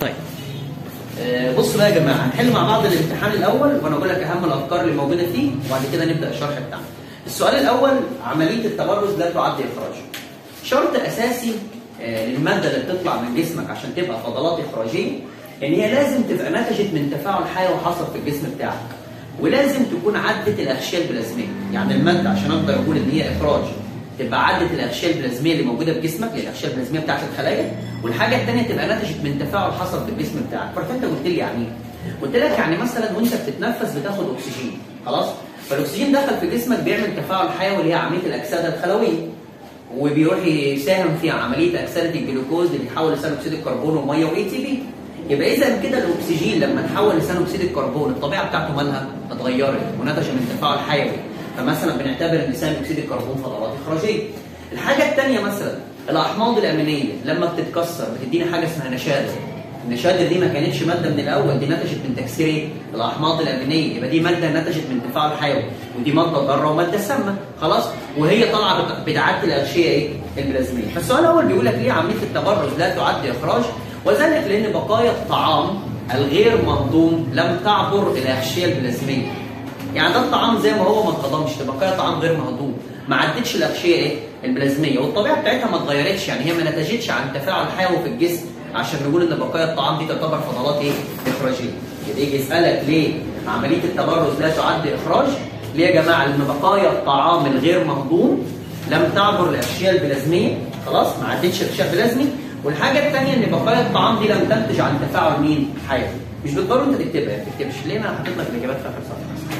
طيب آه، بصوا بقى يا جماعه هنحل مع بعض الامتحان الاول وانا اقول لك اهم الافكار اللي موجوده فيه وبعد كده نبدا الشرح بتاعنا. السؤال الاول عمليه التبرز لا تعد اخراج. شرط اساسي آه، للماده اللي بتطلع من جسمك عشان تبقى فضلات اخراجيه ان هي لازم تبقى نتجت من تفاعل حيوي حصل في الجسم بتاعك. ولازم تكون عدت الاغشيه البلازميه، يعني الماده عشان اقدر اقول ان هي اخراج تبقى عدت الاغشيه البلازميه اللي موجوده في جسمك الاغشيه البلازميه بتاعت الخلايا والحاجه الثانيه تبقى نتجت من تفاعل حصل في الجسم بتاعك فرحت انت قلت لي يعني ايه؟ قلت لك يعني مثلا وانت بتتنفس بتاخد اكسجين خلاص فالاكسجين دخل في جسمك بيعمل تفاعل حيوي اللي هي عمليه الاكسده الخلويه وبيروح يساهم في عمليه اكسده الجلوكوز اللي بيتحول لثاني اكسيد الكربون وميه واي تي بي يبقى اذا كده الاكسجين لما تحول لثاني اكسيد الكربون الطبيعه بتاعته مالها اتغيرت ونتج من تفاعل حيوي فمثلا بنعتبر ان ثاني اكسيد الكربون فضلات اخراجيه. الحاجه الثانيه مثلا الاحماض الامينيه لما بتتكسر بتدينا حاجه اسمها نشادر. النشادر دي ما كانتش ماده من الاول دي نتجت من تكسير ايه؟ الاحماض الامينيه يبقى دي ماده نتجت من تفاعل حيوي ودي ماده ضاره وماده سامه خلاص وهي طالعه بت- بتعدي الاغشيه ايه؟ البلازميه. فالسؤال الاول بيقول لك ليه عمليه التبرز لا تعد اخراج؟ وذلك لان بقايا الطعام الغير مهضوم لم تعبر الاغشيه البلازميه. يعني ده الطعام زي ما هو ما اتهضمش ده بقايا طعام غير مهضوم ما عدتش الاغشيه ايه البلازميه والطبيعه بتاعتها ما اتغيرتش يعني هي ما نتجتش عن تفاعل حيوي في الجسم عشان نقول ان بقايا الطعام دي تعتبر فضلات ايه اخراجيه يبقى يجي يسالك ليه عمليه التبرز لا تعد اخراج ليه يا جماعه لان بقايا الطعام الغير مهضوم لم تعبر الاغشيه البلازميه خلاص ما عدتش الغشاء البلازمي والحاجه الثانيه ان بقايا الطعام دي لم تنتج عن تفاعل مين حيوي مش بالضروره انت تكتبها ما تكتبش ليه انا حاطط لك الاجابات في اخر صفحه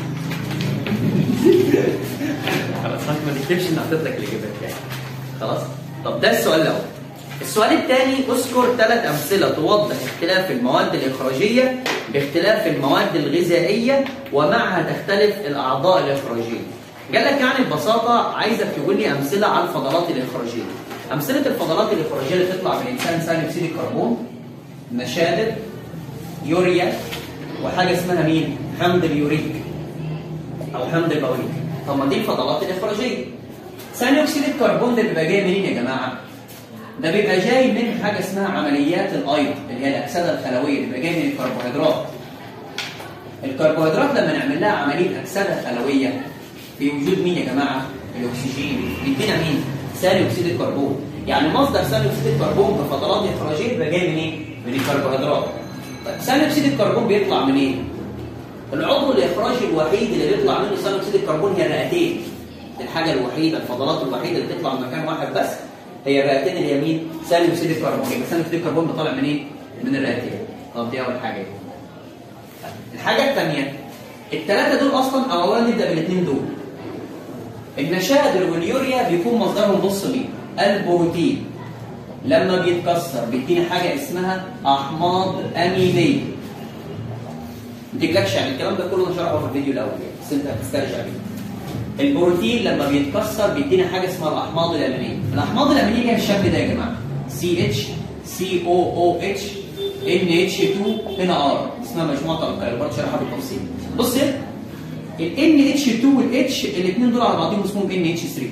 خلاص ما تكتبش ان حطيت لك الاجابات يعني خلاص طب ده السؤال الاول السؤال الثاني اذكر ثلاث امثله توضح اختلاف المواد الاخراجيه باختلاف المواد الغذائيه ومعها تختلف الاعضاء الاخراجيه قال لك يعني ببساطه عايزك تقول لي امثله على الفضلات الاخراجيه امثله الفضلات الاخراجيه اللي تطلع من الانسان ثاني اكسيد الكربون نشادر يوريا وحاجه اسمها مين حمض اليوريك او حمض البوليك طب ما دي الفضلات الاخراجيه ثاني اكسيد الكربون ده بيبقى جاي منين يا جماعه ده بيبقى جاي من حاجه اسمها عمليات الايض اللي هي الاكسده الخلويه بيبقى جاي من الكربوهيدرات الكربوهيدرات لما نعمل لها عمليه اكسده خلويه في وجود مين يا جماعه الاكسجين بيدينا مين ثاني اكسيد الكربون يعني مصدر ثاني اكسيد الكربون كفضلات اخراجيه بيبقى جاي من ايه من الكربوهيدرات طيب ثاني اكسيد الكربون بيطلع من ايه العضو الاخراجي الوحيد اللي بيطلع منه ثاني اكسيد الكربون هي الرئتين الحاجه الوحيده الفضلات الوحيده اللي بتطلع من مكان واحد بس هي الرئتين اللي يمين ثاني اكسيد الكربون يبقى ثاني اكسيد الكربون بيطلع من ايه؟ من الرئتين طب دي اول حاجه الحاجه الثانيه الثلاثه دول اصلا او اولا نبدا بالاثنين دول النشادر واليوريا بيكون مصدرهم بص مين؟ البروتين لما بيتكسر بيدينا حاجه اسمها احماض امينيه ما تقلقش يعني الكلام ده كله انا شرحه في الفيديو الاول يعني بس انت هتسترجع بيه البروتين لما بيتكسر بيدينا حاجه اسمها الاحماض الامينيه الاحماض الامينيه ليها الشكل ده يا جماعه سي اتش سي او او اتش ان اتش 2 هنا ار اسمها مجموعه القيل برضه شرحها بالتفصيل بص هنا ال ان اتش 2 والاتش الاثنين دول على بعضهم اسمهم ان اتش 3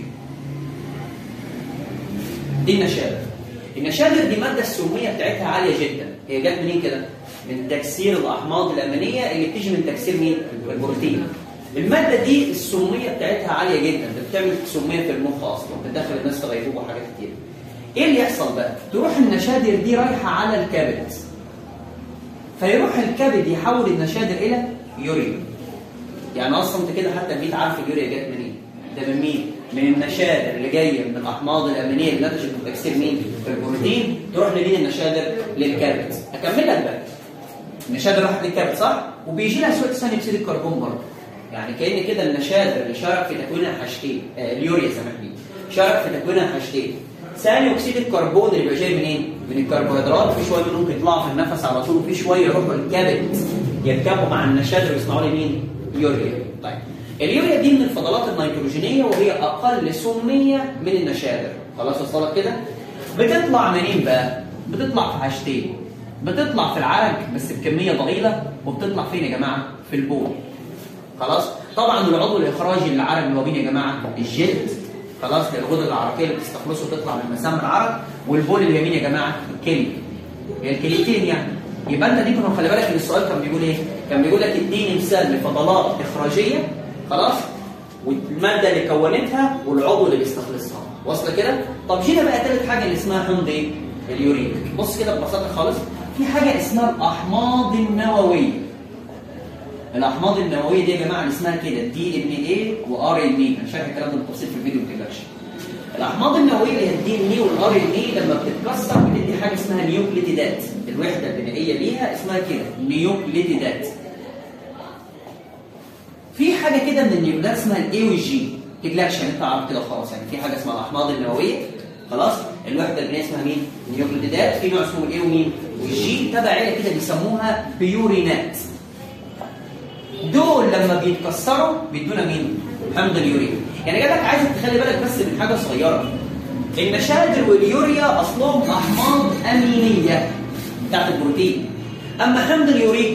دي النشادر النشادر دي ماده السميه بتاعتها عاليه جدا هي جت منين كده؟ من تكسير الاحماض الامينيه اللي بتيجي من تكسير مين؟ البروتين الماده دي السميه بتاعتها عاليه جدا ده بتعمل سميه في المخ اصلا بتدخل الناس في غيبوبه وحاجات كتير ايه اللي يحصل بقى؟ تروح النشادر دي رايحه على الكبد فيروح الكبد يحول النشادر الى يوريا يعني اصلا انت كده حتى البيت عارف اليوريا جت منين ده من مين من النشادر اللي جايه من الاحماض الامينيه اللي نتجت من تكسير مين البروتين تروح لمين النشادر للكبد اكمل لك بقى النشادر راحت للكبد صح وبيجي لها سوء ثاني اكسيد الكربون برضه يعني كان كده النشادر اللي شارك في تكوينها حاجتين آه اليوريا سامحني شارك في تكوينها حاجتين ثاني اكسيد الكربون اللي بيبقى جاي منين؟ من الكربوهيدرات في شويه منهم يطلعوا في النفس على طول وفي شويه يروحوا الكبد يركبوا مع النشادر ويصنعوا لي مين؟ يوريا طيب اليوريا دي من الفضلات النيتروجينيه وهي اقل سميه من النشادر خلاص وصلت كده؟ بتطلع منين بقى؟ بتطلع في حاجتين بتطلع في العرق بس بكميه ضئيله وبتطلع فين يا جماعه؟ في البول خلاص طبعا العضو الاخراجي للعرق اللي هو مين يا جماعه الجلد خلاص الغدد العرقيه اللي بتستخلصه وتطلع من مسام العرق والبول اللي هي مين يا جماعه الكلي هي الكليتين يعني يبقى انت دي كنا خلي بالك ان السؤال كان بيقول ايه؟ كان بيقول لك اديني مثال لفضلات اخراجيه خلاص؟ والماده اللي كونتها والعضو اللي بيستخلصها واصله كده؟ طب جينا بقى ثالث حاجه اللي اسمها حمض ايه؟ اليوريك بص كده ببساطه خالص في حاجه اسمها الاحماض النوويه الاحماض النوويه دي يا جماعه اللي اسمها كده دي ان اي وار ان اي انا شارح الكلام ده بالتفصيل في الفيديو ما تقلقش الاحماض النوويه اللي هي الدي ان اي والار ان اي لما بتتكسر بتدي حاجه اسمها نيوكليتيدات الوحده البنائيه ليها اسمها كده نيوكليتيدات في حاجه كده من النيوكليتات اسمها الاي والجي تقلقش يعني انت عارف كده خلاص يعني في حاجه اسمها الاحماض النوويه خلاص الوحده البنائيه اسمها مين نيوكليتيدات في نوع اسمه الاي ومين والجي تبع عيله كده بيسموها بيورينات دول لما بيتكسروا بيدونا مين؟ حمض اليوريا يعني جالك عايزك تخلي بالك بس من حاجه صغيره النشادر واليوريا اصلهم احماض امينيه بتاعت البروتين اما حمض اليوريك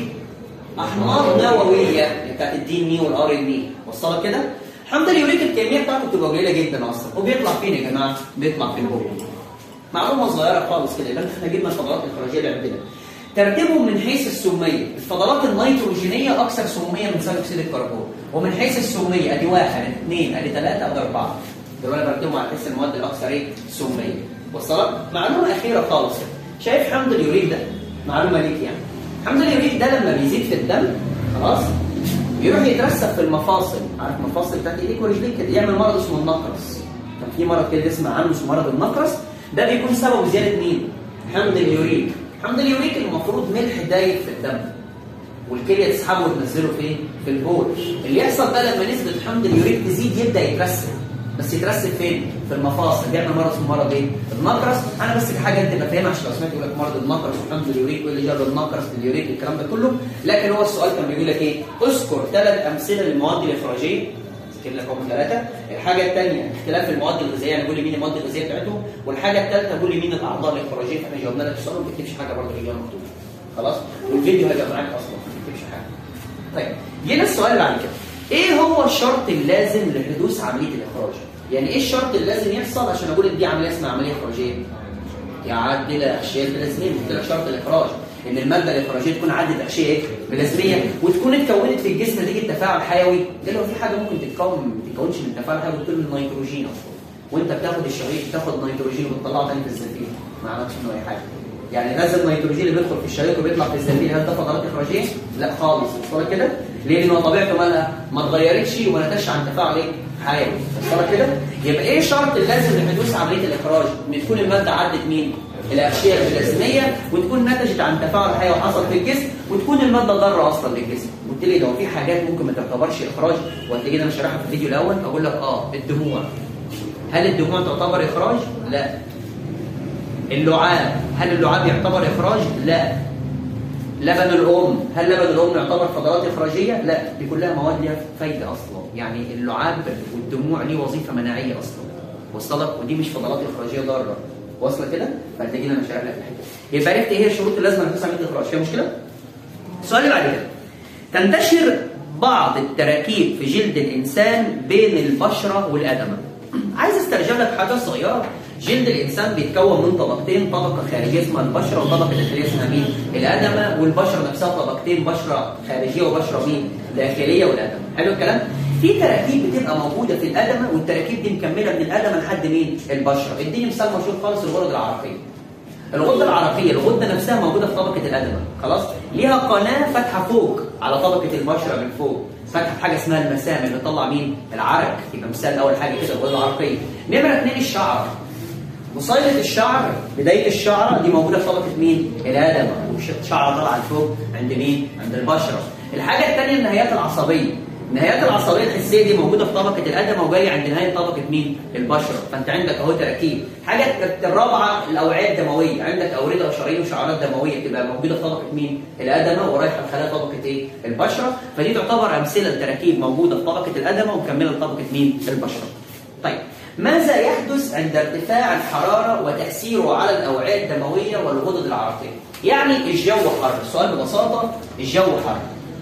احماض نوويه بتاعت الدي ان اي والار ان اي وصلت كده؟ حمض اليوريك الكميه بتاعته بتبقى قليله جدا اصلا وبيطلع فين يا جماعه؟ بيطلع في البول معلومه صغيره خالص كده يبقى احنا جبنا الفضلات الاخراجيه اللي عندنا ترتيبهم من حيث السميه الفضلات النيتروجينيه اكثر سميه من ثاني اكسيد الكربون ومن حيث السميه ادي واحد ادي اثنين ادي ثلاثه ادي اربعه دول انا برتبهم على حيث المواد الاكثر ايه سميه وصلت معلومه اخيره خالص شايف حمض اليوريك ده معلومه ليك يعني حمض اليوريك ده لما بيزيد في الدم خلاص بيروح يترسب في المفاصل عارف المفاصل بتاعت ايديك ورجليك كده يعمل مرض اسمه النقرس كان في مرض كده اسمه عنه اسمه مرض النقرس ده بيكون سببه زياده مين؟ حمض اليوريك حمض اليوريك المفروض ملح دايب في الدم والكليه تسحبه وتنزله فين؟ في البول اللي يحصل بقى لما نسبه حمض اليوريك تزيد يبدا يترسب بس يترسب فين؟ في المفاصل بيعمل مرض اسمه مرض ايه؟ النقرس انا بس حاجه انت تبقى فاهمها عشان لو سمعت يقول لك مرض النقرس وحمض اليوريك وايه اللي جاب النقرس لليوريك الكلام ده كله لكن هو السؤال كان بيقول لك ايه؟ اذكر ثلاث امثله للمواد الاخراجيه اذكر لك هم ثلاثه الحاجه الثانيه اختلاف المواد الغذائيه يعني قول لي مين المواد الغذائيه بتاعتهم والحاجه الثالثه قول لي مين الاعضاء الاخراجيه فاحنا جاوبنا لك السؤال وما تكتبش حاجه برضه الاجابه مكتوبه خلاص والفيديو هيبقى معاك اصلا ما تكتبش حاجه طيب جينا السؤال اللي بعد كده ايه هو الشرط اللازم لحدوث عمليه الاخراج يعني ايه الشرط اللي لازم يحصل عشان اقول ان دي عمليه اسمها عمليه اخراجيه يعدل اغشيه بلازميه قلت لك شرط الاخراج ان الماده الاخراجيه تكون عدت اغشيه ايه بلازميه وتكون اتكونت في الجسم نتيجه تفاعل حيوي ده لو في حاجه ممكن تتكون ما تتكونش من تفاعل حيوي بتقول من النيتروجين اصلا وانت بتاخد الشهيق بتاخد نيتروجين وبتطلعه تاني في الزفير ما عملتش منه اي حاجه يعني نزل النيتروجين اللي بيدخل في الشهيق وبيطلع في الزفير هل ده فضلات اخراجيه؟ لا خالص وصل كده؟ ليه؟ لان طبيعته مالها ما اتغيرتش وما نتجش عن تفاعل ايه؟ حيوي وصل كده؟ يبقى ايه الشرط اللازم لحدوث عمليه الاخراج؟ ان تكون الماده عدت مين؟ الأغشية البلازمية وتكون نتجت عن تفاعل حيوي حصل في الجسم وتكون المادة ضارة أصلا للجسم قلت لي لو في حاجات ممكن ما تعتبرش إخراج وهتلاقينا أنا شارحها في الفيديو الأول أقول لك آه الدموع هل الدموع تعتبر إخراج؟ لا اللعاب هل اللعاب يعتبر إخراج؟ لا لبن الأم هل لبن الأم يعتبر فضلات إخراجية؟ لا دي كلها مواد ليها فايدة أصلا يعني اللعاب والدموع ليه وظيفة مناعية أصلا وصلك ودي مش فضلات إخراجية ضارة واصله كده فهتلاقينا انا شارح لك الحته يبقى عرفت ايه هي الشروط اللازمه لحدوث عمليه الاخراج فيها مشكله السؤال اللي بعد كده تنتشر بعض التراكيب في جلد الانسان بين البشره والادمه عايز استرجع لك حاجه صغيره جلد الانسان بيتكون من طبقتين طبقه خارجيه اسمها البشره وطبقه داخليه اسمها مين الادمه والبشره نفسها طبقتين بشره خارجيه وبشره مين داخليه والادمه حلو الكلام في تراكيب بتبقى موجوده في الادمه والتراكيب دي مكمله من الادمه لحد مين البشره اديني مثال مشهور خالص الغدد العرقيه الغده العرقيه الغده نفسها موجوده في طبقه الادمه خلاص ليها قناه فاتحه فوق على طبقه البشره من فوق فاتحه حاجه اسمها المسام اللي بتطلع مين العرق يبقى مثال اول حاجه كده الغده العرقيه نمره اثنين الشعر مصيلة الشعر بداية الشعرة دي موجودة في طبقة مين؟ الآدمة والشعر طالعة لفوق عند مين؟ عند البشرة الحاجة الثانية النهايات العصبية النهايات العصبيه الحسيه دي موجوده في طبقه الادمه وجايه عند نهايه طبقه مين؟ البشره، فانت عندك اهو تركيب. حاجه الرابعه الاوعيه الدمويه، عندك اورده وشرايين وشعرات دمويه تبقى موجوده في طبقه مين؟ الادمه ورايحه لخلايا طبقه ايه؟ البشره، فدي تعتبر امثله لتراكيب موجوده في طبقه الادمه ومكمله لطبقه مين؟ البشره. طيب ماذا يحدث عند ارتفاع الحراره وتاثيره على الاوعيه الدمويه والغدد العرقيه؟ يعني الجو حر، السؤال ببساطه الجو حر.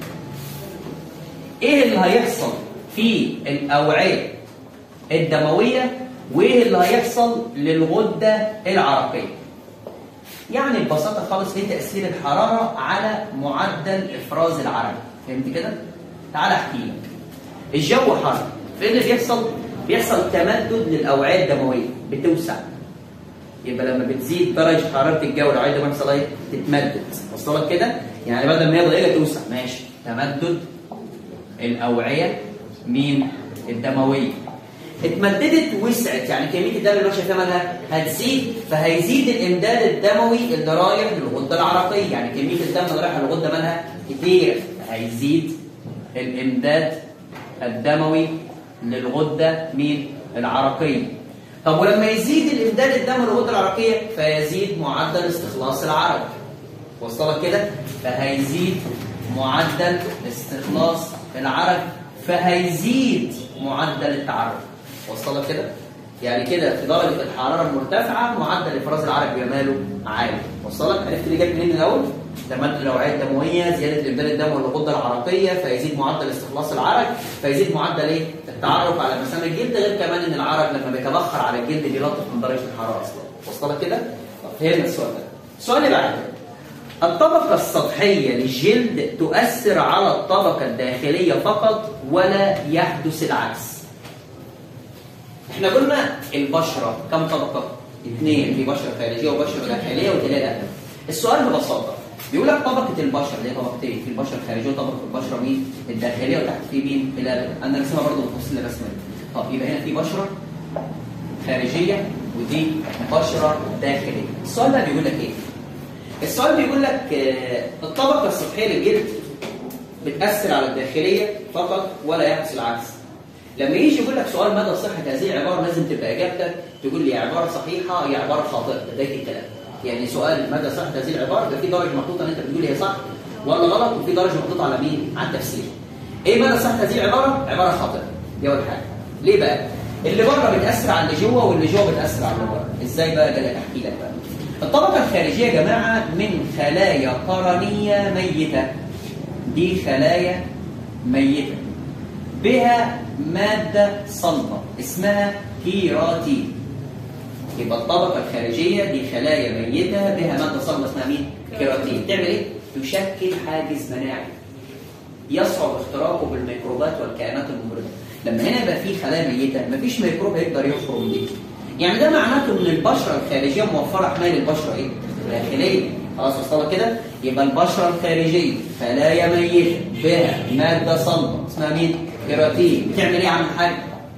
ايه اللي هيحصل في الاوعيه الدمويه وايه اللي هيحصل للغده العرقيه يعني ببساطه خالص ايه تاثير الحراره على معدل افراز العرق فهمت كده تعال احكي لك الجو حر فايه اللي بيحصل بيحصل تمدد للاوعيه الدمويه بتوسع يبقى لما بتزيد درجه حراره الجو الاوعيه الدمويه بيحصل ايه تتمدد وصل لك كده يعني بدل ما هي ضيقه توسع ماشي تمدد الاوعيه مين الدمويه اتمددت وسعت يعني كميه الدم اللي ماشيه فيها مالها هتزيد فهيزيد الامداد الدموي اللي رايح للغده العرقيه يعني كميه الدم اللي رايحه للغده مالها كتير هيزيد الامداد الدموي للغده مين العرقيه طب ولما يزيد الامداد الدموي للغده العرقيه فيزيد معدل استخلاص العرق وصلك كده فهيزيد معدل استخلاص العرق فهيزيد معدل التعرق وصلك كده يعني كده في درجه الحراره المرتفعه معدل افراز العرق بيبقى ماله عالي وصلك عرفت اللي جت منين الاول تمدد الاوعيه الدمويه زياده الامداد الدموي للغده العرقيه فيزيد معدل استخلاص العرق فيزيد معدل ايه التعرف على مسام الجلد غير كمان ان العرق لما بيتبخر على الجلد بيلطف من درجه الحراره اصلا وصلك كده طب فهمنا السؤال ده السؤال اللي بعد كده الطبقة السطحية للجلد تؤثر على الطبقة الداخلية فقط ولا يحدث العكس. احنا قلنا البشرة كم طبقة؟ اثنين في بشرة خارجية وبشرة داخلية وتلاقي السؤال ببساطة بيقول لك طبقة البشرة اللي هي طبقتين في البشرة الخارجية وطبقة البشرة مين؟ الداخلية وتحت في مين؟ الأبد أنا رسمها برضه بالتفصيل الرسمي. طب يبقى هنا في بشرة خارجية ودي بشرة داخلية. السؤال ده بيقول لك إيه؟ السؤال بيقول لك آه، الطبقة السطحية للجلد بتأثر على الداخلية فقط ولا يحدث العكس. لما يجي يقول لك سؤال مدى صحة هذه العبارة لازم تبقى إجابتك تقول لي عبارة صحيحة يا عبارة خاطئة ده بداية الكلام. يعني سؤال مدى صحة هذه العبارة ده في درجة محطوطة إن أنت بتقول هي صح ولا غلط وفي درجة محطوطة على مين؟ على التفسير. إيه مدى صحة هذه العبارة؟ عبارة خاطئة. دي أول حاجة. ليه بقى؟ اللي بره بتأثر على اللي جوه واللي جوه بتأثر على اللي بره. إزاي بقى؟ ده أحكي لك بقى. الطبقة الخارجية يا جماعة من خلايا قرنية ميتة دي خلايا ميتة بها مادة صلبة اسمها كيراتين يبقى الطبقة الخارجية دي خلايا ميتة بها مادة صلبة اسمها مين؟ كيراتين تعمل ايه؟ تشكل حاجز مناعي يصعب اختراقه بالميكروبات والكائنات الممرضة لما هنا يبقى في خلايا ميتة مفيش ميكروب هيقدر يخرج من دي يعني ده معناته ان البشره الخارجيه موفره حمايه للبشره ايه؟ الداخليه خلاص وصلت كده؟ يبقى البشره الخارجيه خلايا ميته بها ماده صلبه اسمها مين؟ كيراتين بتعمل ايه يا عم الحاج؟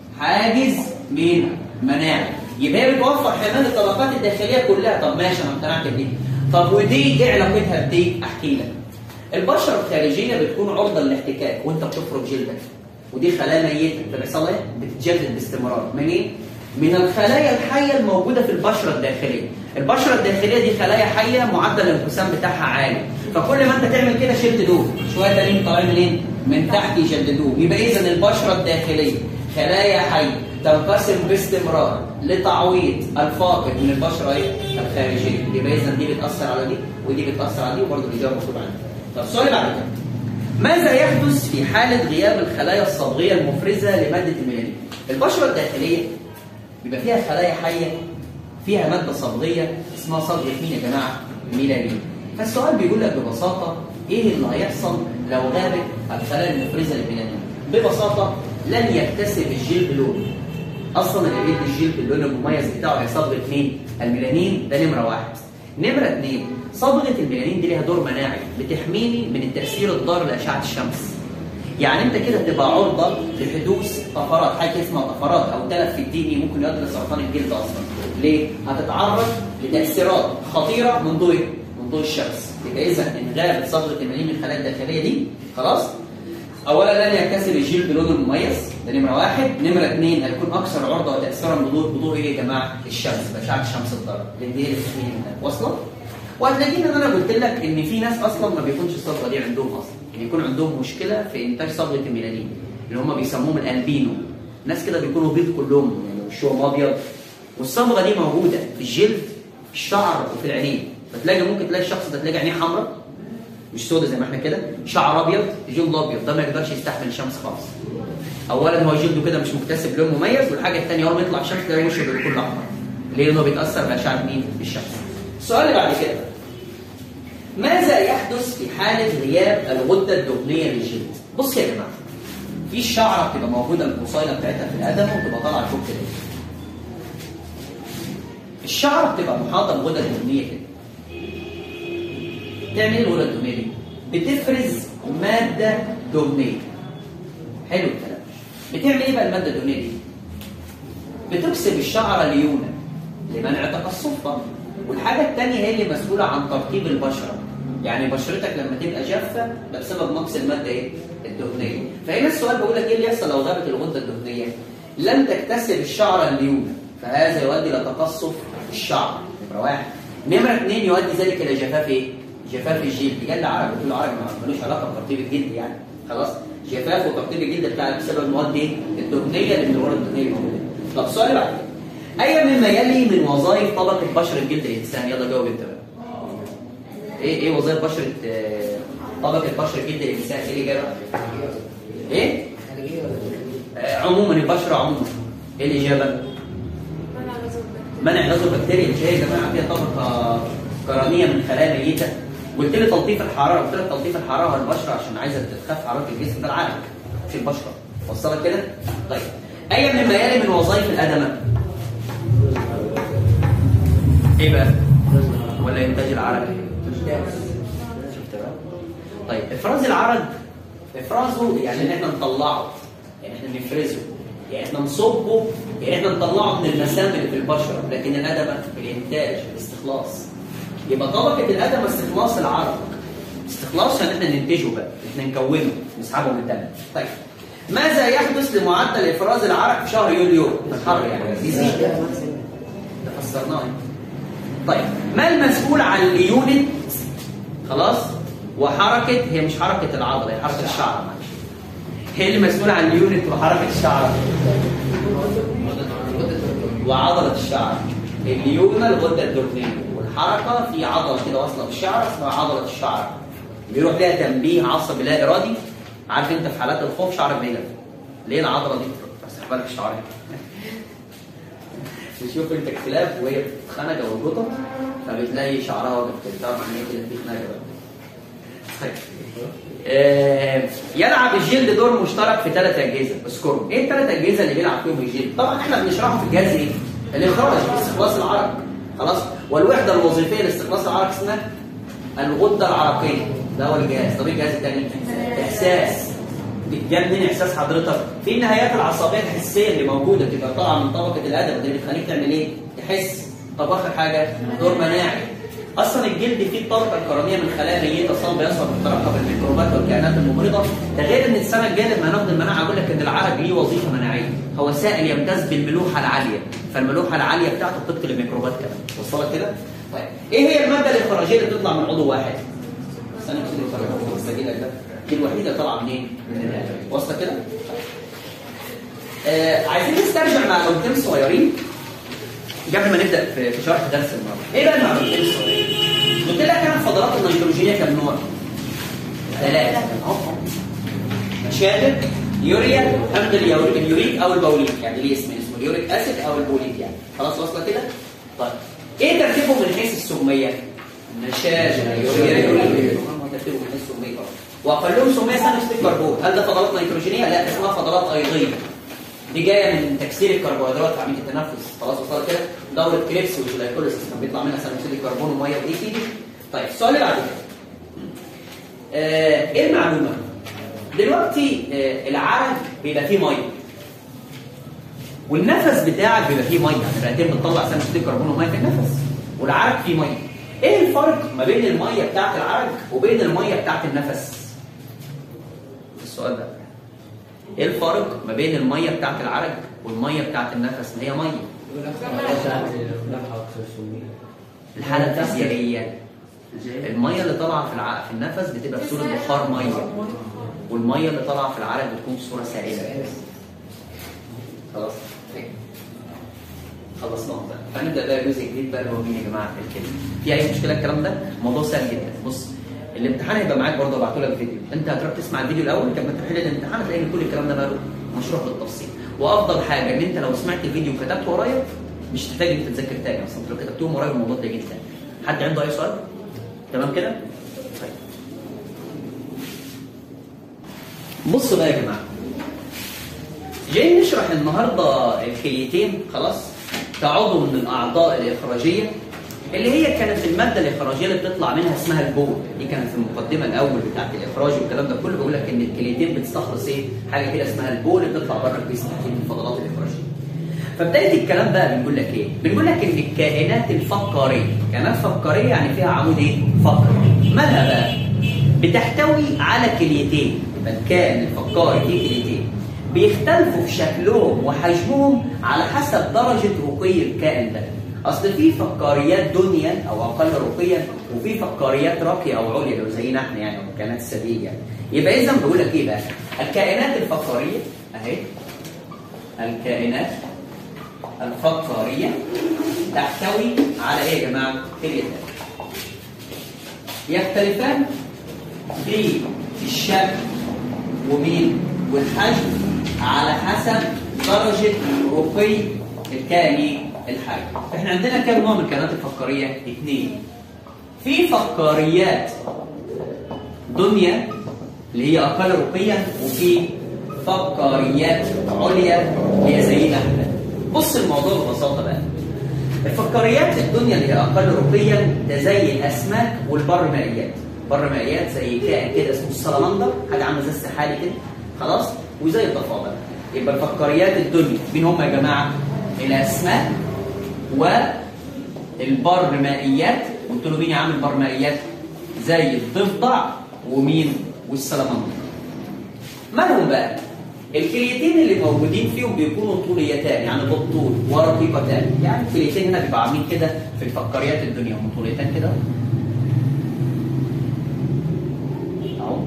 حاجز مين؟ مناعي يبقى هي بتوفر حمايه الطبقات الداخليه كلها طب ماشي انا اقتنعت بدي طب ودي ايه علاقتها بدي؟ احكي لك البشره الخارجيه بتكون عرضه للاحتكاك وانت بتفرك جلدك ودي خلايا ميته فبيحصل ايه؟ بتتجدد باستمرار منين؟ من الخلايا الحيه الموجوده في البشره الداخليه البشره الداخليه دي خلايا حيه معدل الانقسام بتاعها عالي فكل ما انت تعمل كده شلت دول شويه تانيين طالعين منين من تحت يجددوه يبقى اذا البشره الداخليه خلايا حيه تنقسم باستمرار لتعويض الفاقد من البشره ايه الخارجيه يبقى اذا دي بتاثر على دي ودي بتاثر على دي وبرضه الاجابه مكتوب عندي طب السؤال بعد كده ماذا يحدث في حاله غياب الخلايا الصبغيه المفرزه لماده الميلانين البشره الداخليه بيبقى فيها خلايا حيه فيها ماده صبغيه اسمها صبغه مين يا جماعه؟ ميلانين. فالسؤال بيقول لك ببساطه ايه اللي هيحصل لو غابت الخلايا المفرزه للميلانين؟ ببساطه لن يكتسب الجلد لون. اصلا اللي بيدي الجلد اللون المميز بتاعه هي صبغه مين؟ الميلانين ده نمره واحد. نمره اثنين صبغه الميلانين دي ليها دور مناعي بتحميني من التاثير الضار لاشعه الشمس. يعني انت كده تبقى عرضه لحدوث طفرات حاجه اسمها طفرات او تلف في الديني ممكن يؤدي لسرطان الجلد اصلا ليه هتتعرض لتاثيرات خطيره من ضوء من ضوء الشمس يبقى اذا ان غابت صبغه المليين من الخلايا الداخليه دي خلاص اولا لن يكتسب الجلد لونه مميز ده نمره واحد نمره اثنين هيكون اكثر عرضه وتاثيرا بضوء بضوء ايه يا جماعه الشمس باشعه الشمس الضاره لان دي اللي واصله وهتلاقينا ان انا قلت لك ان في ناس اصلا ما بيكونش الصبغه دي عندهم اصلا يعني يكون عندهم مشكله في انتاج صبغه الميلانين اللي هم بيسموهم الالبينو ناس كده بيكونوا بيض كلهم يعني وشهم ابيض والصبغه دي موجوده في الجلد في الشعر وفي العينين فتلاقي ممكن تلاقي الشخص ده تلاقي عينيه حمراء مش سودة زي ما احنا كده شعر ابيض جلد ابيض ده ما يقدرش يستحمل الشمس خالص اولا هو جلده كده مش مكتسب لون مميز والحاجه الثانيه اول ما يطلع الشمس تلاقي وشه بيكون احمر ليه؟ لانه بيتاثر باشعه مين؟ الشمس السؤال اللي بعد كده ماذا يحدث في حالة غياب الغدة الدهنية للجلد؟ بص يا جماعة في الشعرة بتبقى موجودة البصيلة بتاعتها في القدم وتبقى طالعة لفوق كده الشعرة بتبقى محاطة بغدة دهنية كده تعمل ايه الغدة الدهنية دي؟ بتفرز مادة دهنية حلو الكلام بتعمل ايه بقى المادة الدهنية دي؟ بتكسب الشعرة ليونة لمنع تقصفها والحاجة الثانية هي اللي مسؤولة عن ترطيب البشرة يعني بشرتك لما تبقى جافة ده بسبب نقص المادة ايه؟ الدهنية فهنا السؤال بقول لك ايه اللي يحصل لو غابت الغدة الدهنية؟ لم تكتسب الشعرة الليونة فهذا يؤدي إلى تقصف الشعر نمرة واحد نمرة اثنين يؤدي ذلك إلى جفاف ايه؟ جفاف الجلد قال لي عربي قلت له عربي ما ملوش علاقة بترطيب الجلد يعني خلاص جفاف وترطيب الجلد بتاع بسبب المواد ايه؟ الدهنية اللي من الغدة الدهنية الموجودة طب السؤال اللي بعد كده أي مما يلي من وظائف طبقة بشرة جلد الإنسان يلا جاوب أنت بقى إيه إيه وظائف بشرة آه، طبقة بشرة جلد الإنسان إيه الإجابة؟ إيه؟ آه، عموما البشرة عموما إيه الإجابة؟ منع غزو البكتيريا مش هي يا جماعة فيها طبقة كرانية من خلايا ميتة قلت لي تلطيف الحرارة قلت لك تلطيف الحرارة والبشرة عشان عايزة تخف حرارة الجسم ده العرق مش البشرة وصلت كده؟ طيب أي مما يلي من وظائف الأدمة؟ ايه بقى؟ ولا انتاج العرق؟ شفت بقى؟ طيب افراز العرق افرازه يعني ان احنا نطلعه يعني احنا نفرزه يعني احنا نصبه يعني احنا نطلعه من المسام اللي في البشره لكن الادمه الانتاج الاستخلاص يبقى طبقه الادمه استخلاص العرق استخلاص عشان احنا ننتجه بقى احنا نكونه نسحبه من الدم طيب ماذا يحدث لمعدل افراز العرق في شهر يوليو في الحر يعني يزيد ده فسرناه طيب ما المسؤول عن اليونت خلاص وحركه هي مش حركه العضله هي حركه الشعر معلش هي اللي مسؤوله عن اليونت وحركه الشعر وعضله الشعر اليونة الغده الدهنيه والحركه في عضله كده واصله بالشعر اسمها عضله الشعر بيروح لها تنبيه عصبي لا ارادي عارف انت في حالات الخوف شعرك بيلف ليه العضله دي تفتح بالك الشعر تشوف انت الكلاب وهي بتتخنق او القطط فبتلاقي شعرها واقف كده تعرف ان هي كده في خناقه بقى طيب. آه، يلعب الجلد دور مشترك في ثلاث اجهزه اذكرهم ايه الثلاث اجهزه اللي بيلعب فيهم الجلد طبعا احنا بنشرحه في الجهاز ايه الاخراج استخلاص العرق خلاص والوحده الوظيفيه لاستخلاص العرق اسمها الغده العرقيه ده هو الجهاز طب ايه الجهاز الثاني احساس جاب منين احساس حضرتك في النهايات العصبيه الحسيه اللي موجوده بتبقى طالعه من طبقه الادم اللي بتخليك تعمل ايه تحس طب اخر حاجه دور مناعي اصلا الجلد فيه الطبقه الكراميه من خلايا ميته صلب يصعب اختراقها بالميكروبات والكائنات الممرضه ده غير ان السنه الجايه لما هناخد المناعه اقول لك ان العرق ليه وظيفه مناعيه هو سائل يمتاز بالملوحه العاليه فالملوحه العاليه بتاعته بتقتل الميكروبات كمان وصلت كده طيب ايه هي الماده الاخراجيه اللي بتطلع من عضو واحد ثاني اكسيد الكربون الثقيله ده دي الوحيده اللي طالعه منين من القلب واصله كده آه عايزين نسترجع معلومتين صغيرين قبل ما نبدا في في شرح درس النهارده ايه بقى المعلومتين الصغيرين قلت لك انا الفضلات النيتروجينيه كم نوع ثلاثه أهو. شادر يوريا حمض اليوريك اليوريك او البوليك يعني ليه اسم اسمه اليوريك اسيد او البوليك يعني خلاص واصله كده طيب ايه ترتيبه من حيث السميه نشاجه يوريا يوريك هم ترتيبه من حيث السميه طبعا واقلهم سميه ثاني اكسيد الكربون هل ده فضلات نيتروجينيه لا اسمها فضلات ايضيه دي جايه من تكسير الكربوهيدرات في عمليه التنفس خلاص وصلت كده دوره كريبس والجلايكوليسيس كان بيطلع منها ثاني اكسيد الكربون وميه وايه تيجي طيب السؤال اللي بعد كده آه، ايه المعلومه دلوقتي آه، العرق بيبقى فيه ميه والنفس بتاعك بيبقى فيه ميه يعني الرئتين بتطلع ثاني اكسيد الكربون وميه في النفس والعرق فيه ميه ايه الفرق ما بين الميه بتاعت العرق وبين الميه بتاعت النفس السؤال ده ايه الفرق ما بين الميه بتاعت العرق والميه بتاعت النفس ما هي ميه الحاله الفيزيائيه الميه اللي طالعه في الع... في النفس بتبقى في صوره بخار ميه والميه اللي طالعه في العرق بتكون في صوره سائله خلاص خلصناه بقى فنبدا بقى جزء جديد بقى اللي هو مين يا جماعه في الكلمه في اي مشكله الكلام ده الموضوع سهل جدا بص الامتحان هيبقى معاك برضه ابعته لك فيديو انت هتروح تسمع الفيديو الاول لما تحل الامتحان هتلاقي ان كل الكلام ده بقى مشروح بالتفصيل وافضل حاجه ان انت لو سمعت الفيديو وكتبته ورايا مش تحتاج انت تذاكر تاني اصلا انت لو كتبتهم ورايا الموضوع ده جدا حد عنده اي سؤال تمام كده طيب بصوا بقى يا جماعه جاي نشرح النهارده الكليتين خلاص كعضو من الاعضاء الاخراجيه اللي هي كانت الماده الاخراجيه اللي بتطلع منها اسمها البول دي كانت في المقدمه الاول بتاعت الاخراج والكلام ده كله بيقول لك ان الكليتين بتستخلص ايه حاجه كده اسمها البول اللي بتطلع بره الجسم من الفضلات الاخراجيه فبدايه الكلام بقى بنقول لك ايه بنقول لك ان الكائنات الفقاريه كائنات فقاريه يعني فيها عمود ايه فقري مالها بقى بتحتوي على كليتين يبقى الكائن الفقاري فيه كليتين بيختلفوا في شكلهم وحجمهم على حسب درجه رقي الكائن ده اصل في فقاريات دنيا او اقل رقيا وفي فقاريات راقيه او عليا لو زينا احنا يعني او الكائنات السبيل يعني يبقى اذا بقول لك ايه بقى الكائنات الفقاريه اهي الكائنات الفقاريه تحتوي على ايه يا جماعه كليتين يختلفان في الشكل ومين والحجم على حسب درجه رقي الكائن الحي احنا عندنا كام نوع من الكائنات الفقاريه اثنين في فقاريات دنيا اللي هي اقل رقيا وفي فقاريات عليا اللي هي زينا احنا بص الموضوع ببساطه بقى الفقاريات الدنيا اللي هي اقل رقيا ده زي الاسماك والبر مائيات بر مائيات زي كائن كده اسمه السلمندر حاجه عامله زي السحالي كده خلاص وزي الضفادع يبقى الفقاريات الدنيا مين هم يا جماعه الاسماك والبرمائيات قلت له مين يا عم البرمائيات زي الضفدع ومين والسلمندر مالهم بقى الكليتين اللي موجودين فيهم بيكونوا طوليتان يعني بالطول ورقيقتان يعني الكليتين هنا بيبقوا عاملين كده في الفقاريات الدنيا هم طوليتان كده اهو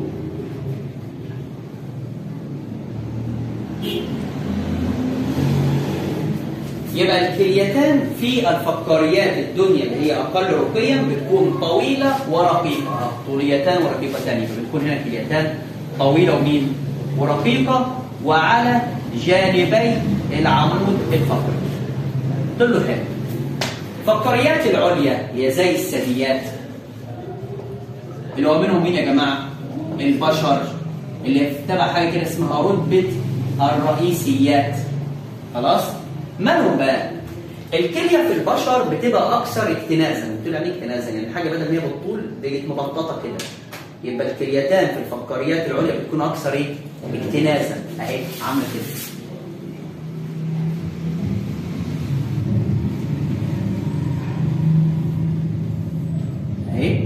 يبقى الكليتان في الفقاريات الدنيا اللي هي اقل رقيا بتكون طويله ورقيقه طوليتان ورقيقتان يبقى بتكون هنا كليتان طويله ومين ورقيقه وعلى جانبي العمود الفقري دول له حلو الفقاريات العليا هي زي الثدييات اللي هو منهم مين يا جماعه البشر اللي تبع حاجه كده اسمها رتبه الرئيسيات خلاص مالهم بقى؟ الكليه في البشر بتبقى اكثر اكتنازا، بتقول يعني اكتنازا يعني الحاجه بدل ما هي بالطول بقت مبططه كده. يبقى الكليتان في الفقاريات العليا بتكون اكثر ايه؟ اكتنازا، اهي عامله كده. اهي.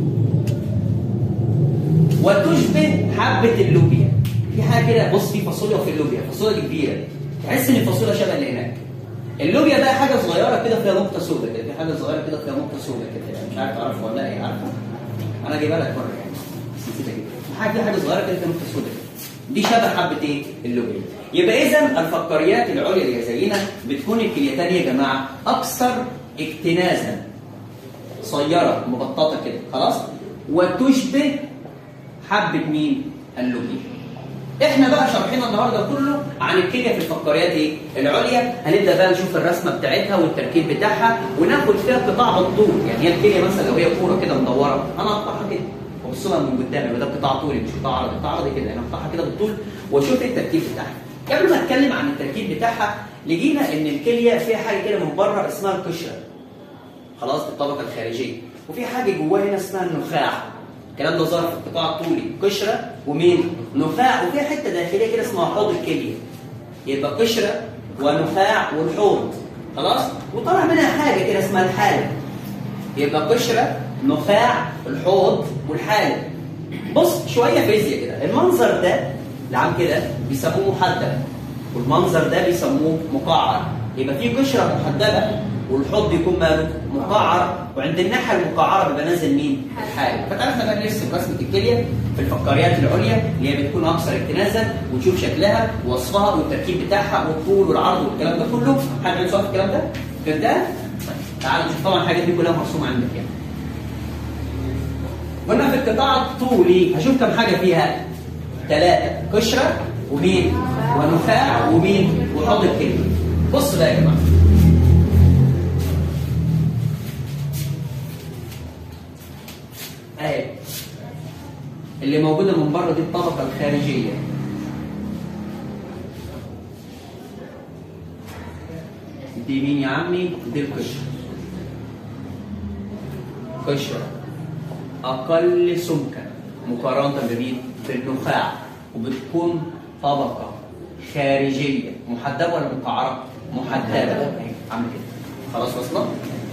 وتشبه حبه اللوبيا. في حاجه كده بص في فاصوليا وفي اللوبيا، فاصوليا دي كبيره. تحس ان الفاصوليا شبه اللي هناك. اللوبيا بقى حاجه صغيره كده فيها نقطه سوداء كده في حاجه صغيره كده فيها نقطه سوداء كده يعني مش عارف تعرفها ولا ايه عارفه انا جايبها لك مره يعني بس نسيت اجيبها حاجه حاجه صغيره كده فيها نقطه سوداء دي شبه حبه ايه اللوبيا يبقى اذا الفقاريات العليا اللي زينا بتكون الكليتان يا جماعه اكثر اكتنازا صغيره مبططه كده خلاص وتشبه حبه مين اللوبيا احنا بقى شرحنا النهارده كله عن الكليه في الفقاريات ايه؟ العليا هنبدا بقى نشوف الرسمه بتاعتها والتركيب بتاعها وناخد فيها قطاع بالطول يعني هي الكليه مثلا لو هي كوره كده مدوره انا اقطعها كده وابص لها من قدام ده قطاع طولي مش قطاع عرضي قطاع عرضي كده انا اقطعها كده بالطول واشوف ايه التركيب بتاعها قبل ما اتكلم عن التركيب بتاعها لقينا ان الكليه فيها حاجه كده من بره اسمها القشره خلاص الطبقه الخارجيه وفي حاجه جواها هنا اسمها النخاع الكلام ده ظهر في القطاع الطولي قشره ومين؟ نخاع وفيها حته داخليه كده اسمها حوض الكليه يبقى قشره ونخاع والحوض خلاص؟ وطلع منها حاجه كده اسمها الحالب يبقى قشره نخاع الحوض والحالب بص شويه فيزياء كده المنظر ده اللي عم كده بيسموه محدب والمنظر ده بيسموه مقعر يبقى في قشره محدبه والحوض بيكون ماله مقعر وعند الناحيه المقعره بيبقى نازل مين؟ الحالب فتعرفنا بقى نرسم رسمه الكليه في الفقاريات العليا اللي هي بتكون اكثر اكتنازا وتشوف شكلها ووصفها والتركيب بتاعها والطول والعرض والكلام ده كله حد عنده سؤال في الكلام ده؟ فهمتها؟ طيب تعالوا نشوف طبعا الحاجات دي كلها مرسومه عندك يعني. قلنا في القطاع الطولي هشوف كم حاجه فيها ثلاثه قشره ومين؟ ونخاع ومين؟ وحوض الكليه. بص بقى يا جماعه اللي موجوده من بره دي الطبقه الخارجيه دي مين يا عمي دي القشره قشره اقل سمكا مقارنه بمين بالنخاع وبتكون طبقه خارجيه محدبه ولا مقعره محدبه عامل كده خلاص وصلت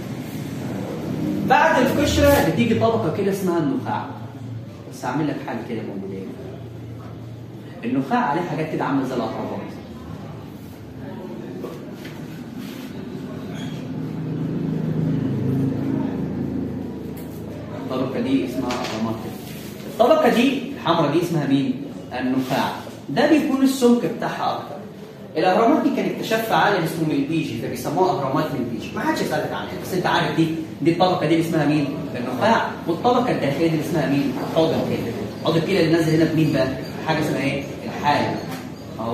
بعد القشره بتيجي طبقه كده اسمها النخاع بس هعمل لك حاجه كده موجوده هنا النخاع عليه حاجات كده عامله زي الاهرامات الطبقه دي اسمها اهرامات الطبقه دي الحمراء دي اسمها مين النخاع ده بيكون السمك بتاعها اكتر الاهرامات دي كان اكتشافها عالم اسمه ملبيجي فبيسموها اهرامات ملبيجي ما حدش سالك عنها بس انت عارف دي دي الطبقه دي اللي اسمها مين النخاع والطبقه الداخليه دي اللي اسمها مين حوض الكلى حوض الكلى اللي نازل هنا بمين بقى حاجه اسمها ايه الحالب اهو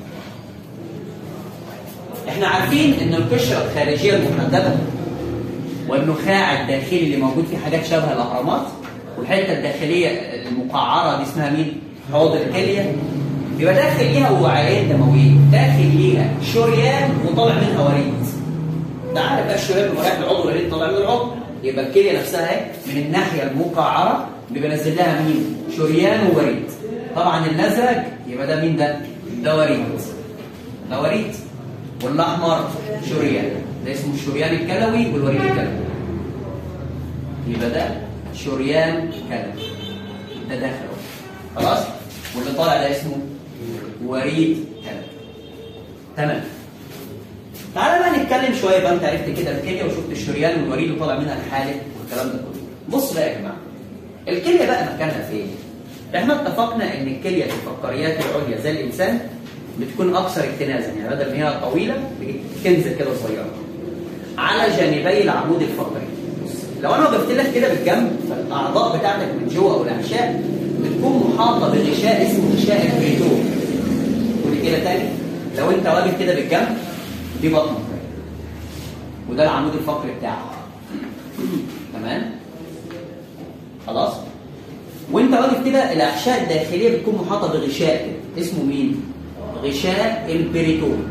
احنا عارفين ان القشره الخارجيه المحدبه والنخاع الداخلي اللي موجود فيه حاجات شبه الاهرامات والحته الداخليه المقعره دي اسمها مين حوض الكليه يبقى داخل ليها وعيين دمويين داخل ليها شريان وطالع منها وريد ده عارف بقى الشريان اللي رايح العضو وريد طالع من العضو يبقى الكليه نفسها اهي من الناحيه المقعره بيبقى نازل لها مين شريان ووريد طبعا الازرق يبقى ده مين ده ده وريد ده وريد والاحمر شريان ده اسمه الشريان الكلوي والوريد الكلوي يبقى ده شريان كلوي ده داخل خلاص واللي طالع ده اسمه وريد كلوي تمام تعالى بقى نتكلم شويه بقى انت عرفت كده الكليه وشفت الشريان والوريد وطالع منها الحالب والكلام ده كله بص بقى يا جماعه الكليه بقى مكانها فين احنا اتفقنا ان الكليه في الفقاريات العليا زي الانسان بتكون اكثر اكتنازا يعني بدل ما هي طويله بتنزل كده صغيره على جانبي العمود الفقري لو انا وقفت لك كده بالجنب فالاعضاء بتاعتك من جوه او الاحشاء بتكون محاطه بغشاء اسمه غشاء البريتون ودي كده تاني لو انت واقف كده بالجنب دي بطنك وده العمود الفقري بتاعك تمام خلاص وانت واقف كده الاحشاء الداخليه بتكون محاطه بغشاء كده اسمه مين غشاء البريتون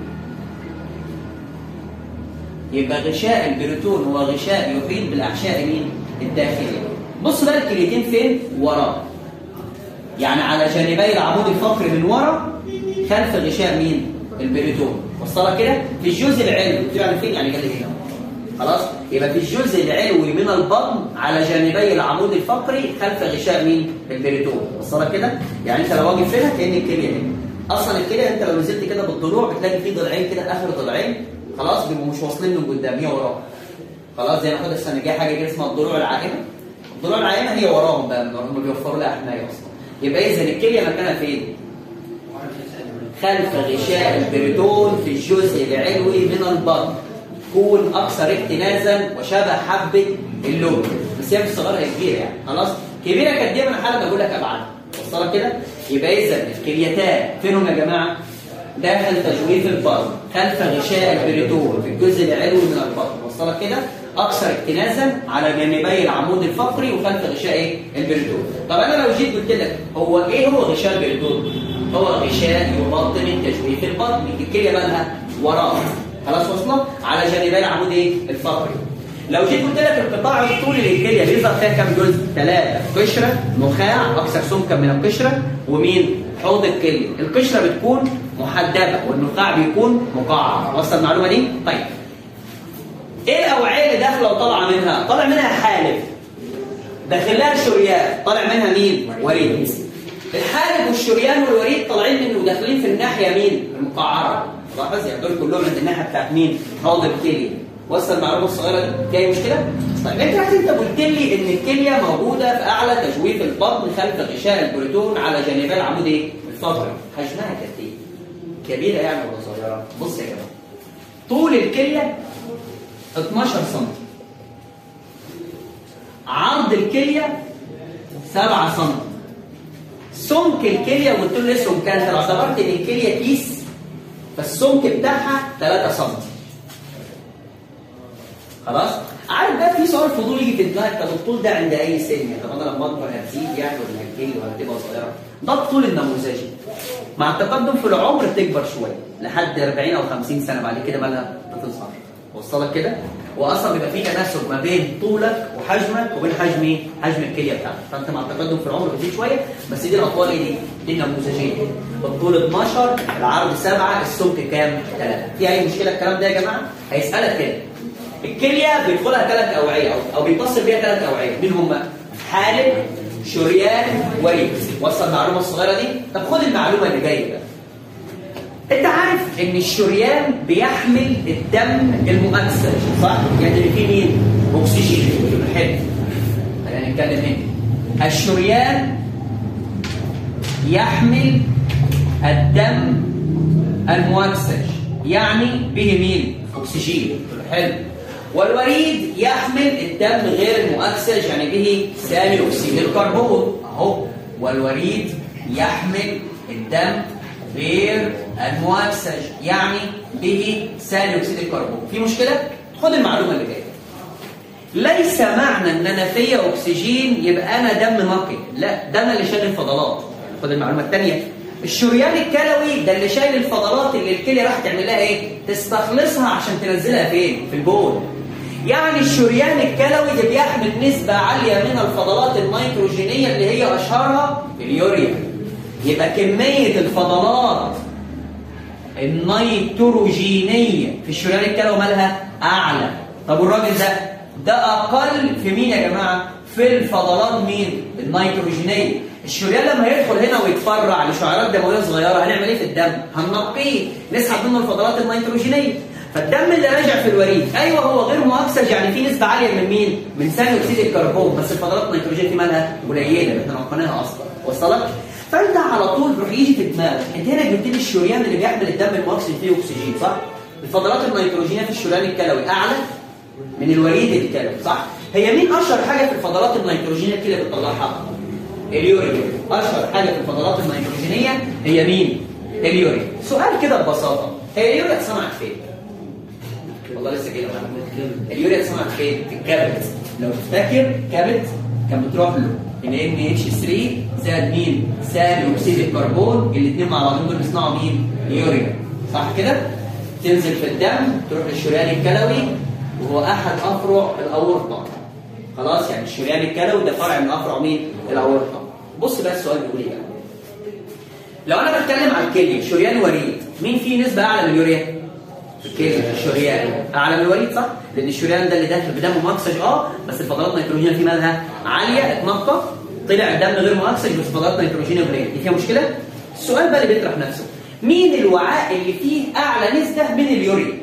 يبقى غشاء البريتون هو غشاء يحيط بالاحشاء مين الداخليه بص بقى الكليتين فين ورا يعني على جانبي العمود الفقري من ورا خلف غشاء مين البريتون وصلها كده في الجزء العلوي يعني فين يعني جنب هنا خلاص يبقى في الجزء العلوي من البطن على جانبي العمود الفقري خلف غشاء مين البريتون وصلها كده يعني انت لو واقف هنا كان الكليه هنا اصلا الكليه انت لو نزلت كده بالضلوع بتلاقي في ضلعين كده اخر ضلعين خلاص بيبقوا مش واصلين من قدام هي وراهم خلاص زي ما خد السنه الجايه حاجه كده اسمها الضلوع العائمه الضلوع العائمه هي وراهم بقى هم بيوفروا لها حمايه اصلا يبقى اذا الكليه مكانها فين خلف غشاء البريتون في الجزء العلوي من البطن تكون اكثر اكتنازا وشبه حبه اللوم بس هي مش صغيره هي كبيره يعني خلاص كبيره كانت دي انا حاله بقول لك ابعادها وصلت كده يبقى اذا الكليتان فينهم يا جماعه داخل تجويف البطن خلف غشاء البريتون في الجزء العلوي من البطن وصلت كده اكثر اكتنازا على جانبي العمود الفقري وخلف غشاء ايه البريتون طب انا لو جيت قلت لك هو ايه هو غشاء البريتون هو غشاء يبطن تجويف البطن الكليه مالها وراه خلاص وصلت على جانبي العمود ايه الفقري لو جيت قلت لك القطاع الطولي للكليه بيظهر فيها كام جزء؟ ثلاثه قشره نخاع اكثر سمكا من القشره ومين؟ حوض الكليه القشره بتكون محدبه والنخاع بيكون مقعر وصل المعلومه دي؟ طيب ايه الاوعيه اللي داخله وطالعه منها؟ طالع منها حالب داخل لها شريان طالع منها مين؟ وريد الحالب والشريان والوريد طالعين من وداخلين في الناحيه مين؟ المقعره لاحظ يعني دول كلهم عند الناحيه بتاعت مين؟ حوض الكليه وصل المعلومه الصغيره دي فيها مشكله؟ طيب انت انت قلت لي ان الكليه موجوده في اعلى تجويف البطن خلف غشاء البروتون على جانبي العمود ايه؟ الفقري حجمها قد ايه؟ كبيره يعني ولا صغيره؟ بص يا جماعه طول الكليه 12 سم عرض الكليه 7 سم سمك الكليه قلت له ايه سمكها؟ انت لو اعتبرت ان الكليه كيس فالسمك بتاعها 3 سم خلاص عارف بقى في في سؤال فضولي يجي في دماغك طب الطول ده عند اي سن يعني طب انا لما اكبر هتزيد يعني ولا هتجري ولا هتبقى صغيره ده الطول النموذجي مع التقدم في العمر بتكبر شويه لحد 40 او 50 سنه بعد كده مالها بتظهر وصلك كده واصلا بيبقى في تناسب ما بين طولك وحجمك وبين حجم ايه؟ حجم الكليه بتاعتك فانت مع التقدم في العمر بتزيد شويه بس دي الاطوال ايه دي؟ دي النموذجيه الطول 12 العرض 7 السمك كام؟ 3 في اي مشكله الكلام ده يا جماعه؟ هيسالك كده الكليه بيدخلها ثلاث اوعيه او او بيتصل بيها ثلاث اوعيه مين هم؟ حالب شريان وريد وصل المعلومه الصغيره دي؟ طب خد المعلومه اللي جايه بقى انت عارف ان الشريان بيحمل الدم المؤكسج صح؟ يعني اللي فيه مين؟ اكسجين حلو خلينا نتكلم هنا الشريان يحمل الدم المؤكسج يعني به مين؟ اكسجين حلو والوريد يحمل الدم غير المؤكسج يعني به ثاني اكسيد الكربون اهو والوريد يحمل الدم غير المؤكسج يعني به ثاني اكسيد الكربون في مشكله خد المعلومه اللي جايه ليس معنى ان انا فيا اكسجين يبقى انا دم نقي لا ده انا اللي شايل الفضلات خد المعلومه الثانيه الشريان الكلوي ده اللي شايل الفضلات اللي الكليه راح تعمل لها ايه تستخلصها عشان تنزلها فين في البول يعني الشريان الكلوي ده بيحمل نسبه عاليه من الفضلات النيتروجينيه اللي هي اشهرها اليوريا يبقى كمية الفضلات النيتروجينية في الشريان الكلوي مالها أعلى طب والراجل ده ده أقل في مين يا جماعة؟ في الفضلات مين؟ النيتروجينية الشريان لما يدخل هنا ويتفرع لشعيرات دموية صغيرة هنعمل ايه في الدم؟ هننقيه نسحب منه الفضلات النيتروجينية فالدم اللي راجع في الوريد ايوه هو غير مؤكسج يعني في نسبه عاليه من مين؟ من ثاني اكسيد الكربون بس الفضلات النيتروجينيه في مالها قليله احنا نقيناها اصلا وصلت؟ فانت على طول روح يجي في دماغك انت هنا جبت لي الشريان اللي بيحمل الدم المؤكسج فيه اكسجين صح؟ الفضلات النيتروجينيه في الشريان الكلوي اعلى من الوريد الكلوي صح؟ هي مين اشهر حاجه في الفضلات النيتروجينيه الكليه بتطلعها؟ اليوريا اشهر حاجه في الفضلات النيتروجينيه هي مين؟ اليوريا سؤال كده ببساطه هي اليوريا اتصنعت فين؟ والله لسه كده اليوريا اتصنعت فين؟ في الكبد لو تفتكر كبد كان بتروح له ان ان اتش 3 زائد مين؟ ثاني اكسيد الكربون الاثنين مع بعضهم دول بيصنعوا مين؟ يوريا صح كده؟ تنزل في الدم تروح للشريان الكلوي وهو احد افرع الاورطه خلاص يعني الشريان الكلوي ده فرع من افرع مين؟ الاورطه بص بقى السؤال بيقول ايه لو انا بتكلم عن الكليه شريان وريد مين فيه نسبه اعلى من اليوريا؟ الكليه الشريان اعلى من الوريد صح؟ لان الشريان ده اللي داخل بدم مؤكسج اه بس الفضلات النيتروجينيه فيه مالها عاليه اتنقى طلع الدم غير مؤكسج بس الفضلات النيتروجينيه قليله دي فيها مشكله؟ السؤال بقى اللي بيطرح نفسه مين الوعاء اللي فيه اعلى نسبه من اليوريا؟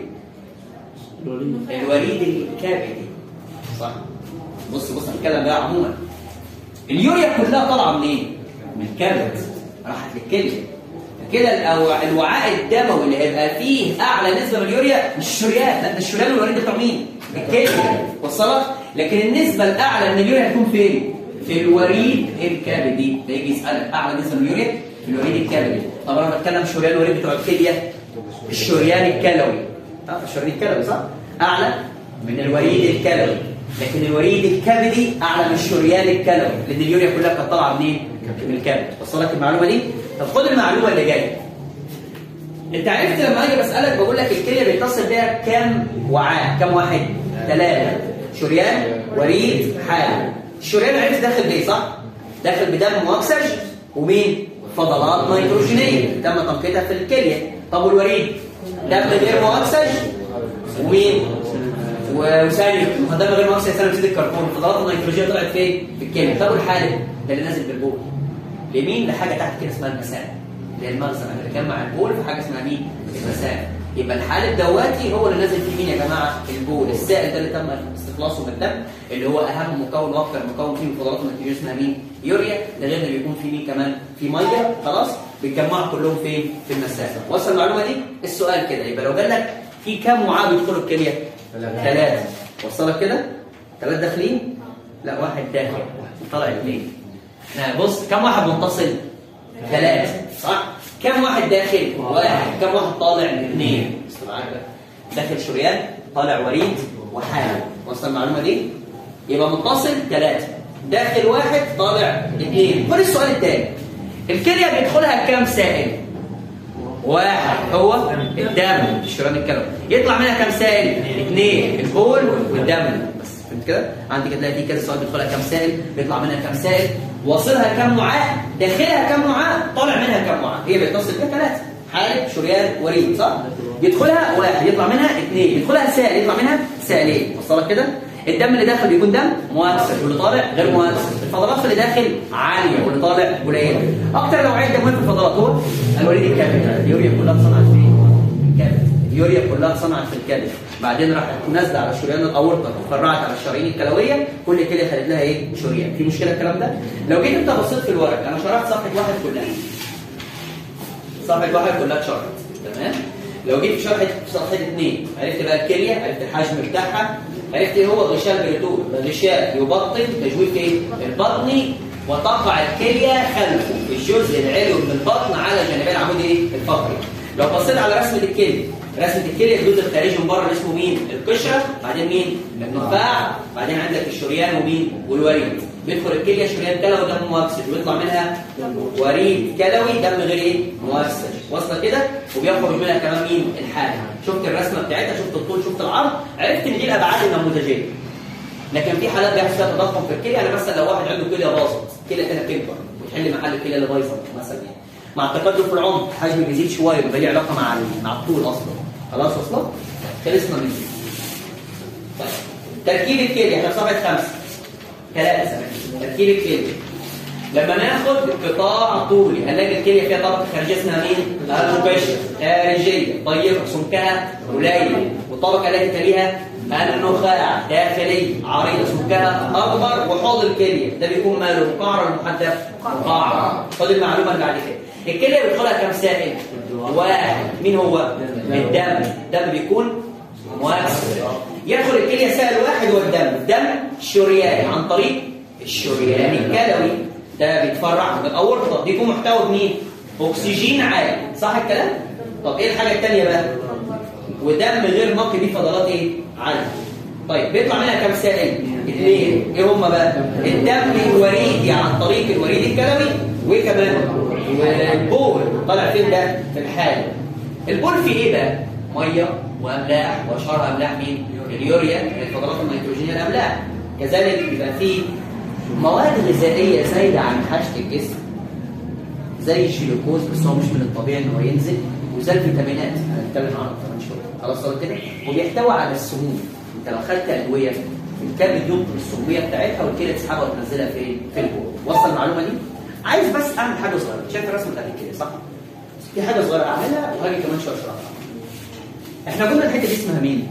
الوريد الكبدي صح بص بص هنتكلم بقى عموما اليوريا كلها طالعه منين؟ من الكبد راحت للكليه كده الأو- الوعاء الدموي اللي هيبقى فيه اعلى نسبه من اليوريا مش الشريان لا ده الشريان والوريد بتوع مين؟ الكليه وصلت لكن النسبه الاعلى من اليوريا هتكون فين؟ في الوريد الكبدي ده يجي يسالك اعلى نسبه من اليوريا في الوريد الكبدي طب انا بتكلم شريان الوريد بتوع الكليه الشريان الكلوي اه الشريان الكلوي صح؟ اعلى من الوريد الكلوي لكن الوريد الكبدي اعلى من الشريان الكلوي لان اليوريا كلها كانت طالعه منين؟ من الكبد وصلك المعلومه دي؟ طب خد المعلومه اللي جايه انت عرفت لما اجي بسالك بقول لك الكليه بيتصل بيها كام وعاء كام واحد ثلاثه شريان وريد حال الشريان عرفت داخل بايه صح داخل بدم مؤكسج ومين فضلات نيتروجينيه تم تنقيتها في الكليه طب والوريد دم غير مؤكسج ومين وثاني مقدمه غير مؤكسج ثاني اكسيد الكربون الفضلات النيتروجينيه طلعت فين في الكليه طب والحالب ده اللي نازل بالبول لمين لحاجه تحت كده اسمها المثانه اللي هي المغزى اللي بيجمع البول في حاجه اسمها مين المثانه يبقى الحالب دواتي هو اللي نازل فيه مين يا جماعه البول السائل ده اللي تم استخلاصه من الدم اللي هو اهم مكون واكثر مكون فيه من الفضلات النيتروجينيه اسمها مين يوريا ده غير اللي بيكون فيه مين كمان في ميه خلاص بيتجمعوا كلهم فين في المثانه وصل المعلومه دي السؤال كده يبقى لو قال لك في كام وعاء بيدخلوا الكليه ثلاثه وصلك كده ثلاثه داخلين لا واحد داخل طلع اثنين احنا بص كم واحد متصل ثلاثة صح كم واحد داخل واحد كم واحد طالع اثنين داخل شريان طالع وريد وحالب وصل المعلومة دي يبقى متصل ثلاثه داخل واحد طالع اثنين خد السؤال الثاني الكليه بيدخلها كام سائل واحد هو الدم الشريان الكلوي يطلع منها كام سائل اثنين البول والدم بس فهمت كده عندي كده تلاقي في كذا سؤال بيدخلها كام سائل بيطلع منها كام سائل واصلها كام نعاء داخلها كام نعاء طالع منها كام نعاء هي بيتصل بيها ثلاثه حالب شريان وريد صح يدخلها واحد يطلع منها اثنين يدخلها سائل يطلع منها سائلين وصلك كده الدم اللي داخل بيكون دم مؤكسد واللي طالع غير مؤكسد الفضلات اللي داخل عاليه واللي طالع قليله اكتر نوعيه دم في الفضلات هو الوريد الكبد اليوريا كلها اتصنعت في الكبد اليوريا كلها اتصنعت في الكبد بعدين راحت نازله على شريان الاورطه وفرعت على الشرايين الكلويه كل كليه خدت لها ايه شريان في مشكله الكلام ده لو جيت انت بصيت في الورق انا شرحت صفحه واحد كلها صفحه واحد كلها اتشرحت تمام لو جيت في شرح صفحه اثنين عرفت بقى الكليه عرفت الحجم بتاعها عرفت ايه هو غشاء البريتول غشاء يبطن تجويف ايه البطني وتقع الكليه خلفه في الجزء العلوي من البطن على جانبي العمود ايه الفقري لو بصيت على رسمه الكليه رسمه الكليه الجزء الخارجي من بره اسمه مين القشره بعدين مين النخاع بعدين عندك الشريان ومين والوريد بيدخل الكليه شريان كلوي دم مؤكسد ويطلع منها وريد كلوي دم غير ايه مؤكسد واصله كده وبيخرج منها كمان مين الحاله شفت الرسمه بتاعتها شفت الطول شفت العرض عرفت ان دي الابعاد النموذجيه لكن في حالات بيحصل فيها تضخم في الكليه يعني مثلا لو واحد عنده كليه باظت كليه كده بتكبر وتحل محل الكليه اللي بايظه مثلا يعني مع التقدم في العمر الحجم بيزيد شويه بيبقى ليه علاقه مع مع الطول اصلا خلاص وصلت خلصنا من دي طيب تركيب الكليه احنا في صفحه خمسه ثلاثه تركيب الكليه لما ناخد قطاع طولي هنلاقي الكليه فيها طبقه خارجيه اسمها مين؟ القشره خارجيه طيبه سمكها قليل والطبقه التي تليها النخاع داخلي عريضه سمكها اكبر وحوض الكليه ده بيكون ماله مقعر ولا محدث؟ مقعر خد المعلومه اللي بعد كده الكليه بيدخلها كام سائل؟ واحد مين هو؟ الدم الدم بيكون مؤكسد يدخل الكليه سائل واحد هو الدم الدم شرياني عن طريق الشريان الكلوي ده بيتفرع من الاورطه بيكون محتوى بمين؟ اكسجين عالي صح الكلام؟ طب ايه الحاجه الثانيه بقى؟ ودم غير نقي دي فضلات ايه؟ عاليه طيب بيطلع منها كام سائل؟ اثنين ايه هم بقى؟ الدم الوريدي عن طريق الوريد الكلوي وكمان والبول طالع فين ده؟ في الحالب البول فيه ايه بقى؟ ميه واملاح واشهر املاح مين؟ اليوريا الفضلات النيتروجينيه الاملاح كذلك بيبقى فيه مواد غذائيه زايده عن حاجه الجسم زي الجلوكوز بس هو مش من الطبيعي ان هو ينزل وزي الفيتامينات هنتكلم عنها كمان شويه خلاص صار كده وبيحتوي على السموم انت لو خدت ادويه الكبد ينقل السموميه بتاعتها والكلى تسحبها وتنزلها في في البول وصل المعلومه دي عايز بس اعمل حاجه صغيره شايف الرسمه بتاعت الكلى صح في حاجه صغيره اعملها وهاجي كمان شويه اشرحها احنا قلنا الحته دي اسمها مين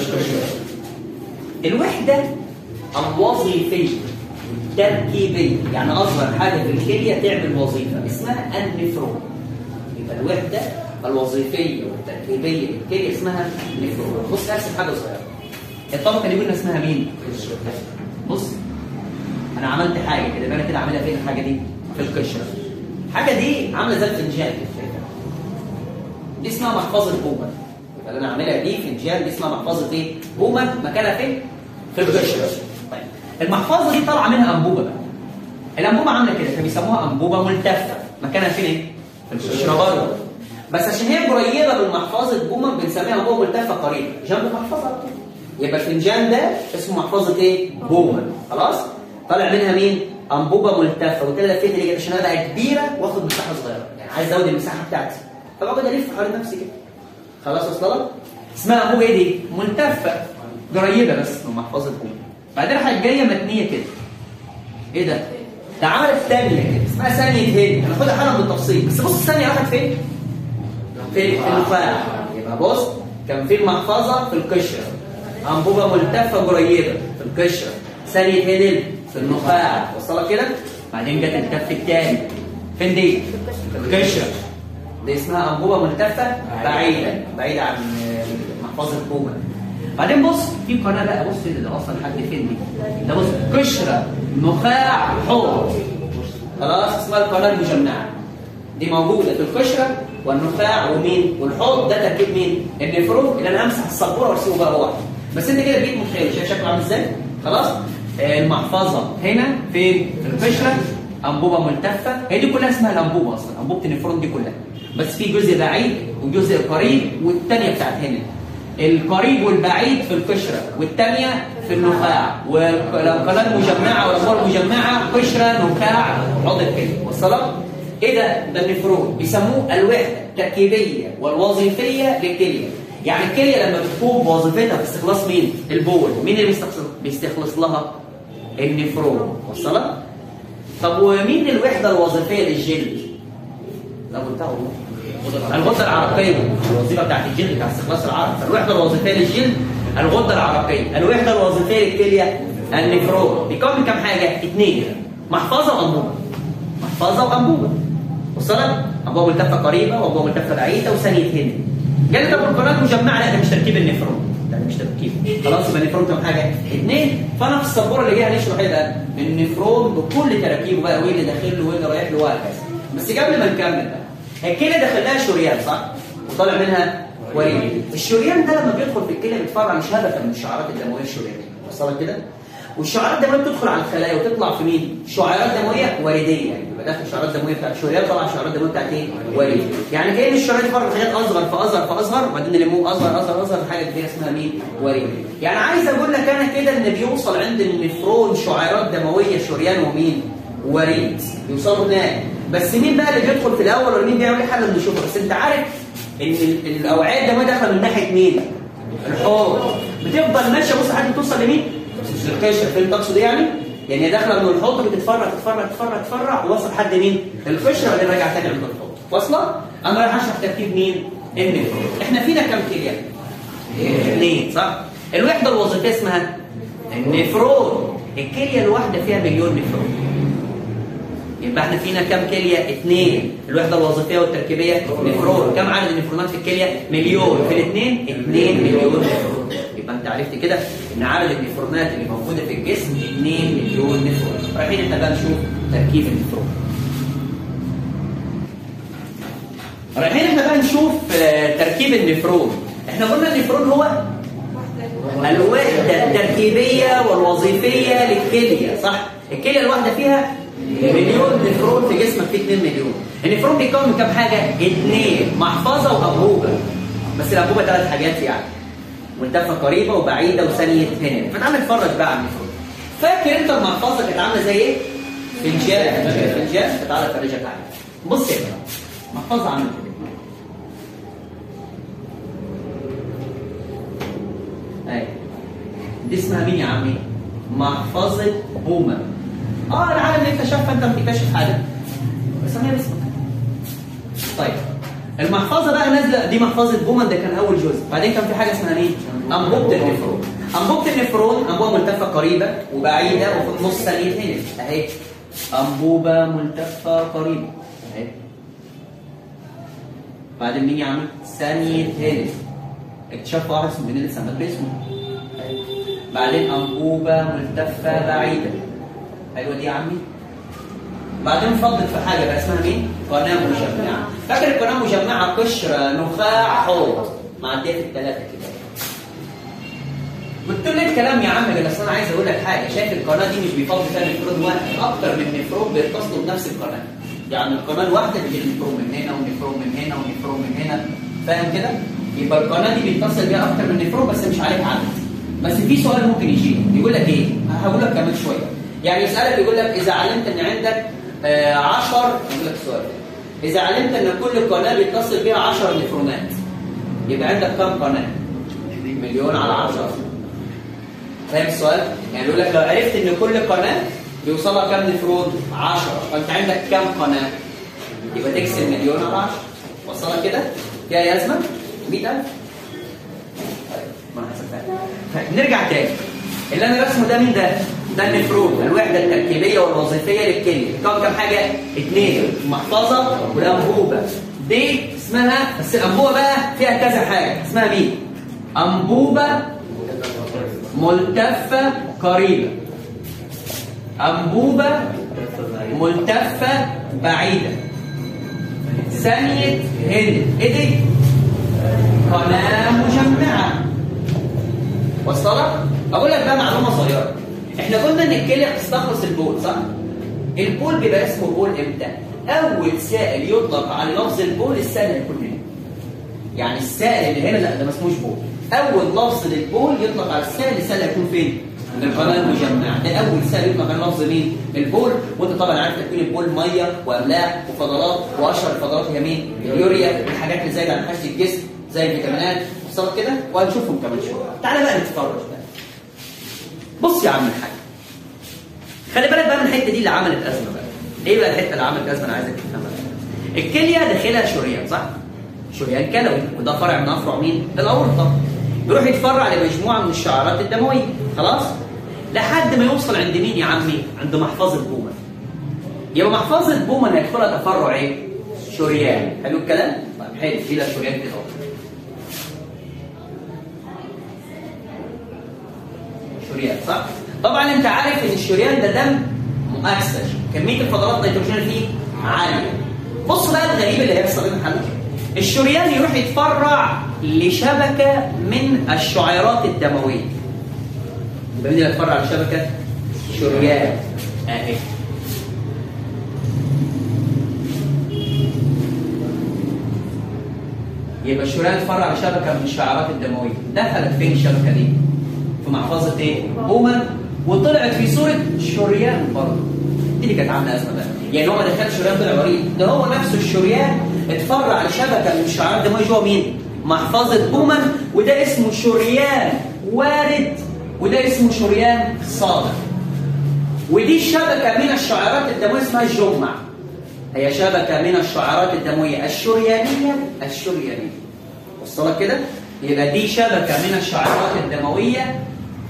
الوحده الوظيفيه تركيبيه يعني اصغر حاجه في الكليه تعمل وظيفه اسمها النفرون يبقى الوحده الوظيفيه والتركيبيه للكليه اسمها نفرون بص ارسم حاجه صغيره الطبقه دي قلنا اسمها مين بص انا عملت حاجه كده يبقى انا كده عاملها فين الحاجه دي في القشره الحاجه دي عامله زي الفنجان دي اسمها محفظه بومن يبقى اللي انا عاملها دي فنجان دي اسمها محفظه ايه بومن مكانها فين في القشره طيب المحفظه دي طالعه منها انبوبه بقى الانبوبه عامله كده فبيسموها انبوبه ملتفه مكانها فين ايه في القشره برضه بس عشان هي قريبه من محفظه بومن بنسميها انبوبه ملتفه قريبه جنب محفظه على طول. يبقى الفنجان ده اسمه محفظه ايه بومن خلاص طالع منها مين انبوبه ملتفه وكده لفيت ليه عشان انا بقى كبيره واخد مساحه صغيره يعني عايز ازود المساحه بتاعتي فبقعد الف حوالين نفسي كده خلاص وصل لك اسمها انبوبه ايه دي ملتفه قريبه بس من محفظه بومن بعدين راحت جايه متنيه كده ايه ده ده عملت ثانيه كده اسمها ثانيه هيد هناخدها حالا بالتفصيل بس بص الثانيه راحت فين في في النخاع يبقى بص كان في المحفظه في القشره انبوبه ملتفه قريبه في القشره ثانيه هيدل في النخاع وصلت كده بعدين جت الكف الثاني فين دي في القشره دي اسمها انبوبه ملتفه بعيده بعيده عن محفظه بومن بعدين بص في قناه بقى بص اللي ده اصلا لحد فين دي ده بص قشره نخاع حوض خلاص اسمها القناه المجمعه دي موجوده في القشره والنخاع ومين والحوض ده تركيب مين النفرون اللي انا امسح السبوره وارسمه بقى هو واحد بس انت كده بقيت متخيل شايف شكله عامل ازاي خلاص المحفظه هنا فين؟ في القشره انبوبه ملتفه هي دي كلها اسمها الانبوبه اصلا انبوبه النفرون دي كلها بس في جزء بعيد وجزء قريب والثانيه بتاعت هنا القريب والبعيد في القشره والثانيه في النخاع والقناه المجمعه والانبوبه المجمعه قشره نخاع عضو الكلى وصلت؟ ايه ده؟ ده النفرون بيسموه الوحده التركيبيه والوظيفيه للكليه يعني الكليه لما بتقوم بوظيفتها في استخلاص مين؟ البول مين اللي بيستخلص بيستخلص لها؟ النفرون وصلت؟ طب ومين الوحده الوظيفيه للجلد؟ لا قلتها والله الغده العرقيه الوظيفه بتاعت الجلد بتاع استخلاص العرق فالوحده الوظيفيه للجلد الغده العرقيه الوحده الوظيفيه للكليه النفرون بيكون من كام حاجه؟ اثنين محفظه وانبوبه محفظه وانبوبه وصلت؟ انبوبه ملتفه قريبه وانبوبه ملتفه بعيده وثانيه هنا جالي طب القناه مجمعه لا ده مش تركيب النفرون ده مش تركيب خلاص يبقى النفرون كام حاجه؟ اثنين فانا في السبوره اللي جايه هنشرح ايه بقى؟ النفرون بكل تراكيبه بقى وايه اللي داخل له وايه اللي رايح له وهكذا بس قبل ما نكمل بقى الكلى داخل لها شريان صح؟ وطالع منها وريد الشريان ده لما بيدخل في الكلى بيتفرع مش هدفا من الشعيرات الدمويه الشريانيه وصلت كده؟ والشعيرات الدمويه بتدخل على الخلايا وتطلع في مين؟ شعيرات دمويه ورديه يعني يبقى داخل شعيرات دمويه بتاعت الشريان طلع شعيرات دمويه بتاعت ايه؟ وريد يعني كان الشرايين فرق حاجات اصغر فاصغر فاصغر وبعدين نلموه اصغر اصغر اصغر حاجه كبيره اسمها مين؟ وريد يعني عايز اقول لك انا كده ان بيوصل عند النفرون شعيرات دمويه شريان ومين؟ وريد يوصلوا هناك بس مين بقى اللي بيدخل في الاول ولا مين بيعمل حاجه اللي نشوفها بس انت عارف ان الاوعيه الدمويه داخله من ناحيه مين؟ الحوض بتفضل ماشيه بص لحد ما توصل لمين؟ القشره فين تقصد ايه يعني؟ يعني هي داخله من الحوض بتتفرع تتفرع تتفرع تتفرع ووصل لحد مين؟ القشره وبعدين راجع تاني عند الحوض واصله؟ انا رايح اشرح تركيب مين؟ النفرون احنا فينا كام كليه؟ اثنين صح؟ الوحده الوظيفيه اسمها النفرون الكليه الواحده فيها مليون نفرون يبقى احنا فينا كام كليه؟ اثنين الوحده الوظيفيه والتركيبيه نفرون كم عدد النفرونات في الكليه؟ مليون في الاثنين 2 مليون نفرون يبقى انت عرفت كده ان عدد النفرونات اللي موجوده في الجسم 2 مليون نفرون رايحين احنا بقى نشوف تركيب النفرون رايحين احنا بقى نشوف تركيب النفرون احنا قلنا النفرون هو الوحده التركيبيه والوظيفيه للكليه صح الكليه الواحده فيها مليون نفرون في جسمك فيه 2 مليون النفرون بيتكون من كام حاجه اثنين محفظه وانبوبه بس الانبوبه ثلاث حاجات يعني ملتفه قريبه وبعيده وثانيه هنا فتعال نتفرج بقى على النفرون فاكر انت المحفظه كانت عامله زي ايه فنجان فاكر فنجان فتعالى افرجك عليها بص يا جماعه محفظه عامله كده اهي دي اسمها مين يا عمي محفظه بوما اه العالم اللي اكتشفها انت بتكتشف حاجه بسميها باسمك طيب المحفظه بقى نازله دي محفظه بومان ده كان اول جزء بعدين كان في حاجه اسمها مين انبوبه النفرون انبوبه النفرون انبوبه ملتفه قريبه وبعيده وفي النص ثانيه هنا اهي انبوبه ملتفه قريبه اهي بعدين مين يعمل ثانيه هنا اكتشاف واحد اسمه بنيل سمك باسمه بعدين انبوبه ملتفه بعيده ايوه دي يا عمي بعدين فضلت في حاجه بقى اسمها مين؟ قناه مجمعه فاكر القناه مجمعه قشره نخاع حوض معديه في الثلاثه كده قلت له الكلام يا عم بس انا عايز اقول لك حاجه شايف القناه دي مش بيفضل فيها نفرون واحد اكتر من نفرون بيتصلوا بنفس القناه يعني القناه الواحده بيجي نفرون من هنا ونفرون من هنا ونفرون من هنا فاهم كده؟ يبقى القناه دي بيتصل بيها اكتر من نفرون بس مش عليها عدد بس في سؤال ممكن يجي يقول لك ايه؟ هقول لك كمان شويه يعني يسالك يقول لك اذا علمت ان عندك 10 آه اقول لك السؤال اذا علمت ان كل قناه بيتصل بها 10 نفرونات يبقى عندك كم قناه؟ مليون على 10 فاهم السؤال؟ يعني يقول لك لو عرفت ان كل قناه بيوصلها كام نفرون؟ 10 فانت عندك كم قناه؟ يبقى تقسم مليون على 10 وصلها كده؟ فيها ازمه؟ 100000 طيب ما طيب نرجع تاني اللي انا رسمه ده مين ده؟ ده النفرون الوحده التركيبيه والوظيفيه للكليه كم كم حاجه؟ اثنين المحفظه والانبوبه دي اسمها بس الانبوبه بقى فيها كذا حاجه اسمها مين؟ انبوبه ملتفه قريبه انبوبه ملتفه بعيده ثانيه هند ايه دي؟ قناه مجمعه وصلت؟ اقول لك بقى معلومه صغيره احنا قلنا ان الكليه بتستخلص البول صح؟ البول بيبقى اسمه بول امتى؟ اول سائل يطلق على لفظ البول السائل اللي يكون هنا. يعني السائل اللي هنا لا ده ما اسموش بول. اول لفظ للبول يطلق على السائل السائل هيكون فين؟ القناه المجمعه ده اول سائل يطلق على لفظ مين؟ البول وانت طبعا عارف تكوين البول ميه واملاح وفضلات واشهر الفضلات هي مين؟ اليوريا الحاجات اللي زايده عن حشد الجسم زي الفيتامينات وصلت كده وهنشوفهم كمان شويه. تعالى بقى نتفرج بقى. بص يا عم الحاج خلي بالك بقى من الحته دي اللي عملت ازمه بقى ايه بقى الحته اللي عملت ازمه انا عايزك تفهمها الكليه داخلها شريان صح شريان كلوي وده فرع من افرع مين الاورطه بيروح يتفرع لمجموعه من الشعيرات الدمويه خلاص لحد ما يوصل عند مين يا عمي عند محفظه بومن يبقى محفظه بومن هيدخلها تفرع ايه شريان حلو الكلام طيب حلو شيلها شريان كده اهو شريان صح؟ طبعا انت عارف ان الشريان ده دم مؤكسج كميه الفضلات النيتروجين فيه عاليه بص بقى الغريب اللي هيحصل هنا حضرتك الشريان يروح يتفرع لشبكه من الشعيرات الدمويه يبقى مين اللي يتفرع لشبكه شريان اهي يبقى الشريان اتفرع لشبكه من الشعيرات الدمويه دخلت فين الشبكه دي؟ في محفظه ايه؟ بومن وطلعت في صوره شريان برضه. دي اللي كانت عامله ازمه بقى. يعني هو ما دخلش شريان طلع وريد، ده هو نفسه الشريان اتفرع لشبكه من الشعيرات الدمويه جوه مين؟ محفظه بومن وده اسمه شريان وارد وده اسمه شريان صادق. ودي شبكه من الشعيرات الدمويه اسمها الجمع. هي شبكه من الشعيرات الدمويه الشريانيه الشريانيه. وصلت كده؟ يبقى دي شبكة من الشعيرات الدموية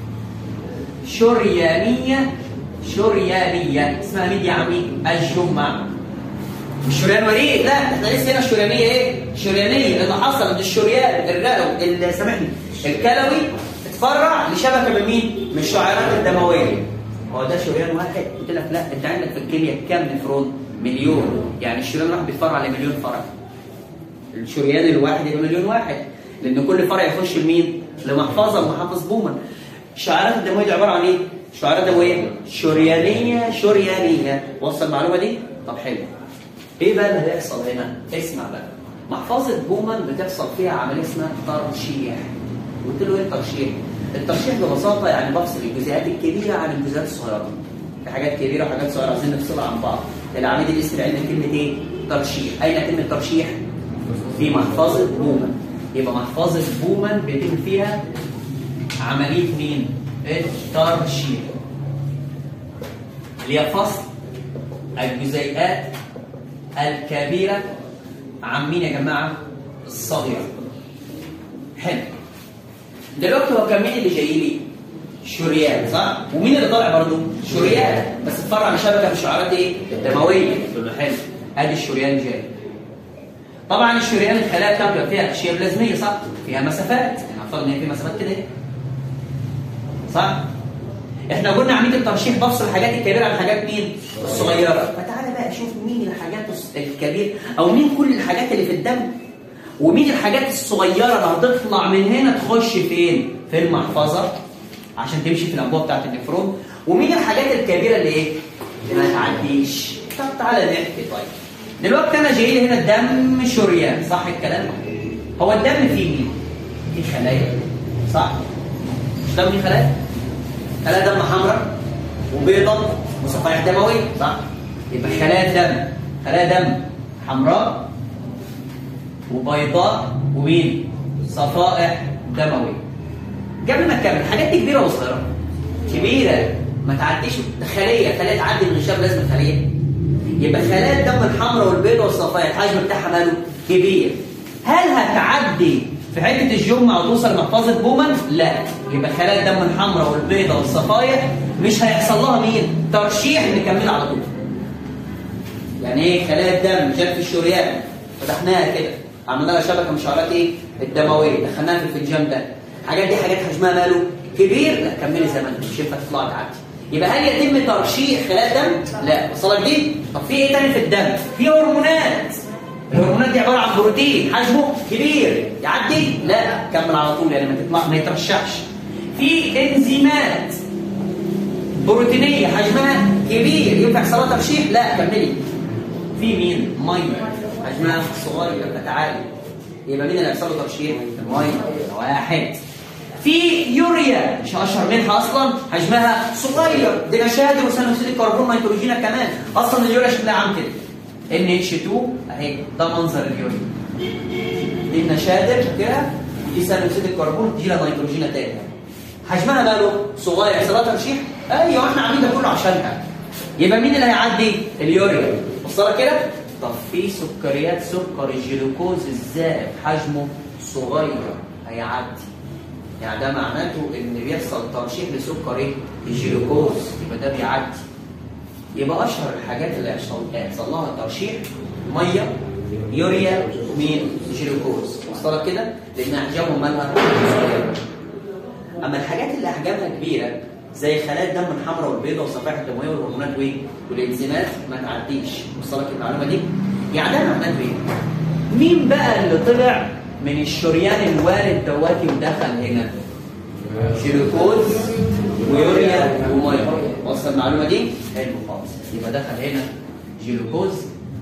شريانية شريانية اسمها مين يا عمي؟ الجمع مش شريان وريد لا احنا لسه هنا الشريانية ايه؟ شريانية اللي حصل ان الشريان الرئوي اللي سامحني الكلوي اتفرع لشبكة من مين؟ من الشعيرات الدموية هو ده شريان واحد؟ قلت لك لا انت عندك في الكلية كام نفرون؟ مليون يعني الشريان الواحد بيتفرع لمليون فرع الشريان الواحد يبقى مليون واحد لان كل فرع يخش لمين؟ لمحفظه محافظ بومن. الشعيرات الدمويه دي عباره عن ايه؟ شعيرات دمويه شريانيه شريانيه، وصل المعلومه دي؟ طب حلو. ايه بقى اللي هيحصل هنا؟ اسمع بقى. محفظه بومن بتحصل فيها عمليه اسمها ترشيح. قلت له ايه الترشيح؟ الترشيح ببساطه يعني بفصل الجزيئات الكبيره عن الجزيئات الصغيره. في حاجات كبيره وحاجات صغيره عايزين نفصلها عن بعض. العمليه دي الاسم العلمي كلمه ايه؟ ترشيح. اين كلمه ترشيح؟ في محفظه بومن. يبقى محفظة بومن بيتم فيها عملية مين؟ الترشيح اللي هي فصل الجزيئات الكبيرة عن مين يا جماعة؟ الصغيرة حلو دلوقتي هو كان مين اللي جاي لي؟ شريان صح؟ ومين اللي طالع برضه؟ شريان بس اتفرع لشبكة من الشعيرات ايه؟ الدموية قلت له حلو ادي الشريان جاي طبعا الشريان الخلايا بتاعته فيها اشياء بلازميه صح؟ فيها مسافات، احنا هنفترض ان هي في مسافات كده صح؟ احنا قلنا عمليه الترشيح بفصل الحاجات الكبيره عن الحاجات مين؟ الصغيره، فتعالى بقى شوف مين الحاجات الكبيره او مين كل الحاجات اللي في الدم ومين الحاجات الصغيره اللي هتطلع من هنا تخش فين؟ في المحفظه عشان تمشي في الانبوبه بتاعت النفرون ومين الحاجات الكبيره اللي ايه؟ اللي ما تعديش. طب تعالى نحكي طيب. دلوقتي انا جاي لي هنا الدم شريان صح الكلام هو الدم فيه مين فيه خلايا صح مش دم فيه خلايا خلايا دم حمراء وبيضاء وصفائح دمويه صح يبقى خلايا دم خلايا دم حمراء وبيضاء ومين صفائح دمويه قبل ما نكمل الحاجات دي كبيره وصغيره كبيره ما تعديش خليه خليه تعدي من الغشاء لازم خليه يبقى خلايا الدم الحمراء والبيضاء والصفائح الحجم بتاعها ماله كبير هل هتعدي في حته الجمعه وتوصل لمحفظه بومن؟ لا يبقى خلايا الدم الحمراء والبيضاء والصفائح مش هيحصل لها مين؟ ترشيح نكملها على طول. يعني ايه خلايا الدم جت في الشريان فتحناها كده عملنا لها شبكه من شعيرات ايه؟ الدمويه دخلناها في الفنجان ده. الحاجات دي حاجات حجمها ماله؟ كبير لا كملي زي ما انت مش ينفع تطلع تعدي. يبقى هل يتم ترشيح خلايا الدم؟ لا وصلك دي؟ طب في ايه تاني في الدم؟ في هرمونات الهرمونات دي عباره عن بروتين حجمه كبير يعدي؟ لا كمل على طول يعني ما تطلع ما يترشحش في انزيمات بروتينيه حجمها كبير ينفع يحصل لها ترشيح لا كملي في مين ميه حجمها صغير فتعالي يبقى مين اللي هيحصل له ترشيح الميه واحد في يوريا مش اشهر منها اصلا حجمها صغير دي نشادر وثاني اكسيد الكربون نيتروجينها كمان اصلا اليوريا شكلها عامل كده NH2 اهي ده منظر اليوريا دي النشادر كده ودي ثاني اكسيد الكربون دي لها نيتروجينها تاني حجمها ماله صغير يحصل لها ترشيح ايوه احنا عاملين ده كله عشانها يبقى مين اللي هيعدي اليوريا وصلت كده طب في سكريات سكر الجلوكوز الزائد حجمه صغير هيعدي يعني ده معناته ان بيحصل ترشيح لسكر ايه الجلوكوز يبقى ده بيعدي يبقى اشهر الحاجات اللي هيحصل هيحصل لها ترشيح ميه يوريا ومين جلوكوز وصلت كده لان احجامهم مالها صغيره اما الحاجات اللي احجامها كبيره زي خلايا الدم الحمراء والبيضاء والصفائح الدمويه والهرمونات وايه والانزيمات ما تعديش وصلك المعلومه دي يعني ده معناته ايه مين بقى اللي طلع من الشريان الوارد دواتي ودخل هنا جلوكوز ويوريا وميه وصل المعلومه دي حلو خالص يبقى دخل هنا جلوكوز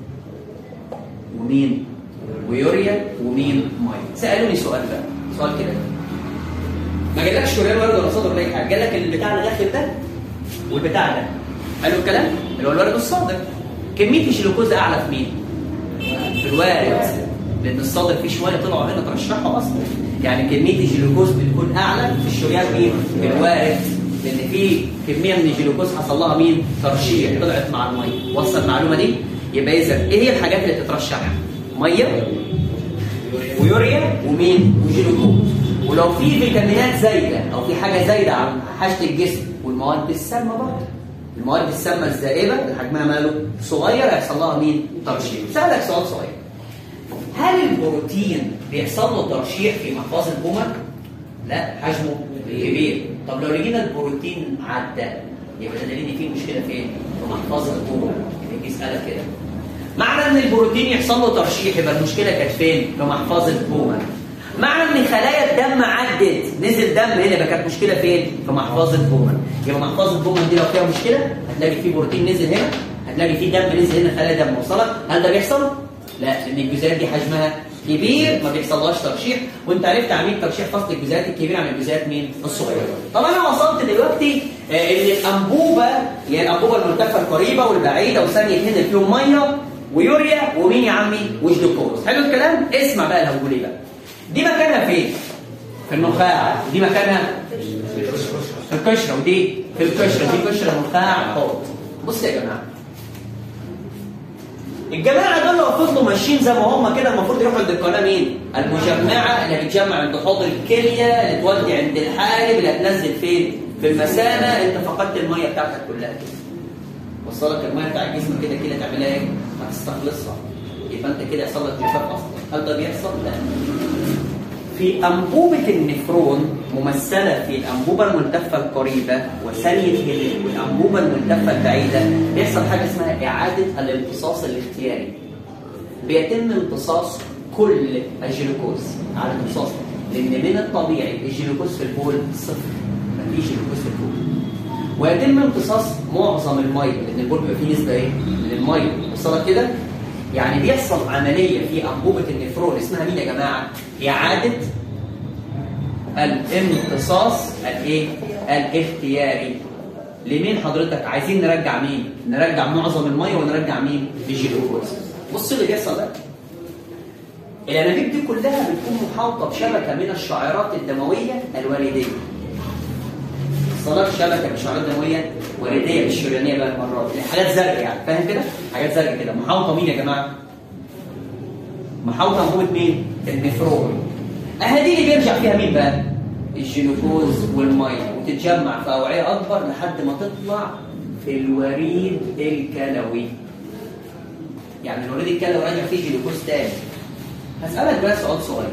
ومين ويوريا ومين ميه سالوني سؤال بقى سؤال كده ما جالكش شريان وارد ولا صادر ولا اي حاجه جالك البتاع اللي داخل ده والبتاع ده حلو الكلام اللي هو الوارد والصادر كميه الجلوكوز اعلى في مين في الوارد لان الصادر فيه شويه طلعوا هنا ترشحوا اصلا يعني كميه الجلوكوز بتكون اعلى في الشريان مين في الوارد لان في كميه من الجلوكوز حصل لها مين ترشيح طلعت مع الميه وصل المعلومه دي يبقى اذا ايه هي الحاجات اللي بتترشح ميه ويوريا ومين وجلوكوز ولو في فيتامينات زايده او في حاجه زايده عن حاجه الجسم والمواد السامه برضه المواد السامه الزائبه اللي حجمها ماله صغير هيحصل لها مين ترشيح سالك سؤال صغير هل البروتين بيحصل له ترشيح في محفظه البومر لا حجمه كبير طب لو لقينا البروتين عدى يبقى ده دليل ان في مشكله فين في محفظه البومر يجي يسالك كده معنى ان البروتين يحصل له ترشيح يبقى المشكله كانت فين في محفظه البومر معنى ان خلايا الدم عدت نزل دم هنا يبقى كانت مشكله فين في محفظه بومن يبقى محفظه بومن دي لو فيها مشكله هتلاقي في بروتين نزل هنا هتلاقي في دم نزل هنا خلايا دم وصلت هل ده بيحصل لا لان الجزيئات دي حجمها كبير ما بيحصلهاش ترشيح وانت عرفت عمليه ترشيح فصل الجزيئات الكبيره عن الجزيئات مين الصغيره طب انا وصلت دلوقتي آه ان الانبوبه اللي هي الانبوبه الملتفه القريبه والبعيده وثانيه هنا فيهم ميه ويوريا ومين يا عمي وجلوكوز حلو الكلام اسمع بقى اللي هقول ايه بقى دي مكانها فين؟ في النخاع ودي مكانها في القشره ودي في القشره دي قشره النخاع حوض بص يا جماعه الجماعه دول لو فضلوا ماشيين زي ما هم كده المفروض يروحوا عند القناه مين؟ المجمعه اللي هتتجمع عند حوض الكليه اللي تودي عند الحالب اللي هتنزل فين؟ في المثانه انت فقدت الميه بتاعتك كلها كده وصلك الميه بتاع جسمك كده كده تعملها ايه؟ هتستخلصها يبقى انت كده يحصل لك جفاف اصلا هل ده بيحصل؟ لا في أنبوبة النفرون ممثلة في الأنبوبة الملتفة القريبة وثانية هيلين والأنبوبة الملتفة البعيدة بيحصل حاجة اسمها إعادة الامتصاص الاختياري بيتم امتصاص كل الجلوكوز على الامتصاص لأن من الطبيعي الجلوكوز في البول صفر مفيش جلوكوز في البول ويتم امتصاص معظم المية لأن البول بيبقى فيه نسبة إيه؟ من المية وصلت كده؟ يعني بيحصل عملية في أنبوبة النفرون اسمها مين يا جماعة؟ إعادة الامتصاص الايه؟ الاختياري. لمين حضرتك؟ عايزين نرجع مين؟ نرجع معظم المية ونرجع مين؟ الجلوكوز. بص اللي بيحصل ده. الأنابيب دي كلها بتكون محاوطة بشبكة من الشعيرات الدموية الوالدية. صلاه شبكه مش شعيرات دمويه ورديه مش شريانيه بقى المرات دي حاجات زرقاء يعني فاهم كده؟ حاجات زرقاء كده محاوطه مين يا جماعه؟ محاوطه انبوبه مين؟ النفرون اهي دي اللي بيرجع فيها مين بقى؟ الجلوكوز والميه وتتجمع في اوعيه اكبر لحد ما تطلع في الوريد الكلوي يعني الوريد الكلوي راجع فيه جلوكوز تاني هسألك بقى سؤال صغير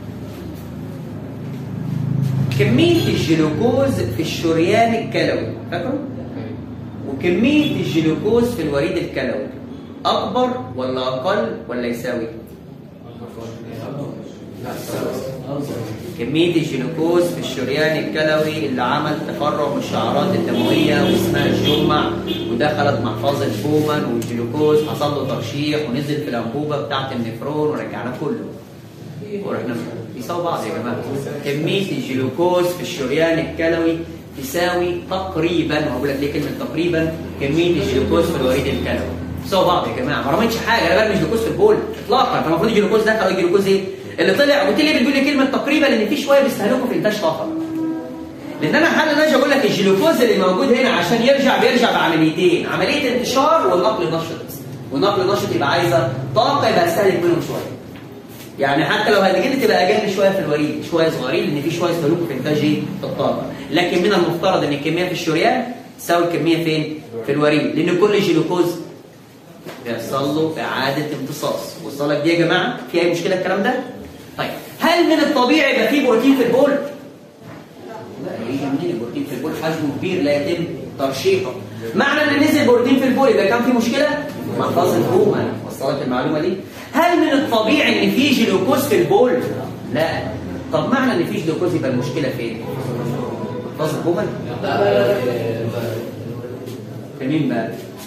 كمية الجلوكوز في الشريان الكلوي فاكره؟ وكمية الجلوكوز في الوريد الكلوي أكبر ولا أقل ولا يساوي؟ كمية الجلوكوز في الشريان الكلوي اللي عمل تفرع من الشعرات الدموية واسمها الجمع ودخلت محفظة بومان والجلوكوز حصل له ترشيح ونزل في الأنبوبة بتاعة النفرون ورجعناه كله ورحنا بيساوي بعض يا جماعة كمية الجلوكوز في الشريان الكلوي تساوي تقريبا وهقول لك ليه كلمة تقريبا كمية الجلوكوز في الوريد الكلوي تساوي بعض يا جماعة ما رميتش حاجة انا برمي جلوكوز في البول اطلاقا فالمفروض الجلوكوز ده او الجلوكوز ايه؟ اللي طلع قلت لي بتقول لي كلمة تقريبا لان في شوية بيستهلكوا في انتاج طاقة لان انا حالا انا اقول لك الجلوكوز اللي موجود هنا عشان يرجع بيرجع بعمليتين عمليه انتشار والنقل نشط والنقل نشط يبقى عايزه طاقه يبقى استهلك منهم شويه يعني حتى لو هتجي تبقى اقل شويه في الوريد شويه صغيرين لان في شويه استهلاك في انتاج ايه الطاقه لكن من المفترض ان الكميه في الشريان تساوي الكميه فين في الوريد لان كل جلوكوز بيحصل له اعاده امتصاص وصل لك دي يا جماعه في اي مشكله الكلام ده طيب هل من الطبيعي يبقى في بروتين في البول لا يجي منين البروتين في البول حجمه كبير لا يتم ترشيحه معنى ان نزل بروتين في البول يبقى كان في مشكله محفظه البومه وصلت المعلومه دي هل من الطبيعي ان في جلوكوز في البول لا طب معنى ان في جلوكوز يبقى المشكله فين محفظه البومه في مين بقى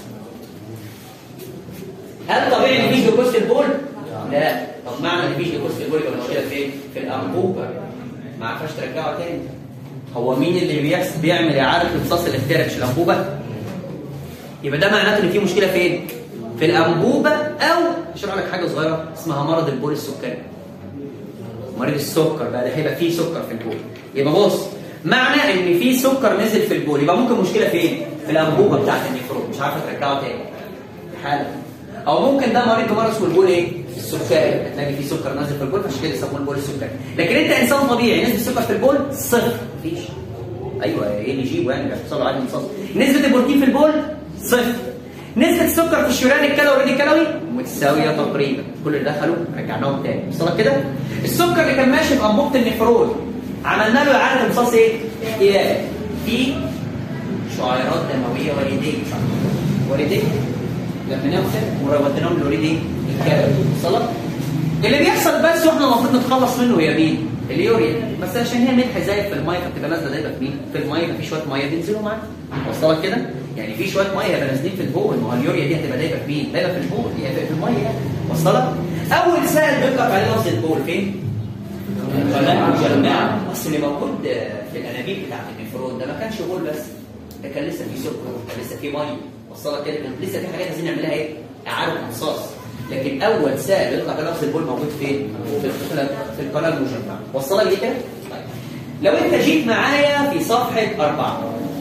هل طبيعي ان في جلوكوز في البول لا طب معنى ان في جلوكوز في البول يبقى المشكله فين في الانبوبه ما عرفش ترجعه تاني هو مين اللي بيحس بيعمل اعاده امتصاص الاختيار مش الانبوبه يبقى ده معناته ان في مشكله فين في الانبوبه او اشرح لك حاجه صغيره اسمها مرض البول السكري مريض السكر بقى ده هيبقى فيه سكر في البول يبقى بص معنى ان في سكر نزل في البول يبقى ممكن مشكله فين في الانبوبه بتاعت النفرون مش عارفه ترجعه تاني حاله او ممكن ده مريض بمرض اسمه البول ايه السكري هتلاقي في سكر نازل في البول فعشان كده يسموه البول السكري لكن انت انسان طبيعي نسبه السكر في البول صفر مفيش ايوه ايه اللي يجيبه يعني بيحصل له عادي امتصاص نسبه البروتين في البول صفر نسبه السكر في الشريان الكلوي والوريد الكلوي متساويه تقريبا كل اللي دخلوا رجعناهم تاني وصلك كده السكر اللي كان ماشي في انبوبه النفرون عملنا له اعاده امتصاص ايه احتياج في شعيرات دمويه وريديه وريديه لما ناخد ووديناهم للوريد ايه الكلوي وصلك اللي بيحصل بس واحنا المفروض نتخلص منه يا مين اليوريا بس عشان هي ملح زايد في الميه فبتبقى نازله دايما في مين في الميه ففي شويه ميه بينزلوا معاك وصلك كده يعني في شويه ميه هيبقى نازلين في البول ما هو اليوريا دي هتبقى دايما في مين دايما في البول هي في الميه يعني وصلك اول سائل بيطلق عليه لفظ البول فين القناه المجمعه بس اللي موجود في الانابيب بتاعت النفرون ده ما كانش بول بس ده كان لسه في سكر كان لسه في ميه وصلك كده كان لسه في حاجات عايزين نعملها ايه اعاده امتصاص لكن اول سائل يطلع على لفظ البول موجود فين في في القناه المجمعه وصلك دي كده طيب لو انت جيت معايا في صفحه أربعة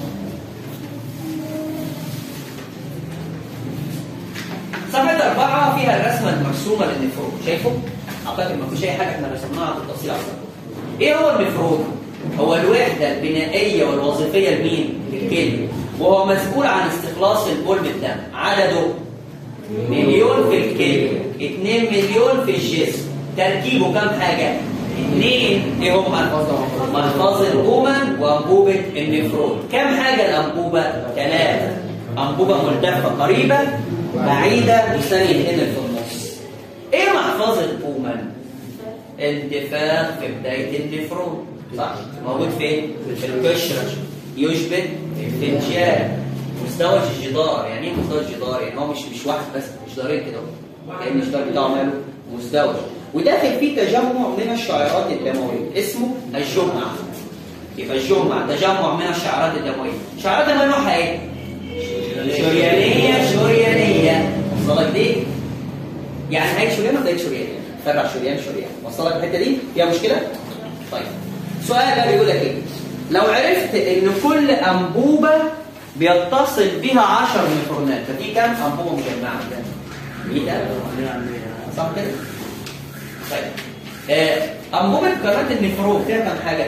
صفحة أربعة فيها الرسمة المرسومة للنفرون شايفه؟ أعتقد ما فيش أي حاجة احنا رسمناها بالتفصيل أصلا إيه هو النفرون؟ هو الوحدة البنائية والوظيفية لمين؟ للكلى وهو مسؤول عن استخلاص البول بالدم عدده مليون في الكلى 2 مليون في الجسم تركيبه كام حاجة؟ اثنين ايه هم محفظة الأمم وأنبوبة النفرون كم حاجة الأنبوبة؟ ثلاثة أنبوبة ملتفة قريبة بعيدة وثانية ينقل في النص ايه محفظة أمم؟ انتفاخ في بداية النفرون صح؟ موجود فين؟ في القشرة يشبه الفنجان مستوى الجدار يعني ايه مستوى الجدار؟ يعني هو مش مش واحد بس مش دارين كده كأن الجدار بتاعه ماله مزدوج وداخل فيه تجمع من الشعيرات الدمويه اسمه الجمع يبقى الجمع تجمع من الشعيرات الدمويه الشعيرات الدمويه نوعها ايه شريانيه شريانيه وصلك دي يعني هي شريان ولا هي شريان فرع شريان شريان وصلك الحته دي فيها مشكله طيب سؤال بقى بيقول لك ايه لو عرفت ان كل انبوبه بيتصل بها 10 نيوترونات ففي كام انبوبه مجمعه كده 100000 صح كده طيب آه، انبوبه قناه النفرون فيها كام حاجه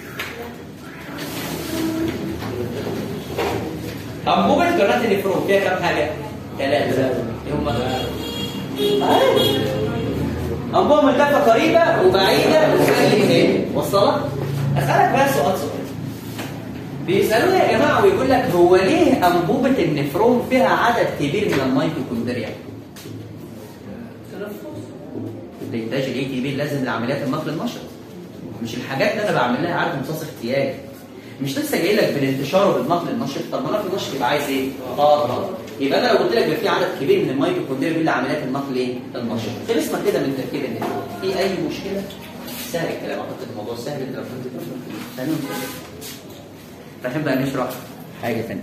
انبوبه قناه النفرون فيها كام حاجه ثلاثه ايه هم انبوبه ملتفه قريبه وبعيده وثانيه وصلت اسالك بقى سؤال صغير بيسالونا يا جماعه ويقول لك هو ليه انبوبه النفرون فيها عدد كبير من الميتوكوندريا تنفس الانتاج الاي تي بي لازم لعمليات النقل النشط مش الحاجات اللي انا بعمل لها عدد امتصاص اختياري مش لسه جاي لك بالانتشار وبالنقل النشط طب ما النقل النشط يبقى عايز ايه؟ طاقه يبقى انا لو قلت لك في عدد كبير من الميتوكوندريا بيقول لعمليات النقل ايه؟ النشط خلصنا كده من تركيب النت في اي مشكله؟ سهل الكلام اعتقد الموضوع سهل انت لو فهمت تمام رايحين بقى نشرح حاجه ثانيه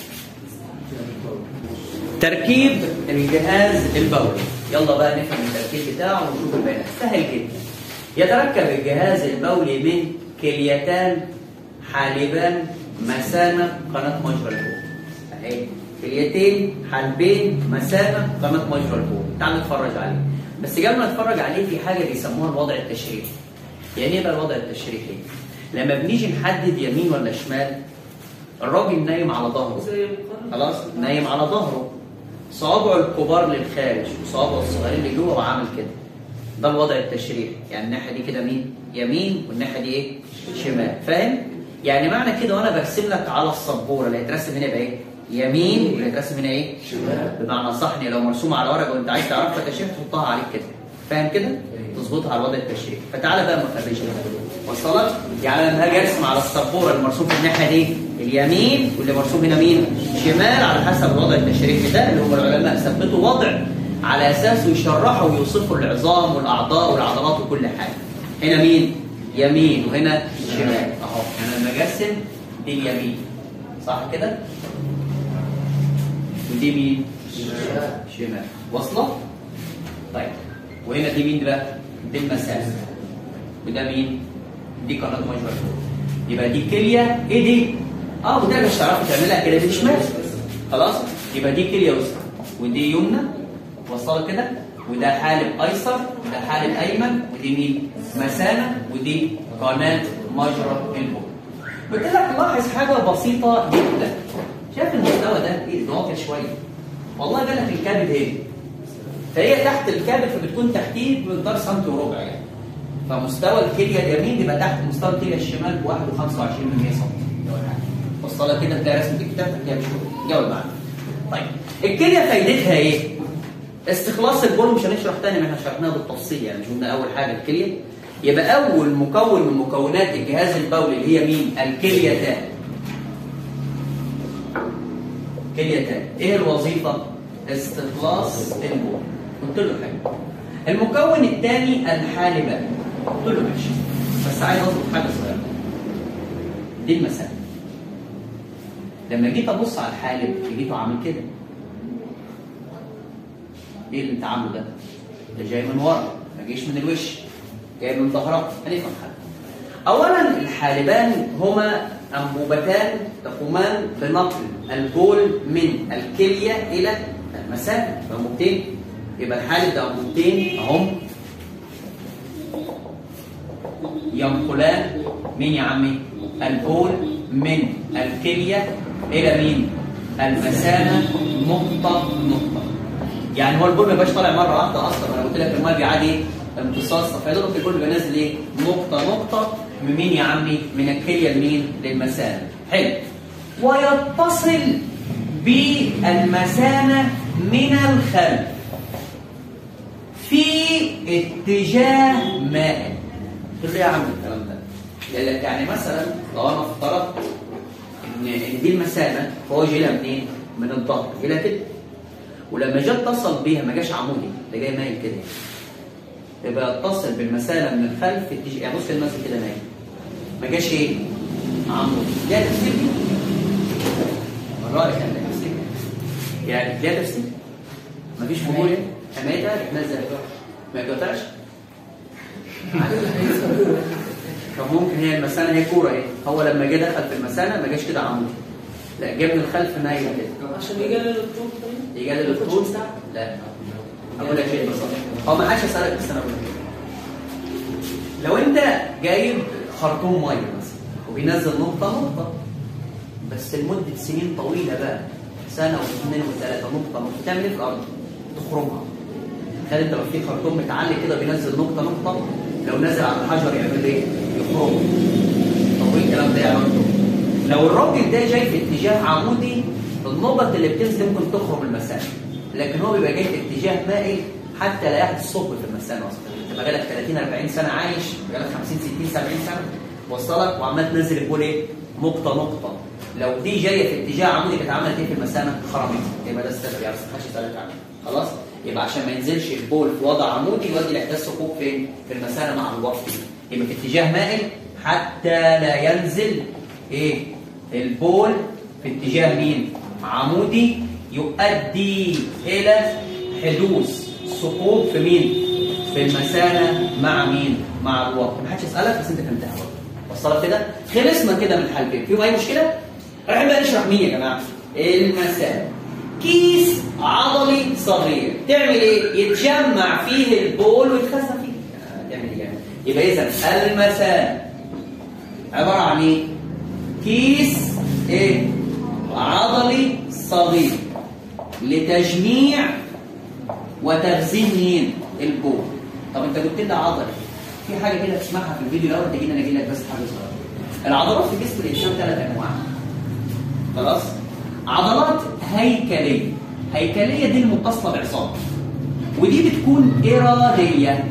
تركيب الجهاز البولي يلا بقى نفهم التركيب بتاعه ونشوف البيانات سهل جدا يتركب الجهاز البولي من كليتان حالبان مثانة قناة مجرى البول اهي كليتين حالبين مثانة قناة مجرى البول تعال نتفرج عليه بس قبل ما نتفرج عليه في حاجة بيسموها الوضع التشريحي يعني ايه بقى الوضع التشريحي؟ لما بنيجي نحدد يمين ولا شمال الراجل نايم على ظهره زي القرن خلاص نايم على ظهره صوابعه الكبار للخارج وصوابعه الصغيرين لجوه وعامل كده ده الوضع التشريحي يعني الناحيه دي كده مين يمين والناحيه دي ايه شمال فاهم يعني معنى كده وانا برسم لك على السبوره اللي هيترسم هنا يبقى ايه يمين واللي هيترسم هنا ايه شمال بمعنى صح إن لو مرسومه على ورقه وانت عايز تعرفها تشريح تحطها عليك كده فاهم كده تظبطها على الوضع التشريحي فتعالى بقى مفرجها وصلت يعني لما هاجي ارسم على السبوره المرسوم في الناحيه دي اليمين واللي مرسوم هنا مين شمال على حسب الوضع التشريحي ده اللي هم العلماء ثبتوا وضع على اساسه يشرحوا ويوصفوا العظام والاعضاء والعضلات وكل حاجه هنا مين يمين وهنا شمال اهو انا لما اجي ارسم دي اليمين صح كده ودي مين شمال واصله طيب وهنا دي مين بقى دي المسافه وده مين دي قناه مجرى البول يبقى دي كليه ايه دي اه وده مش هتعرفي تعملها كده دي شمال خلاص يبقى دي كليه يسرى ودي يمنى وصل كده وده حالب ايسر وده حالب ايمن ودي مين مثانه ودي قناه مجرى البول قلت لك لاحظ حاجه بسيطه جدا شايف المستوى ده ايه ضاغط شويه والله جالك الكبد هنا فهي تحت الكبد فبتكون تحتيه بمقدار سنتي وربع يعني فمستوى الكليه اليمين يبقى تحت مستوى الكليه الشمال ب 1.25 سم وصلها كده تلاقي رسمه الكتاب تحتيها بشويه جاوب معانا طيب الكليه فايدتها ايه؟ استخلاص البول مش هنشرح تاني ما احنا شرحناها بالتفصيل يعني مش قلنا اول حاجه الكليه يبقى اول مكون من مكونات الجهاز البولي اللي هي مين؟ الكليتان كليتان ايه الوظيفه؟ استخلاص البول قلت له حاجه المكون الثاني الحالبان قلت له ماشي بس عايز اظبط حاجه صغيره دي المسألة لما جيت ابص على الحالب لقيته عامل كده ايه اللي انت عامله ده؟ ده جاي من ورا ما جايش من الوش جاي من ظهرك هنفهم حاجه اولا الحالبان هما انبوبتان تقومان بنقل البول من الكليه الى المثانه انبوبتين يبقى الحالب ده انبوبتين اهم ينقلان مين يا عمي البول من الكليه الى مين المثانه نقطه نقطه يعني هو البول ما يبقاش طالع مره واحده اصلا انا قلت لك الميه بيعادي ايه امتصاص فيدوبك البول بيبقى نازل ايه نقطه نقطه من مين يا عمي من الكليه لمين للمثانه حلو ويتصل بالمثانه من الخلف في اتجاه مائل قلت له يا عم الكلام ده قال لك يعني مثلا لو انا افترضت ان ان دي المثانه فهو جاي لها منين؟ من الظهر جاي لها كده ولما جه اتصل بيها ما جاش عمودي ده جاي مايل كده يبقى اتصل بالمثانه من الخلف اتجاه يعني بص المثل كده مايل ما جاش ايه؟ عمودي ليها تفسير دي؟ مرة كان لها تفسير يعني ليها تفسير مفيش قبول حمايتها بتنزل ما يقطعش كان ممكن هي المثانه هي كوره ايه هو لما جه دخل في المثانه ما جاش كده عمودي لا جاب من الخلف نايم كده عشان يجلل الطول طيب يجلل الطول لا اقول لك شيء بسيط هو ما حدش يسالك بس انا اقول لك لو انت جايب خرطوم ميه مثلا وبينزل نقطه نقطه بس لمده سنين طويله بقى سنه واثنين وثلاثه نقطه نقطه تعمل ايه في الارض؟ تخرمها تخيل انت لو في خرطوم متعلق كده بينزل نقطه نقطه لو نزل على الحجر يعمل ايه؟ يخرمه طب وايه الكلام ده يا عم؟ لو الراجل ده جاي في اتجاه عمودي النقط اللي بتنزل ممكن تخرم المسافه لكن هو بيبقى جاي في اتجاه مائل حتى لا يحدث ثقب في المثانه اصلا انت بقالك 30 40 سنه عايش بقالك 50 60 70 سنه وصلك وعمال تنزل البول ايه نقطه نقطه لو دي جايه في اتجاه عمودي كانت عملت ايه في المثانه خرمت يبقى ده السبب يعني ما حدش يسالك عنه خلاص يبقى عشان ما ينزلش البول في وضع عمودي يؤدي لاحداث ثقوب فين في المثانه مع الوقت يبقى في اتجاه مائل حتى لا ينزل ايه البول في اتجاه مين عمودي يؤدي الى حدوث ثقوب في مين في المثانه مع مين مع الوقت ما حدش يسالك بس انت فهمتها برضه وصلت كده خلصنا كده من الحالتين فيهم اي مشكله رايحين بقى نشرح مين يا جماعه المثانه كيس عضلي صغير تعمل ايه يتجمع فيه البول ويتخزن فيه آه، تعمل ايه يعني يبقى اذا المثانه عباره عن ايه كيس ايه عضلي صغير لتجميع وتخزين مين البول طب انت قلت لي عضلي في حاجه كده تسمعها في الفيديو الاول تجينا انا اجي لك بس حاجه صغيره العضلات في جسم الانسان ثلاث انواع خلاص عضلات هيكليه هيكليه دي المتصله بعصام ودي بتكون اراديه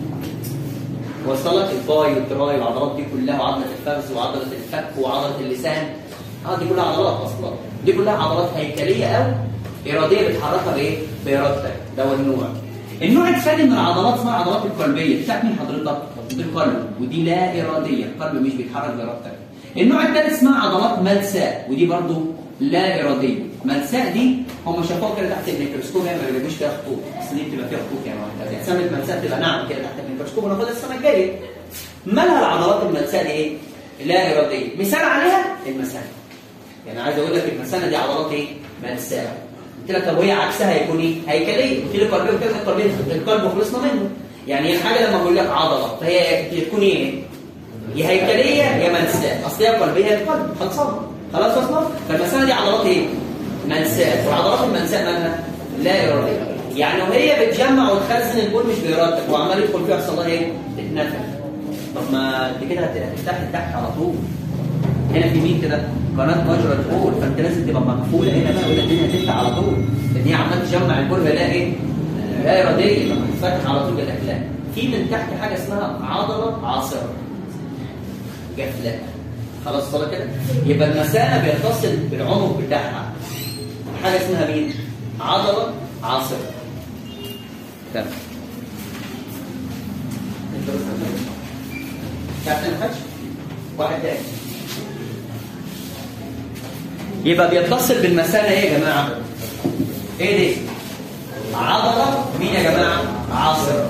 وصلت الباي والتراي والعضلات دي كلها وعضله الفخذ وعضله الفك وعضله اللسان اه دي كلها عضلات اصلا دي كلها عضلات هيكليه او اراديه بتحركها بايه؟ بارادتك ده هو النوع النوع الثاني من العضلات اسمها العضلات القلبيه بتاعت مين حضرتك؟ القلب ودي لا اراديه القلب مش بيتحرك بارادتك النوع الثالث اسمها عضلات ملساء ودي برضو لا اراديه ملساء دي هم شافوها كده تحت الميكروسكوب يعني ما بيلاقوش فيها خطوط اصل دي بتبقى فيها خطوط يعني واحده يعني سمت ملساء تبقى ناعم كده تحت الميكروسكوب وناخدها السنه الجايه مالها العضلات الملساء دي ايه؟ لا اراديه مثال عليها المثانه يعني عايز اقول لك المثانه دي عضلات ايه؟ ملساء قلت لك طب وهي عكسها هيكون ايه؟ هيكليه قلت لي قلبيه قلت لك القلبيه القلب خلصنا منه يعني الحاجه لما اقول لك عضله فهي تكون ايه؟ يا هيكليه يا ملساء اصل هي قلبيه هي القلب خلصانه خلاص وصلت فالمثانه دي عضلات ايه ملساء والعضلات الملساء مالها لا اراديه يعني وهي بتجمع وتخزن البول مش بارادتك وعمال يدخل فيها يحصل لها ايه تتنفخ طب ما انت كده هتفتح تحت على طول هنا في مين كده قناه مجرى البول فانت لازم تبقى مقفوله هنا بقى ولا الدنيا هتفتح على طول لان هي عماله تجمع البول ولا ايه لا اراديه لما تتفتح على طول كده لا في من تحت حاجه اسمها عضله عاصره جفلاء خلاص صار كده يبقى المثانه بيتصل بالعنق بتاعها حاجه اسمها مين عضله عاصره تمام انت بس تعرف ما خدش واحد تاني يبقى بيتصل بالمثانه ايه يا جماعه ايه دي عضله مين يا جماعه عاصره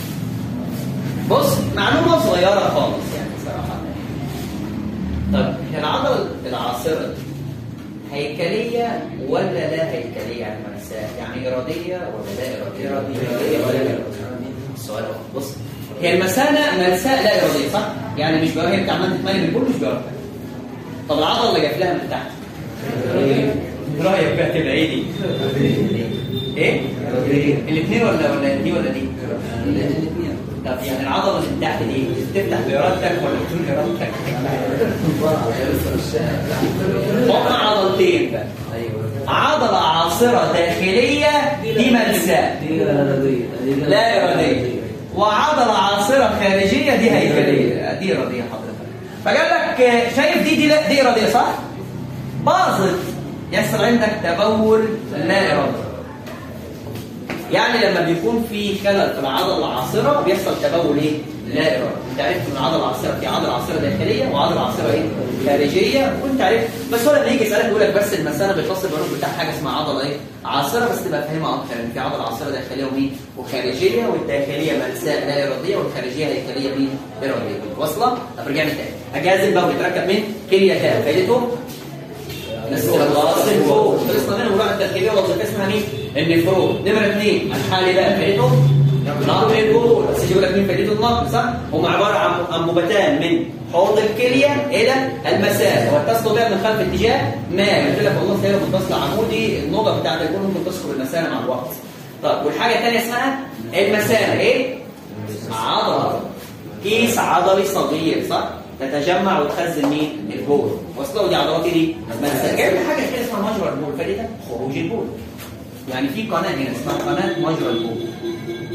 بص معلومه صغيره خالص يعني صراحه طب هي العضله العاصره دي هيكليه ولا لا هيكليه يعني ملساء يعني اراديه ولا لا اراديه اراديه ولا لا اراديه السؤال هو بص هي المثانه ملساء لا اراديه صح يعني مش بقى هي بتعمل تتملي من كل مش بقى طب العضله اللي جات لها من تحت رايك بقى تبقى ايه دي ايه الاثنين ولا ولا دي ولا دي الاثنين طب يعني العضله اللي تحت دي تفتح بارادتك ولا بدون ارادتك هم عضلتين بقى عضله عاصره داخليه دي ملساء لا اراديه وعضله عاصره خارجيه دي هيكليه دي اراديه حضرتك فقال لك شايف دي دي لا دي اراديه صح باظت يحصل عندك تبول لا ارادي يعني لما بيكون في خلل في العضله العاصره بيحصل تبول ايه لا ارادي انت عرفت ان العضله العاصره في عضله عاصره داخليه وعضله عاصره ايه خارجيه وانت عرفت بس هو لما يجي يسالك يقول لك بس المثانه بيتصل بالروح بتاع حاجه اسمها عضله ايه عاصره بس تبقى فاهمها اكتر ان في عضله عاصره داخليه ومين وخارجيه والداخليه ملساء لا اراديه والخارجيه هيكليه مين اراديه واصله طب رجعنا تاني اجهز البول بيتركب من كليتان فايدته استخلاص الفوق خلصنا منه وراء التركيبيه وظيفه اسمها مين؟ النفرون نمره اثنين الحالبات فايدته نقل البول بس يجيب لك مين فايدته النقل صح؟ هم عباره عن انبوبتان من حوض الكليه الى المثانه واتصلوا بها من خلف اتجاه ما قلت لك والله هي متصله عمودي النقطه بتاعت البول ممكن تسكر المثانه مع الوقت طيب والحاجه الثانيه اسمها المثانه ايه؟ عضله كيس عضلي صغير صح؟ تتجمع وتخزن مين؟ البول وصلوا دي عضلات دي ملساء جايب لي حاجه كده اسمها مجرى البول فايده خروج البول يعني في قناه هنا اسمها قناه مجرى البول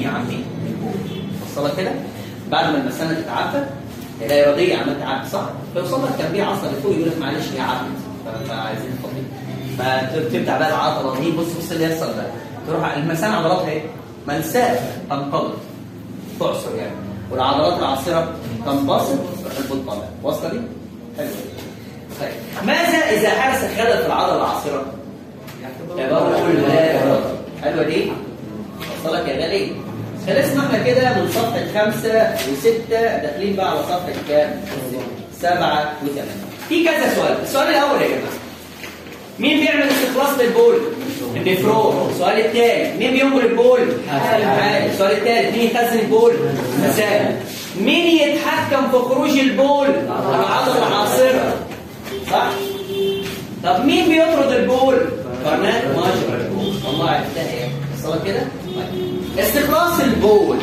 يا عمي البول وصلك كده بعد ما المثانه تتعبى لا اراديه عملت تعبي صح فيوصل لك تنبيه عصب لفوق يقول لك معلش هي عبت ف- فعايزين نفضي فتبدا بقى العضله دي بص بص اللي يحصل ده تروح المثانه عضلاتها ايه؟ ملساء تنقبض تعصر يعني والعضلات العاصره تنبسط تروح البول طالع واصله دي؟ حلو طيب ماذا اذا حدث خلل في العضله العاصره؟ تبول لا إرادي. حلوه دي؟ وصلك يا غالي؟ خلصنا احنا كده من صفحه خمسه وسته داخلين بقى على صفحه كام؟ سبعه وثمانيه. في كذا سؤال، السؤال الاول يا جماعه مين بيعمل استخلاص للبول؟ النفرون، السؤال الثاني مين بينقل البول؟ الحالي، السؤال الثالث مين يخزن البول؟ المسائل مين يتحكم في خروج البول؟ العضله العاصره صح؟ طب مين بيطرد البول؟ قناه مجرى البول والله عرفتها ايه؟ وصلت كده؟ طيب. استخلاص البول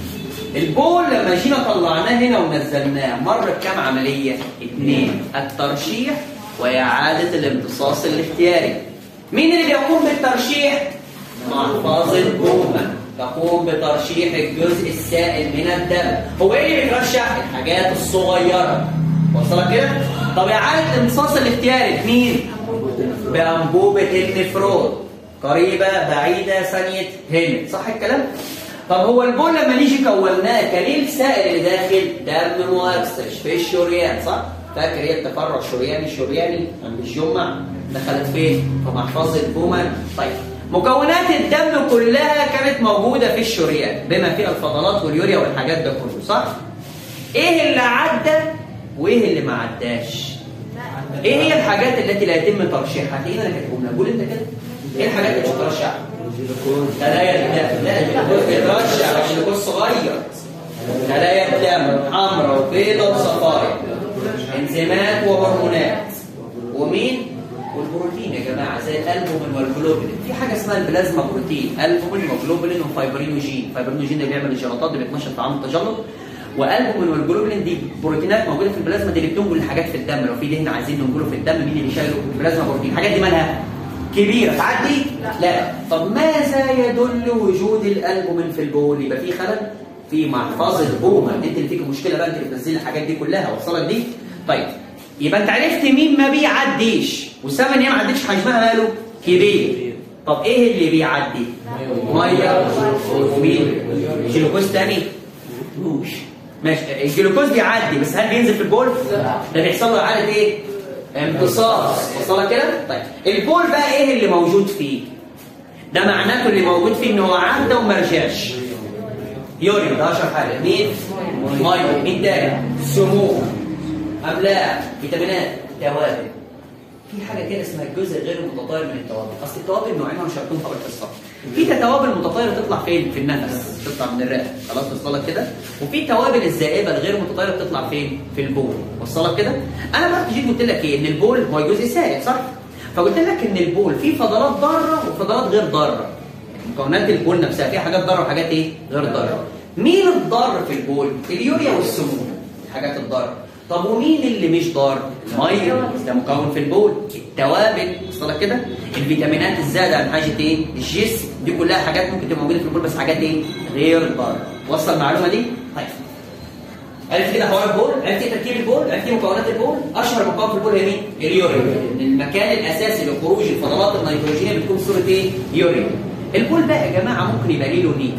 البول لما جينا طلعناه هنا ونزلناه مر بكام عمليه؟ اثنين الترشيح واعاده الامتصاص الاختياري مين اللي بيقوم بالترشيح؟ محفظة بوما تقوم بترشيح الجزء السائل من الدم هو ايه اللي بيرشح؟ الحاجات الصغيرة وصلك كده؟ طب إعادة الامتصاص الاختياري مين؟ بأنبوبة النفرون قريبة بعيدة ثانية هنا صح الكلام؟ طب هو البول لما نيجي كوناه كان ايه السائل اللي داخل؟ دم مؤكسج في الشريان صح؟ فاكر ايه التفرع الشرياني الشرياني عند الجمع دخلت فين؟ في محفظة بومان طيب مكونات الدم كلها كانت موجودة في الشريان بما فيها الفضلات واليوريا والحاجات ده كله صح؟ ايه اللي عدى وايه اللي ما عداش؟ ايه هي الحاجات التي لا يتم ترشيحها؟ هتلاقينا انا كاتبهم لك قول انت كده ايه الحاجات اللي مش ترشحها؟ خلايا الدم لا الجلوكوز بيترشح عشان الجلوكوز صغير خلايا الدم حمراء وبيضاء وصفايا انزيمات وهرمونات ومين؟ والبروتين يا جماعه زي الالبومين والجلوبولين في حاجه اسمها البلازما بروتين البومين وجلوبولين وفايبرينوجين فايبرينوجين ده بيعمل الجلطات اللي بتنشط في عمل التجلط والبومين والجلوبولين دي بروتينات موجوده في البلازما دي اللي بتنقل الحاجات في الدم لو في دهن عايزين ننقله في الدم مين اللي شايله البلازما بروتين الحاجات دي مالها كبيره تعدي لا طب ماذا يدل وجود الالبومين في البول يبقى في خلل في محفظه بوما انت اللي فيك مشكله بقى انت اللي بتنزلي الحاجات دي كلها وصلت دي طيب يبقى انت عرفت مين ما بيعديش والسمن هي ما عدتش حجمها ماله كبير طب ايه اللي بيعدي ميه ومين جلوكوز تاني مش ماشي الجلوكوز بيعدي بس هل بينزل في البول ده بيحصل له اعاده ايه امتصاص وصلك كده طيب البول بقى ايه اللي موجود فيه ده معناته اللي موجود فيه ان هو عدى وما رجعش يوريا ده اشهر حاجه مين ميه مين تاني سموم املاح فيتامينات توابل في حاجه كده اسمها الجزء غير المتطاير من التوابل اصل التوابل نوعين انا شرحتهم في اول حصه في توابل متطايره تطلع فين في النفس تطلع من الرئه خلاص وصلك كده وفي توابل الزائبه الغير متطايره بتطلع فين في البول وصلك كده انا بقى جيت قلت لك ايه ان البول هو جزء سائل صح فقلت لك ان البول فيه فضلات ضاره وفضلات غير ضاره مكونات البول نفسها فيها حاجات ضاره وحاجات ايه غير ضاره مين الضار في البول اليوريا والسموم الحاجات الضاره طب ومين اللي مش ضار؟ الميه ده مكون في البول، التوابل وصلك كده؟ الفيتامينات الزايده عن حاجه ايه؟ الجسم دي كلها حاجات ممكن تبقى موجوده في البول بس حاجات ايه؟ غير ضاره. وصل المعلومه دي؟ طيب. عرفت كده حوار البول؟ عرفت ايه تركيب البول؟ عرفت ايه مكونات البول؟ اشهر مكون في البول هي مين؟ اليوريا. المكان الاساسي لخروج الفضلات النيتروجينيه بتكون في صوره ايه؟ يوريا. البول بقى يا جماعه ممكن يبقى ليه لونين.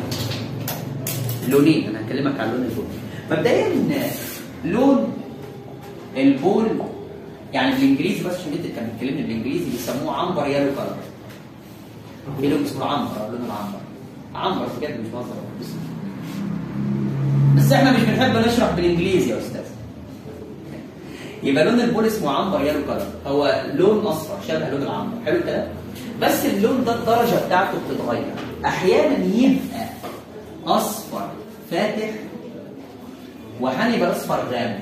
لونين انا هكلمك عن لون البول. مبدئيا لون البول يعني بالانجليزي بس عشان انت كان بتكلمني بالانجليزي بيسموه عنبر يالو كلر في لون اسمه عنبر او لون العنبر عنبر بجد مش مصدر بس بس احنا مش بنحب نشرح بالانجليزي يا استاذ يبقى لون البول اسمه عنبر يالو كلر هو لون اصفر شبه لون العنبر حلو الكلام بس اللون ده الدرجه بتاعته بتتغير احيانا يبقى اصفر فاتح واحيانا يبقى اصفر غامق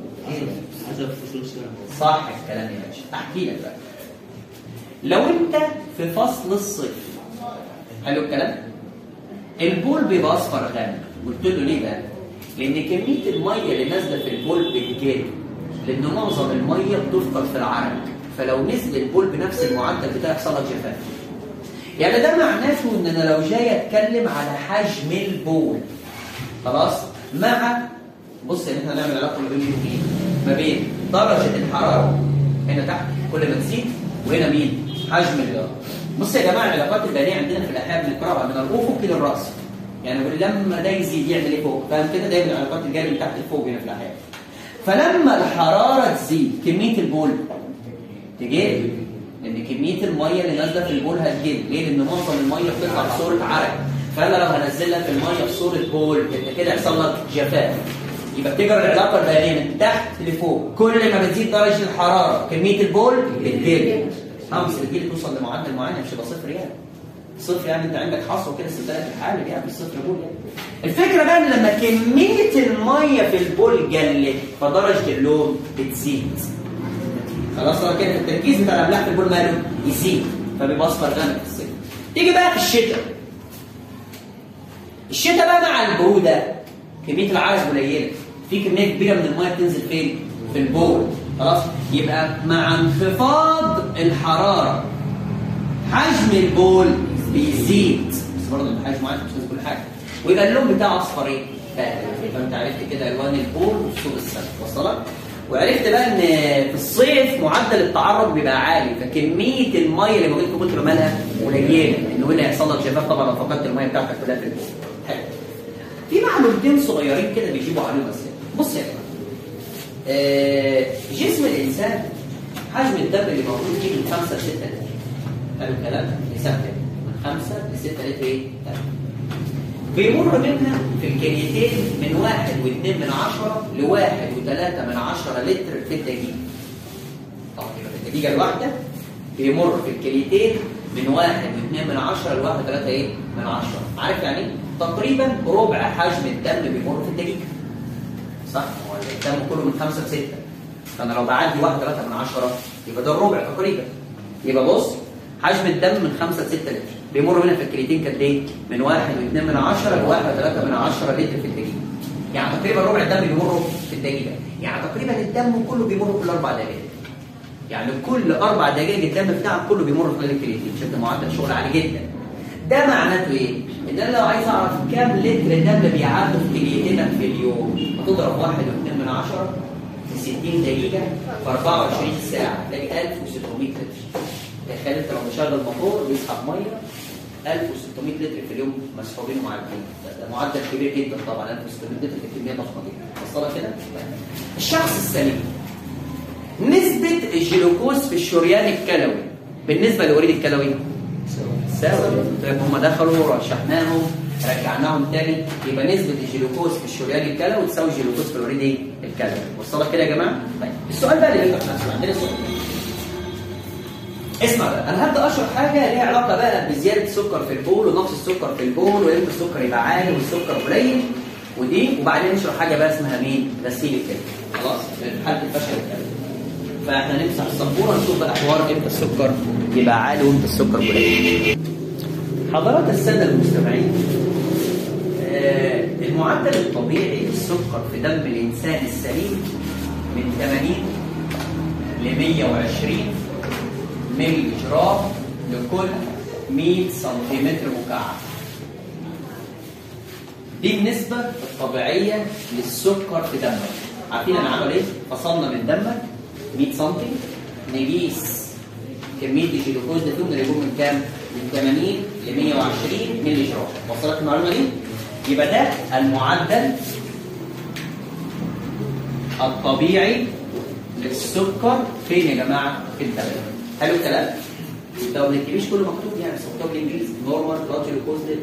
صح الكلام يا باشا احكي لك بقى لو انت في فصل الصيف حلو الكلام البول بيبقى اصفر غامق قلت له ليه بقى لان كميه الميه اللي نازله في البول بتجري لان معظم الميه بتفقد في العرق فلو نزل البول بنفس المعدل بتاعه يحصل لك جفاف يعني ده معناته ان انا لو جاي اتكلم على حجم البول خلاص مع بص يعني احنا هنعمل علاقه ما بين مين ومين ما بين درجه الحراره هنا تحت كل ما تزيد وهنا مين حجم الجرى بص يا جماعه العلاقات البيانيه عندنا في الاحياء بنقراها من الافق للراس يعني بقول لما ده يزيد يعمل ايه فوق فاهم كده دايما العلاقات الجاريه من تحت لفوق هنا في الاحياء فلما الحراره تزيد كميه البول تقل لان كميه الميه اللي نازله في البول هتقل ليه لان معظم الميه بتطلع بصوره عرق فانا لو هنزلها في الميه بصوره بول انت كده يحصل لك جفاف يبقى بتجرى العلاقه البيانيه من تحت لفوق كل ما بتزيد درجه الحراره كميه البول بتقل خمس بتجيلي توصل لمعدل معين مش هيبقى صفر يعني صفر يعني انت عندك حصوه كده سلسله الحالب يعني مش صفر بول يعني الفكره بقى ان لما كميه الميه في البول قلت فدرجه اللون بتزيد خلاص هو كده التركيز بتاع الاملاح في البول ماله يزيد فبيبقى اصفر غامق في الصيف تيجي بقى في الشتاء الشتاء بقى مع البروده كميه العرق قليله في كميه كبيره من الميه بتنزل فين في البول خلاص يبقى مع انخفاض الحراره حجم البول بيزيد بس برضه الحجم معين مش لازم كل حاجه ويبقى اللون بتاعه اصفر ايه؟ فاتح فانت عرفت كده الوان البول وصول السمك وصلك؟ وعرفت بقى ان في الصيف معدل التعرض بيبقى عالي فكميه الميه اللي موجوده في كتر مالها قليله انه هنا هيحصل لك جفاف طبعا لو فقدت الميه بتاعتك كلها في البول حلو في معلومتين صغيرين كده بيجيبوا عليهم اسئله بص يا جماعه آه جسم الانسان حجم الدم اللي موجود فيه من 5 ل 6 لتر حلو الكلام يسافر من 5 ل 6 لتر ايه؟ بيمر منها في الكليتين من واحد واثنين من عشرة لواحد وثلاثة من عشرة لتر في الدقيقة. طبعا يبقى في الدقيقة الواحدة بيمر في الكليتين من واحد واثنين من عشرة لواحد وثلاثة ايه؟ من عشرة. عارف يعني ايه؟ تقريبا ربع حجم الدم بيمر في الدقيقة. صح؟ هو الدم كله من خمسة لستة. فأنا لو بعدي واحد ثلاثة من عشرة يبقى ده الربع تقريبا. يبقى بص حجم الدم من 5 ل 6 لتر بيمر منها في الكرياتين قد ايه؟ من 1 و2 من 10 ل 1 و3 من 10 لتر في الدقيقة. يعني تقريبا ربع الدم بيمر في الدقيقة. يعني تقريبا الدم كله بيمر كل اربع دقائق. يعني كل اربع دقائق الدم بتاعك كله بيمر خلال الكرياتين، شفت معدل شغل عالي جدا. ده معناته ايه؟ ان انا لو عايز اعرف كام لتر دم بيعدوا في كليتينك في اليوم هتضرب 1 و2 من 10 في 60 دقيقة في 24 ساعة تلاقي 1600 لتر. تخيل انت لو مشغل موتور بيسحب ميه 1600 لتر في اليوم مسحوبين ومعدين ده, ده معدل كبير جدا طبعا 1600 لتر دي كميه ضخمه جدا وصلها كده الشخص السليم نسبة الجلوكوز في الشريان الكلوي بالنسبة للوريد الكلوي ساوي طيب هم دخلوا رشحناهم رجعناهم تاني يبقى نسبة الجلوكوز في الشريان الكلوي تساوي الجلوكوز في الوريد ايه؟ الكلوي وصلت كده يا جماعة؟ طيب السؤال بقى اللي بيطرح نفسه عندنا سؤال اسمع بقى انا هبدا اشرح حاجه ليها علاقه بقى بزياده السكر في البول ونقص السكر في البول وامتى السكر يبقى عالي والسكر قليل ودي وبعدين نشرح حاجه بقى اسمها مين؟ غسيل الكلى خلاص حاله الفشل الكلوي فاحنا نمسح السبوره نشوف بقى حوار امتى السكر يبقى عالي وامتى السكر قليل حضرات الساده المستمعين آه المعدل الطبيعي للسكر في دم الانسان السليم من 80 ل 120 ملي جرام لكل 100 سنتيمتر مكعب دي النسبة الطبيعية للسكر في دمك عارفين انا عمل ايه؟ فصلنا من دمك 100 سم نقيس كمية الجلوكوز ده فيهم يكون من كام؟ من 80 ل 120 ملي جرام وصلت المعلومة دي؟ يبقى ده المعدل الطبيعي للسكر فين يا جماعة؟ في الدم حلو الكلام؟ لو ما نكتبش كله مكتوب يعني بس مكتوب بالانجليزي نورمال بلاد جلوكوز ليفل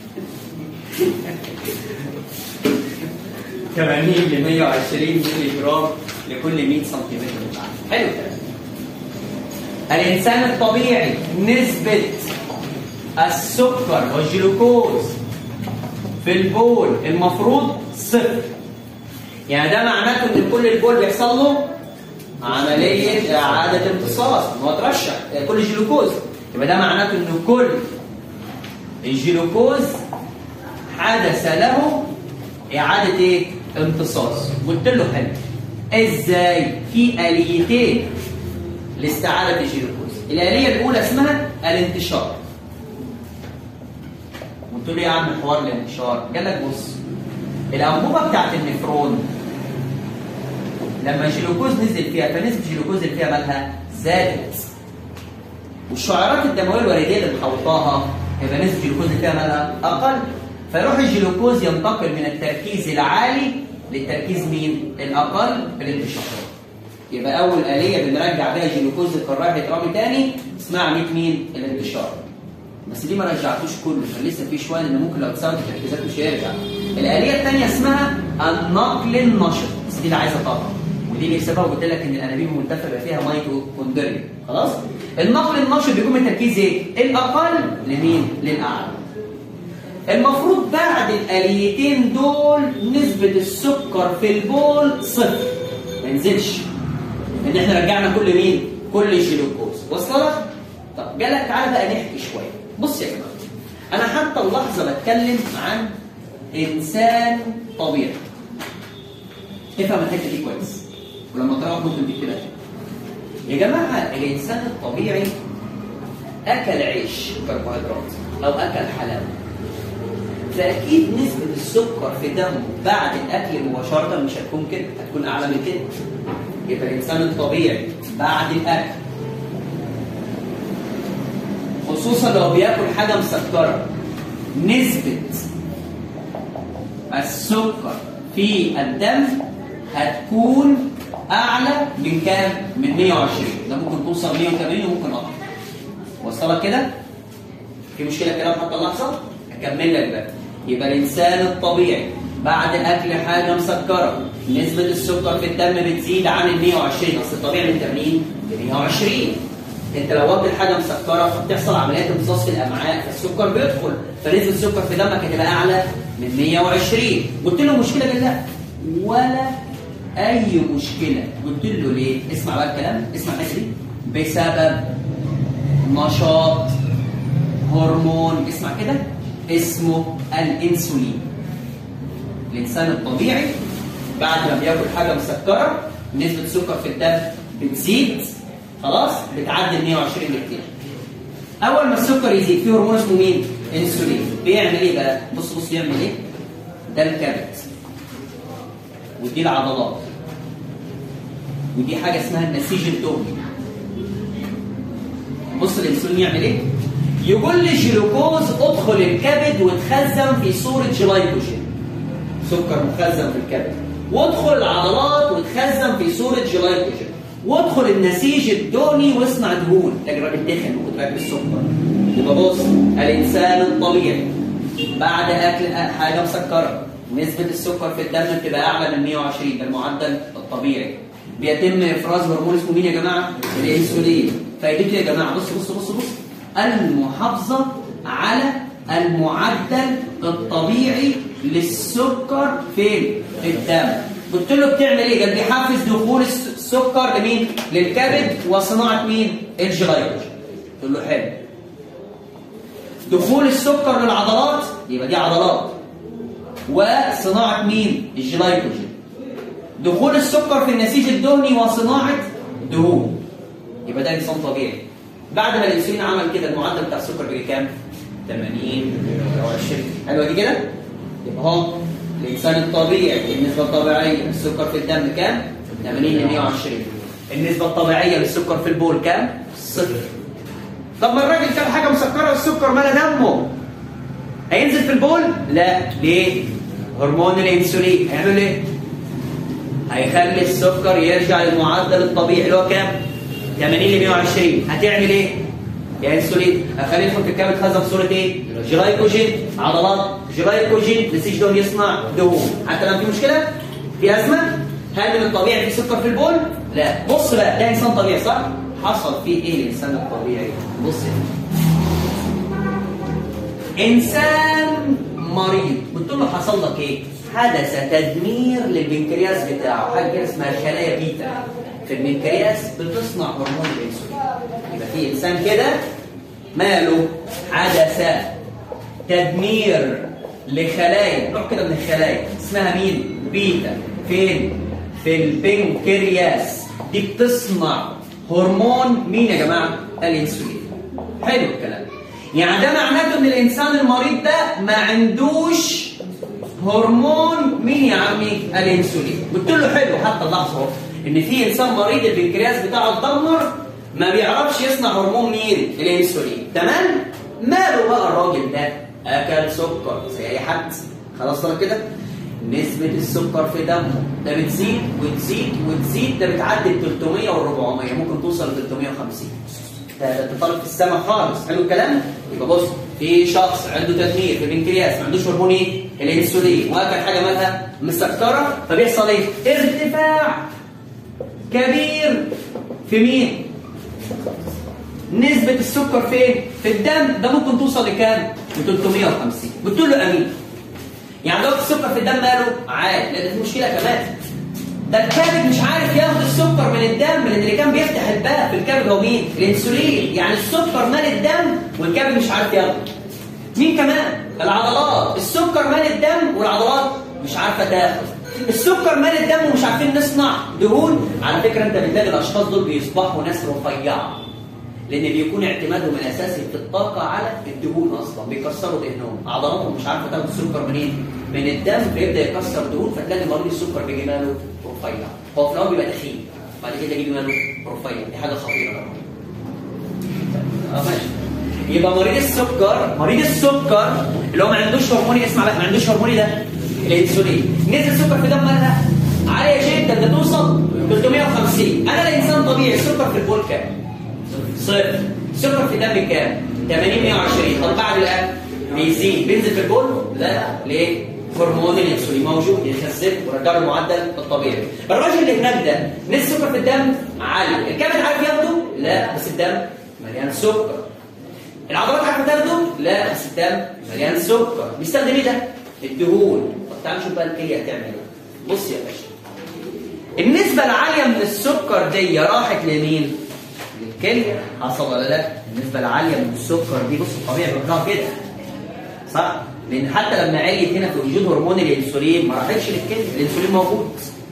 80 ل 120 مللي جرام لكل 100 سنتيمتر مكعب حلو الكلام الانسان الطبيعي نسبة السكر والجلوكوز في البول المفروض صفر يعني ده معناته ان كل البول بيحصل له عملية إعادة امتصاص إن هو ترشح كل الجلوكوز يبقى ده معناته إن كل الجلوكوز حدث له إعادة إيه؟ امتصاص قلت له حلو إزاي؟ في آليتين لاستعادة الجلوكوز الآلية الأولى اسمها الانتشار قلت له إيه يا عم حوار الانتشار قال لك بص الانبوبه بتاعت النفرون لما الجلوكوز نزل فيها فنسبه الجلوكوز اللي فيها مالها زادت والشعيرات الدمويه الورديه اللي محوطاها يبقى نسبه الجلوكوز اللي فيها مالها اقل فيروح الجلوكوز ينتقل من التركيز العالي للتركيز مين؟ الاقل في الانتشار يبقى اول اليه بنرجع بيها الجلوكوز الكراهي يترمي تاني اسمها عمليه مين؟ الانتشار بس دي ما رجعتوش كله كان لسه في شويه لان ممكن لو اتساوت التركيزات مش هيرجع الاليه الثانيه اسمها النقل النشط بس دي اللي عايزه طاقه ودي اللي بسببها قلت لك ان الانابيب الملتفه بيبقى فيها ميتوكوندريا خلاص النقل النشط بيكون من تركيز ايه الاقل لمين للاعلى المفروض بعد الاليتين دول نسبه السكر في البول صفر ما ينزلش ان احنا رجعنا كل مين كل الجلوكوز وصل لك طب جالك تعالى بقى نحكي شويه بص يا جماعه انا حتى اللحظه بتكلم عن انسان طبيعي افهم الحته دي كويس ولما تروح ممكن تكتبها يا جماعه الانسان الطبيعي اكل عيش كربوهيدرات او اكل حلاوه فاكيد نسبه السكر في دمه بعد الاكل مباشره مش هتكون كده هتكون اعلى من كده يبقى الانسان الطبيعي بعد الاكل خصوصا لو بياكل حاجه مسكره نسبه السكر في الدم هتكون اعلى من كام من 120 ده ممكن توصل 180 وممكن اكتر وصلك كده في مشكله كده حتى اللحظه هكمل لك بقى يبقى الانسان الطبيعي بعد اكل حاجه مسكره نسبه السكر في الدم بتزيد عن ال 120 اصل الطبيعي من 80 ل 120 انت لو واكل حاجه مسكره فبتحصل عمليات امتصاص في الامعاء فالسكر بيدخل فنسبه السكر في دمك هتبقى اعلى من 120 قلت له مشكله قال لا ولا اي مشكله قلت له ليه اسمع بقى الكلام اسمع الحته دي بسبب نشاط هرمون اسمع كده اسمه الانسولين الانسان الطبيعي بعد ما بياكل حاجه مسكره نسبه السكر في الدم بتزيد خلاص بتعدي ال 120 بكتير اول ما السكر يزيد في هرمون اسمه مين انسولين بيعمل ايه بقى بص بص يعمل ايه ده الكبد ودي العضلات ودي حاجه اسمها النسيج الدهني بص الانسولين يعمل ايه يقول لي جلوكوز ادخل الكبد وتخزن في صوره جلايكوجين سكر مخزن في الكبد وادخل العضلات وتخزن في صوره جلايكوجين وادخل النسيج الدهني واصنع دهون تلاقي الراجل تخن ممكن تراكب السكر يبقى بص الانسان الطبيعي بعد اكل حاجه مسكره نسبه السكر في الدم بتبقى اعلى من 120 ده المعدل الطبيعي بيتم افراز هرمون اسمه مين يا جماعه؟ الانسولين فايدته يا جماعه بص بص بص بص المحافظه على المعدل الطبيعي للسكر فين؟ في الدم قلت له بتعمل ايه؟ قال بيحفز دخول السكر لمين؟ للكبد وصناعه مين؟ الجلايكوجين قلت له حلو دخول السكر للعضلات يبقى دي عضلات وصناعه مين؟ الجلايكوجين دخول السكر في النسيج الدهني وصناعه دهون يبقى ده انسان طبيعي بعد ما الانسولين عمل كده المعدل بتاع السكر بقى كام؟ 80 20 حلوه دي كده؟ يبقى اهو الانسان الطبيعي النسبه الطبيعيه للسكر في الدم كام؟ 80 ل 120 النسبه الطبيعيه للسكر في البول كام؟ صفر طب ما الراجل كان حاجه مسكره والسكر ملا دمه هينزل في البول؟ لا ليه؟ هرمون الانسولين هيعمل ايه؟ هيخلي السكر يرجع للمعدل الطبيعي اللي هو كام؟ 80 ل 120 هتعمل ايه؟ يا انسولين هخليه يدخل في الكبد خزن في صوره ايه؟ جلايكوجين عضلات جلايكوجين نسيج دهون يصنع دهون حتى لو في مشكله في ازمه هل من الطبيعي في سكر في البول؟ لا بص بقى ده انسان طبيعي صح؟ حصل فيه ايه الانسان الطبيعي؟ بص انسان مريض قلت له حصل لك ايه؟ حدث تدمير للبنكرياس بتاعه حاجه كده اسمها خلايا بيتا في البنكرياس بتصنع هرمون الانسولين يبقى في انسان كده ماله حدث تدمير لخلايا نوع كده من الخلايا اسمها مين بيتا فين في البنكرياس دي بتصنع هرمون مين يا جماعه الانسولين حلو الكلام يعني ده معناته ان الانسان المريض ده ما عندوش هرمون مين يا عمي الانسولين قلت له حلو حتى اللحظه اهو ان في انسان مريض البنكرياس بتاعه اتدمر ما بيعرفش يصنع هرمون مين الانسولين تمام ماله بقى الراجل ده اكل سكر زي اي حد خلاص طلع كده نسبة السكر في دمه ده بتزيد وتزيد وتزيد ده بتعدي ال 300 وال 400 ممكن توصل ل 350 ده ده تطلق في السماء خالص حلو الكلام يبقى بص في شخص عنده تدمير في البنكرياس ما عندوش هرمون ايه الانسولين واكل حاجه مالها مسكره فبيحصل ايه ارتفاع كبير في مين نسبة السكر فين؟ في الدم ده ممكن توصل لكام؟ ل 350 قلت له امين يعني لو السكر في الدم ماله عادي لان في مشكله كمان ده الكبد مش عارف ياخد السكر من الدم لان اللي كان بيفتح الباب في الكبد هو مين؟ الانسولين يعني السكر مال الدم والكبد مش عارف ياخده مين كمان؟ العضلات السكر مال الدم والعضلات مش عارفه تاخد السكر مال الدم ومش عارفين نصنع دهون على فكره انت بتلاقي الاشخاص دول بيصبحوا ناس رفيعه لان بيكون اعتمادهم الاساسي في الطاقه على الدهون اصلا بيكسروا دهنهم عضلاتهم مش عارفه تاخد السكر منين من الدم فيبدا يكسر دهون فتلاقي مريض السكر بيجي ماله رفيع هو في الاول بيبقى تخين بعد كده يجي ماله رفيع دي حاجه خطيره طبعا اه ماشي يبقى مريض السكر مريض السكر اللي هو ما عندوش هرموني اسمع بقى ما عندوش هرموني ده الانسولين نزل السكر في دم مالها عاليه جدا ده توصل 350 انا الانسان طبيعي السكر في البول كام؟ صفر السكر في الدم كام؟ 80 120 طب بعد الاكل بيزيد بينزل في البول؟ لا ليه؟ هرمون الانسولين موجود يخزن ويرجع له المعدل الطبيعي الراجل اللي هناك ده نسبه السكر في الدم عالي الكبد عارف ياخده؟ لا بس الدم مليان سكر العضلات عارفه تاخده؟ لا بس الدم مليان سكر بيستخدم ايه ده؟ الدهون طب تعال نشوف بقى الكليه هتعمل ايه بص يا باشا النسبه العاليه من السكر دي راحت لمين؟ للكليه حصل ولا لا؟ النسبه العاليه من السكر دي بص الطبيعي بيطلع كده صح؟ لان حتى لما عليت هنا في وجود هرمون الانسولين ما راحتش للكليه الانسولين موجود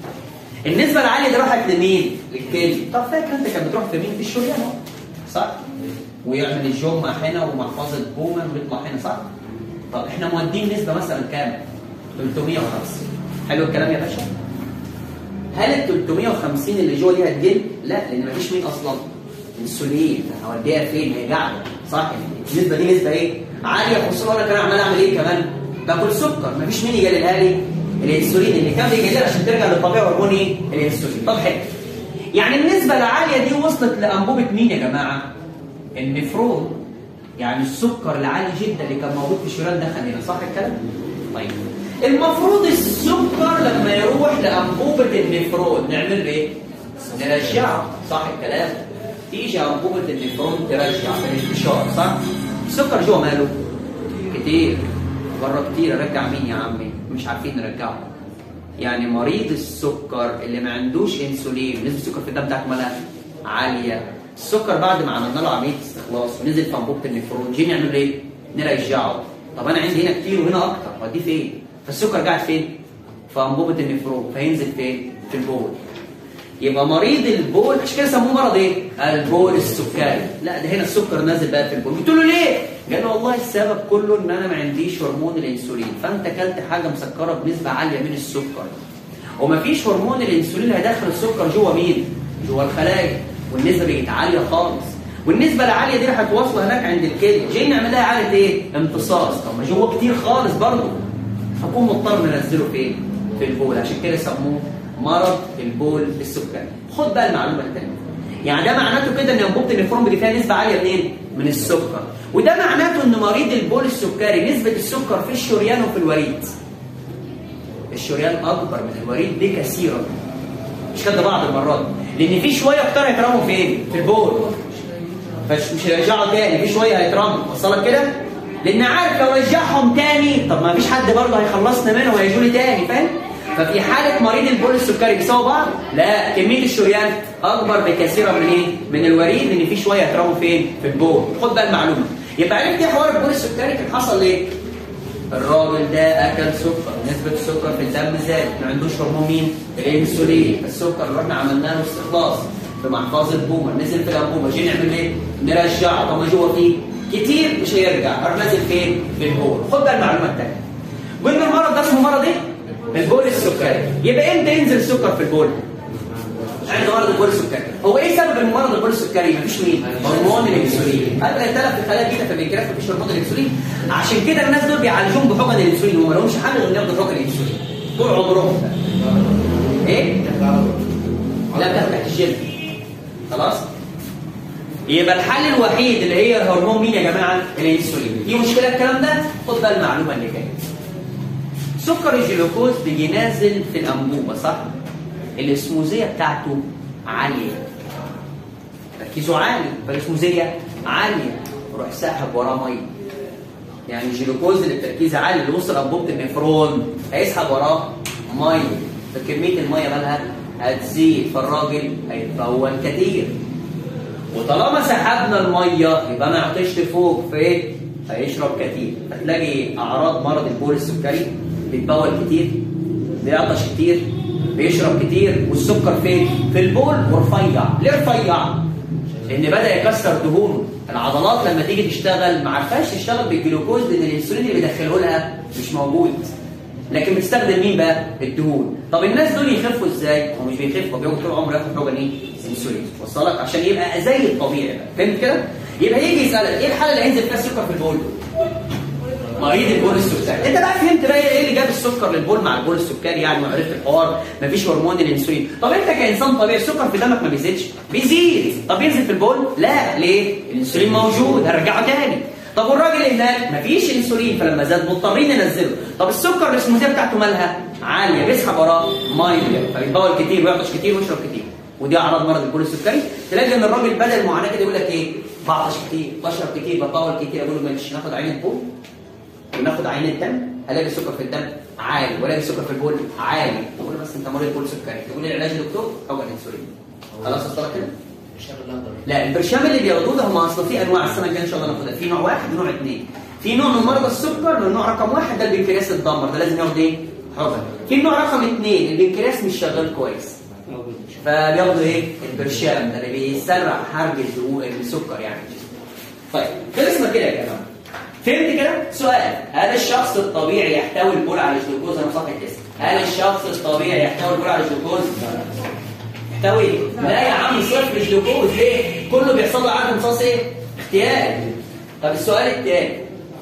النسبه العاليه دي راحت لمين؟ للكليه طب فاكر انت كانت بتروح في مين؟ في الشريان اهو صح؟ ويعمل الجمعة هنا ومحفظة بومن ويطلع هنا صح؟ طب احنا مودين نسبة مثلا كام؟ 350 حلو الكلام يا باشا؟ هل ال 350 اللي جوه دي هتجن؟ لا لان مفيش مين اصلا؟ انسولين هوديها فين؟ هي قاعده صح؟ النسبة دي نسبة ايه؟ عالية خصوصا انا كمان عمال اعمل ايه كمان؟ باكل سكر مفيش مين يجللها لي؟ الانسولين اللي كان بيجللها عشان ترجع للطبيعي هرمون ايه؟ الانسولين طب حلو يعني النسبة العالية دي وصلت لأنبوبة مين يا جماعة؟ النفرون يعني السكر العالي جدا اللي كان موجود في الشريان دخل هنا صح الكلام؟ طيب المفروض السكر لما يروح لأنبوبة النفرون نعمل ايه؟ نرجعه صح الكلام؟ تيجي أنبوبة النفرون ترجع بالانتشار صح؟ السكر جوه ماله؟ كتير بره كتير ارجع مين يا عمي؟ مش عارفين نرجعه يعني مريض السكر اللي ما عندوش انسولين نسبه السكر في الدم بتاعته مالها عاليه السكر بعد ما عملنا له عمليه استخلاص ونزل في انبوبه النفرون جينا نعمل ايه؟ نرجعه طب انا عندي هنا كتير وهنا اكتر اوديه فين؟ فالسكر قاعد فين؟ في انبوبه النفرون فينزل فين؟ في البول يبقى مريض البول عشان كده سموه مرض ايه؟ البول السكري لا ده هنا السكر نازل بقى في البول قلت له ليه؟ قال له والله السبب كله ان انا ما عنديش هرمون الانسولين فانت اكلت حاجه مسكره بنسبه عاليه من السكر ومفيش هرمون الانسولين هيدخل السكر جوه مين؟ جوه الخلايا والنسبه بقت عاليه خالص والنسبه العاليه دي راح توصل هناك عند الكلى جاي نعمل لها عاله ايه؟ امتصاص طب ما جوه كتير خالص برضه هكون مضطر ننزله فين؟ في البول عشان كده سموه مرض البول السكري خد بقى المعلومه الثانيه يعني ده معناته كده ان انبوبه النفرون بيجي فيها نسبه عاليه منين؟ من السكر وده معناته ان مريض البول السكري نسبه السكر في الشريان وفي الوريد الشريان اكبر من الوريد بكثيرا مش كده بعض المرات لان في شويه اختار هيترموا فين؟ في البول فمش هيرجعوا تاني في شويه هيترموا وصلك كده؟ لان عارف لو رجعهم تاني طب ما فيش حد برضه هيخلصنا منهم وهيجوا لي تاني فاهم؟ ففي حالة مريض البول السكري بيساووا بعض؟ لا كمية الشريان أكبر بكثيرا من إيه؟ من الوريد لأن في شوية هيترموا فين؟ في البول، خد بقى المعلومة. يبقى عرفت إيه حوار البول السكري كان حصل ليه؟ الراجل ده أكل سكر، نسبة السكر في الدم زادت، ما عندوش هرمون مين؟ الأنسولين، السكر اللي إحنا عملنا له استخلاص في محفظة بومر، نزل في الأنبوبة، جينا نعمل إيه؟ نرجعه، طب ما جوه فيه كتير مش هيرجع اروح نازل فين؟ في البول خد بقى المعلومه الثانيه قلنا المرض ده اسمه مرض ايه؟ البول السكري يبقى امتى ينزل السكر في البول؟ عند مرض البول السكري هو ايه سبب المرض البول السكري مفيش مين هرمون الانسولين قبل التلف في الخلايا الجديده في البنكرياس مفيش هرمون الانسولين عشان كده الناس دول بيعالجوهم بحقن الانسولين وما لهمش حل غير ياخدوا حقن الانسولين طول عمرهم ايه لا بتاخد تحت الجلد خلاص يبقى الحل الوحيد اللي هي هرمون مين يا جماعه الانسولين في مشكله الكلام ده خد بقى المعلومه اللي جايه سكر الجلوكوز بيجي نازل في الانبوبه صح الاسموزيه بتاعته عاليه تركيزه عالي فالاسموزيه عاليه روح ساحب وراه ميه يعني الجلوكوز اللي بتركيزه عالي اللي وصل انبوبه النفرون هيسحب وراه ميه فكميه الميه مالها هتزيد فالراجل هيتفول كتير وطالما سحبنا الميه يبقى انا عطشت فوق في هيشرب كتير هتلاقي اعراض مرض البول السكري بيتبول كتير بيعطش كتير بيشرب كتير والسكر فين؟ في البول ورفيع ليه رفيع؟ لان بدا يكسر دهونه العضلات لما تيجي تشتغل ما عرفاش تشتغل بالجلوكوز لان الانسولين اللي بيدخله لها مش موجود لكن بتستخدم مين بقى؟ الدهون طب الناس دول يخفوا ازاي؟ هو مش بيخفوا بيقعد طول عمره ياخد حقن ايه؟ انسولين وصلك عشان يبقى زي الطبيعي بقى فهمت كده؟ يبقى يجي يسالك ايه الحاله اللي هينزل فيها السكر في البول؟ مريض البول السكري انت بقى فهمت بقى ايه اللي جاب السكر للبول مع البول السكري يعني وعرفت الحوار مفيش هرمون الانسولين طب انت كانسان طبيعي السكر في دمك ما بيزيدش بيزيد طب ينزل في البول لا ليه الانسولين موجود هرجعه تاني طب والراجل هناك مفيش انسولين فلما زاد مضطرين ننزله طب السكر الاسموزيه بتاعته مالها عاليه بيسحب وراه ميه فبيتبول كتير ويعطش كتير ويشرب كتير ودي اعراض مرض البول السكري تلاقي ان الراجل بدل المعاناه كده يقول لك ايه بعطش كتير بشرب كتير بطول كتير اقول له ماشي ناخد عينه بول وناخد عينه دم الاقي السكر في الدم عالي والاقي السكر في البول عالي اقول له بس انت مريض بول سكري تقول لي العلاج يا دكتور حقن انسولين خلاص وصلت كده لا البرشام اللي بياخدوه ده هم اصلا في انواع السنه الجايه ان شاء الله ناخدها في نوع واحد ونوع اثنين في نوع من مرضى السكر النوع رقم واحد ده البنكرياس اتدمر ده لازم ياخد ايه؟ حقن في النوع رقم اثنين البنكرياس مش شغال كويس فبياخدوا ايه؟ البرشام ده اللي بيسرع حرق السكر يعني طيب خلصنا كده يا جماعه فهمت كده؟ سؤال هل الشخص الطبيعي يحتوي البول على الجلوكوز؟ انا صفحه الاسم هل الشخص الطبيعي يحتوي البول على الجلوكوز؟ يحتوي لا يا عم صفر جلوكوز ليه؟ كله بيحصل له عدم امتصاص ايه؟ احتياج طب السؤال الثاني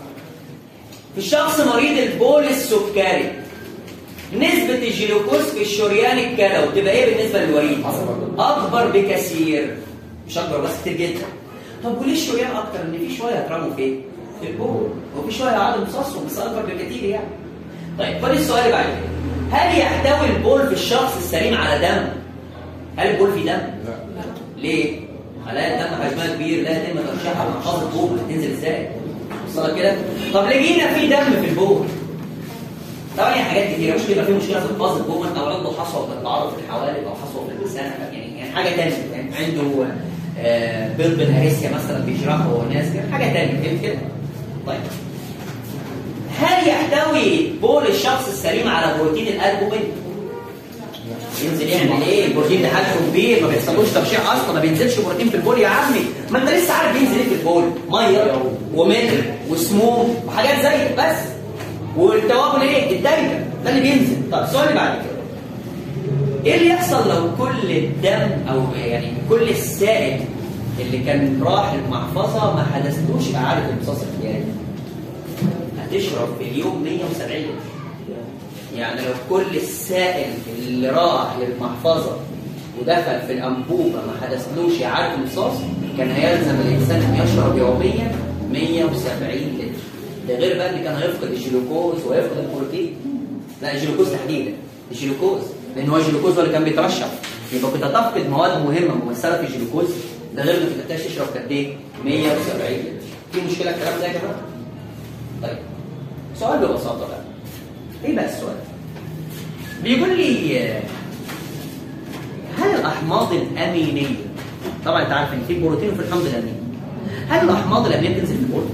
في الشخص مريض البول السكري نسبة الجلوكوز في الشريان الكلوي تبقى ايه بالنسبة للوريد؟ أكبر بكثير مش أكبر بس كتير جدا طب وليه الشريان أكتر؟ إن في شوية هترموا فين؟ في البول وفي شوية عدم امتصاصهم بس أكبر بكثير يعني طيب خد السؤال اللي بعد كده هل يحتوي البول في الشخص السليم على دم؟ هل البول فيه دم؟ لا ليه؟ هلاقي الدم حجمها كبير لا يتم ترشيحها من محفظه البول هتنزل ازاي؟ وصلك كده؟ طب لقينا في دم في البول طبعا هي حاجات كتيره ممكن يبقى في مشكله في الفاز البول او عنده حصوه في التعرض في الحوالب او حصوه في اللسان يعني يعني حاجه ثانيه يعني عنده آه، بيض بالهريسيا مثلا بيجرحه هو ناس كده حاجه ثانيه فهمت كده؟ طيب هل يحتوي بول الشخص السليم على بروتين الالبومين؟ ينزل يعمل ايه؟ البروتين ده حجمه كبير ما بيحصلوش ترشيح اصلا ما بينزلش بروتين في البول يا عمي ما انت لسه عارف بينزل ايه في البول؟ ميه وملح وسموم وحاجات زي بس والتوابل ايه؟ الدايره ده اللي بينزل طب السؤال اللي بعد كده ايه اللي يحصل لو كل الدم او يعني كل السائل اللي كان راح المحفظه ما حدثلوش اعاده امتصاص احتياجي؟ هتشرب في اليوم 170 لتر يعني لو كل السائل اللي راح للمحفظة ودخل في الأنبوبة ما حدثلوش إعادة امتصاص كان هيلزم الإنسان أن يشرب يوميا 170 لتر ده غير بقى اللي كان هيفقد الجلوكوز ويفقد البروتين لا الجلوكوز تحديدا الجلوكوز لأن هو الجلوكوز هو اللي كان بيترشح يبقى كنت هتفقد مواد مهمة ممثلة في الجلوكوز ده غير انك محتاج تشرب قد ايه؟ 170 لتر في مشكلة الكلام ده يا جماعة؟ طيب سؤال ببساطة بقى ايه بقى السؤال؟ بيقول لي آه، هل الاحماض الامينيه طبعا انت عارف ان في بروتين وفي الحمض الاميني هل الاحماض الامينيه بتنزل في البول؟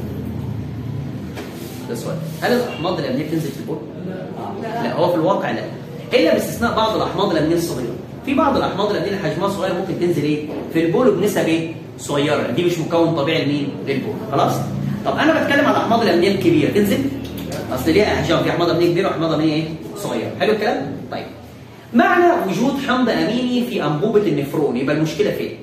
ده سؤال هل الاحماض الامينيه بتنزل في البول؟ لا هو في الواقع لا الا باستثناء بعض الاحماض الامينيه الصغيره في بعض الاحماض الامينيه اللي حجمها صغير ممكن تنزل ايه؟ في البول بنسب ايه؟ صغيره دي مش مكون طبيعي لمين؟ للبول خلاص؟ طب انا بتكلم على الاحماض الامينيه الكبيره تنزل اصل ليها احجام في احماض امينيه كبيره واحماض امينيه ايه صغيره حلو الكلام طيب معنى وجود حمض اميني في انبوبه النفرون يبقى المشكله فين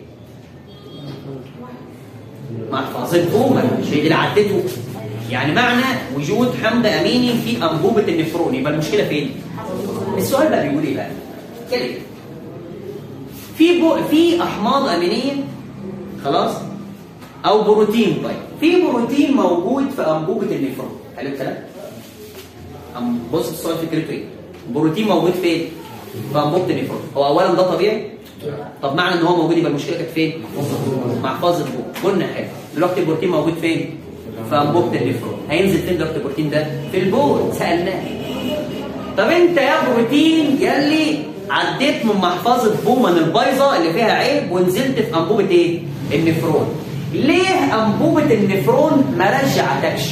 محفظه بومن مش هي دي اللي عدته يعني معنى وجود حمض اميني في انبوبه النفرون يبقى المشكله فين السؤال بقى بيقول ايه بقى كلمه في بو... في احماض امينيه خلاص او بروتين طيب في بروتين موجود في انبوبه النفرون حلو الكلام أم- بص السؤال فكرته ايه بروتين موجود فين في انبوبه النفرون هو اولا ده طبيعي طب معنى ان هو موجود يبقى المشكله كانت فين محفظه بو قلنا حاجه دلوقتي البروتين موجود فين في انبوبه النفرون هينزل فين دلوقتي البروتين ده في البول سالناه طب انت يا بروتين يلي عديت من محفظه بومن البايظه اللي فيها عيب ونزلت في انبوبه ايه النفرون ليه انبوبه النفرون ما رجعتكش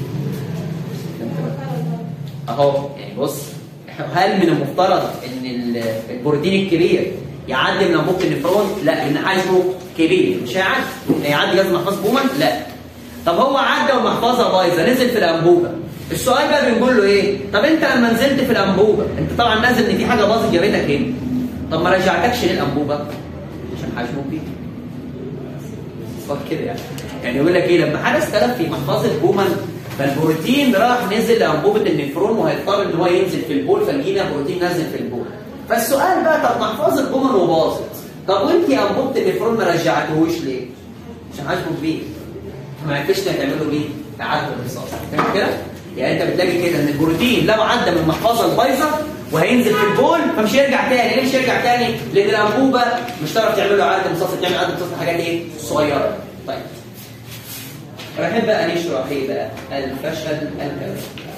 اهو يعني بص هل من المفترض ان ال- البروتين الكبير يعدي من انبوبه النفرون لا لان حجمه كبير مش هيعدي هيعدي لازم محفظه بومن لا طب هو عدى والمحفظه بايظه نزل في الانبوبه السؤال بقى بنقول له ايه طب انت لما نزلت في الانبوبه انت طبعا نازل ان في حاجه باظت جابتك هنا طب ما رجعتكش للانبوبه عشان حجمه كبير صح كده يعني يعني يقول لك ايه لما حدث تلف في محفظه بومن فالبروتين راح نزل لانبوبه النفرون وهيضطر ان هو ينزل في البول فلقينا بروتين نازل في البول فالسؤال بقى طب محفظه بومن وباظت طب وانت انبوبه النفرون ما رجعتهوش ليه؟ عشان حجمه كبير ما عرفتش تعمله بيه اعاده الرصاص فاهم كده؟ يعني انت بتلاقي كده ان البروتين لو عدى من المحفظه البايظه وهينزل في البول فمش هيرجع تاني ليه مش هيرجع تاني؟ لان الانبوبه مش هتعرف تعمل له اعاده امتصاص تعمل اعاده امتصاص حاجات ايه؟ صغيره طيب رايحين بقى نشرح ايه بقى؟ الفشل الكلوي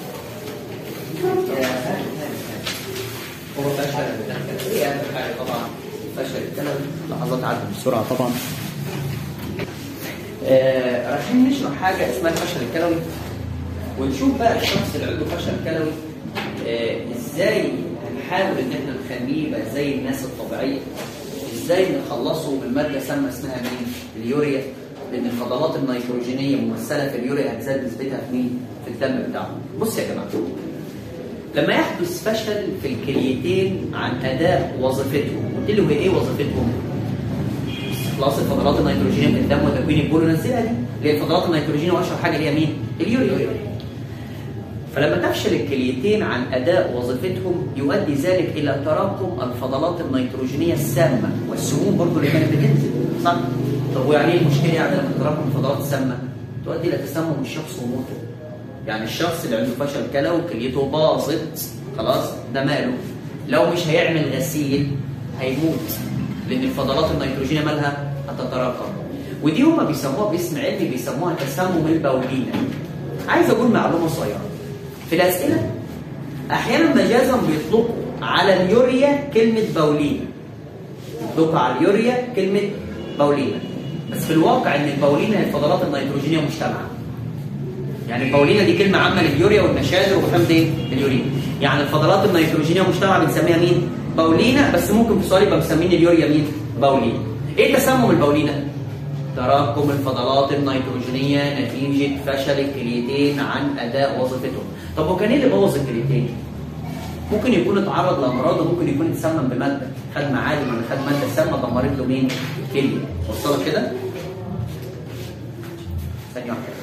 يا هل- هل- هل. هو فشل الكلوي ايه اهم حاجه طبعا فشل الكلوي لحظات عدت بسرعه طبعا آه، رايحين نشرح حاجه اسمها الفشل الكلوي ونشوف بقى الشخص اللي عنده فشل كلوي آه، ازاي هنحاول ان احنا نخليه يبقى زي الناس الطبيعيه ازاي نخلصه بالماده سامه اسمها مين؟ اليوريا لان الفضلات النيتروجينيه ممثله في اليوريا هتزاد نسبتها في مين؟ في الدم بتاعه. بص يا جماعه لما يحدث فشل في الكليتين عن اداء وظيفتهم قلت له هي ايه وظيفتهم؟ خلاص الفضلات النيتروجينيه من الدم وتكوين البول وننزلها دي اللي هي الفضلات النيتروجينيه واشهر حاجه اللي هي مين؟ اليوريا فلما تفشل الكليتين عن اداء وظيفتهم يؤدي ذلك الى تراكم الفضلات النيتروجينيه السامه والسموم برضه اللي كانت بتنزل صح؟ طب ويعني ايه المشكله يعني لما تتراكم الفضلات السامه؟ تؤدي الى تسمم الشخص وموته يعني الشخص اللي عنده فشل كلى وكليته باظت خلاص ده ماله لو مش هيعمل غسيل هيموت لان الفضلات النيتروجينيه مالها هتتراكم ودي هما بيسموها باسم علمي بيسموها تسمم البولينه عايز اقول معلومه صغيره في الاسئله احيانا مجازا بيطلقوا على اليوريا كلمه بولينه يطلقوا على اليوريا كلمه بولينه بس في الواقع ان البولينه هي الفضلات النيتروجينيه مجتمعه يعني البولينه دي كلمه عامه لليوريا والنشادر وحمض ايه؟ اليورين يعني الفضلات النيتروجينيه مجتمعه بنسميها مين؟ بولينه بس ممكن في سؤال يبقى مسمين اليوريا مين؟ بولينه ايه تسمم البولينه؟ تراكم الفضلات النيتروجينيه نتيجه فشل الكليتين عن اداء وظيفتهم طب وكان ايه اللي بوظ الكليتين؟ ممكن يكون اتعرض لامراض وممكن يكون اتسمم بماده خد معادن ولا خد ماده سامه دمرت له مين؟ الكليه وصلت كده؟ ثانيه واحده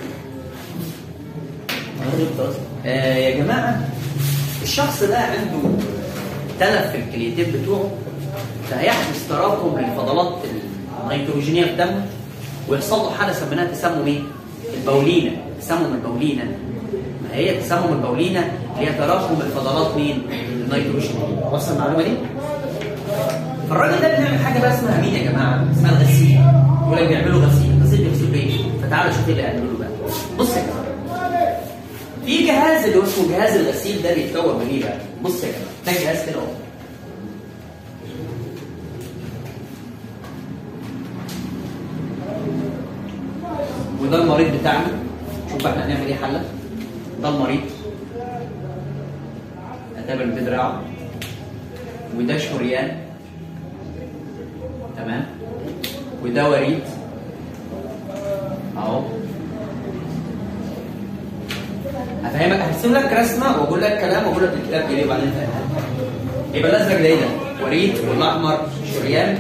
آه يا جماعة الشخص ده عنده تلف في الكليتين بتوعه فهيحدث تراكم للفضلات النيتروجينية في دمه ويحصل له حالة سميناها تسمم ايه؟ البولينة تسمم البولينة ما هي تسمم البولينة اللي هي تراكم الفضلات مين؟ النيتروجينية وصل المعلومة دي؟ فالراجل ده بيعمل حاجة بقى اسمها مين يا جماعة؟ اسمها الغسيل يقول لك بيعملوا غسيل غسيل بيغسلوا بايه؟ فتعالوا شوف ايه اللي هيعملوا بقى بص يا جماعة في جهاز اللي هو اسمه جهاز الغسيل ده بيتكون من ايه بقى؟ بص يا جماعه ده جهاز كده اهو وده المريض بتاعنا شوف احنا هنعمل ايه حله ده المريض هتقابل بدراعه وده شريان تمام وده وريد اهو ارسم لك رسمه واقول لك كلام واقول لك الكتاب جاي وبعدين فاهم يبقى الازرق ده ايه ده؟ وريد والاحمر شريان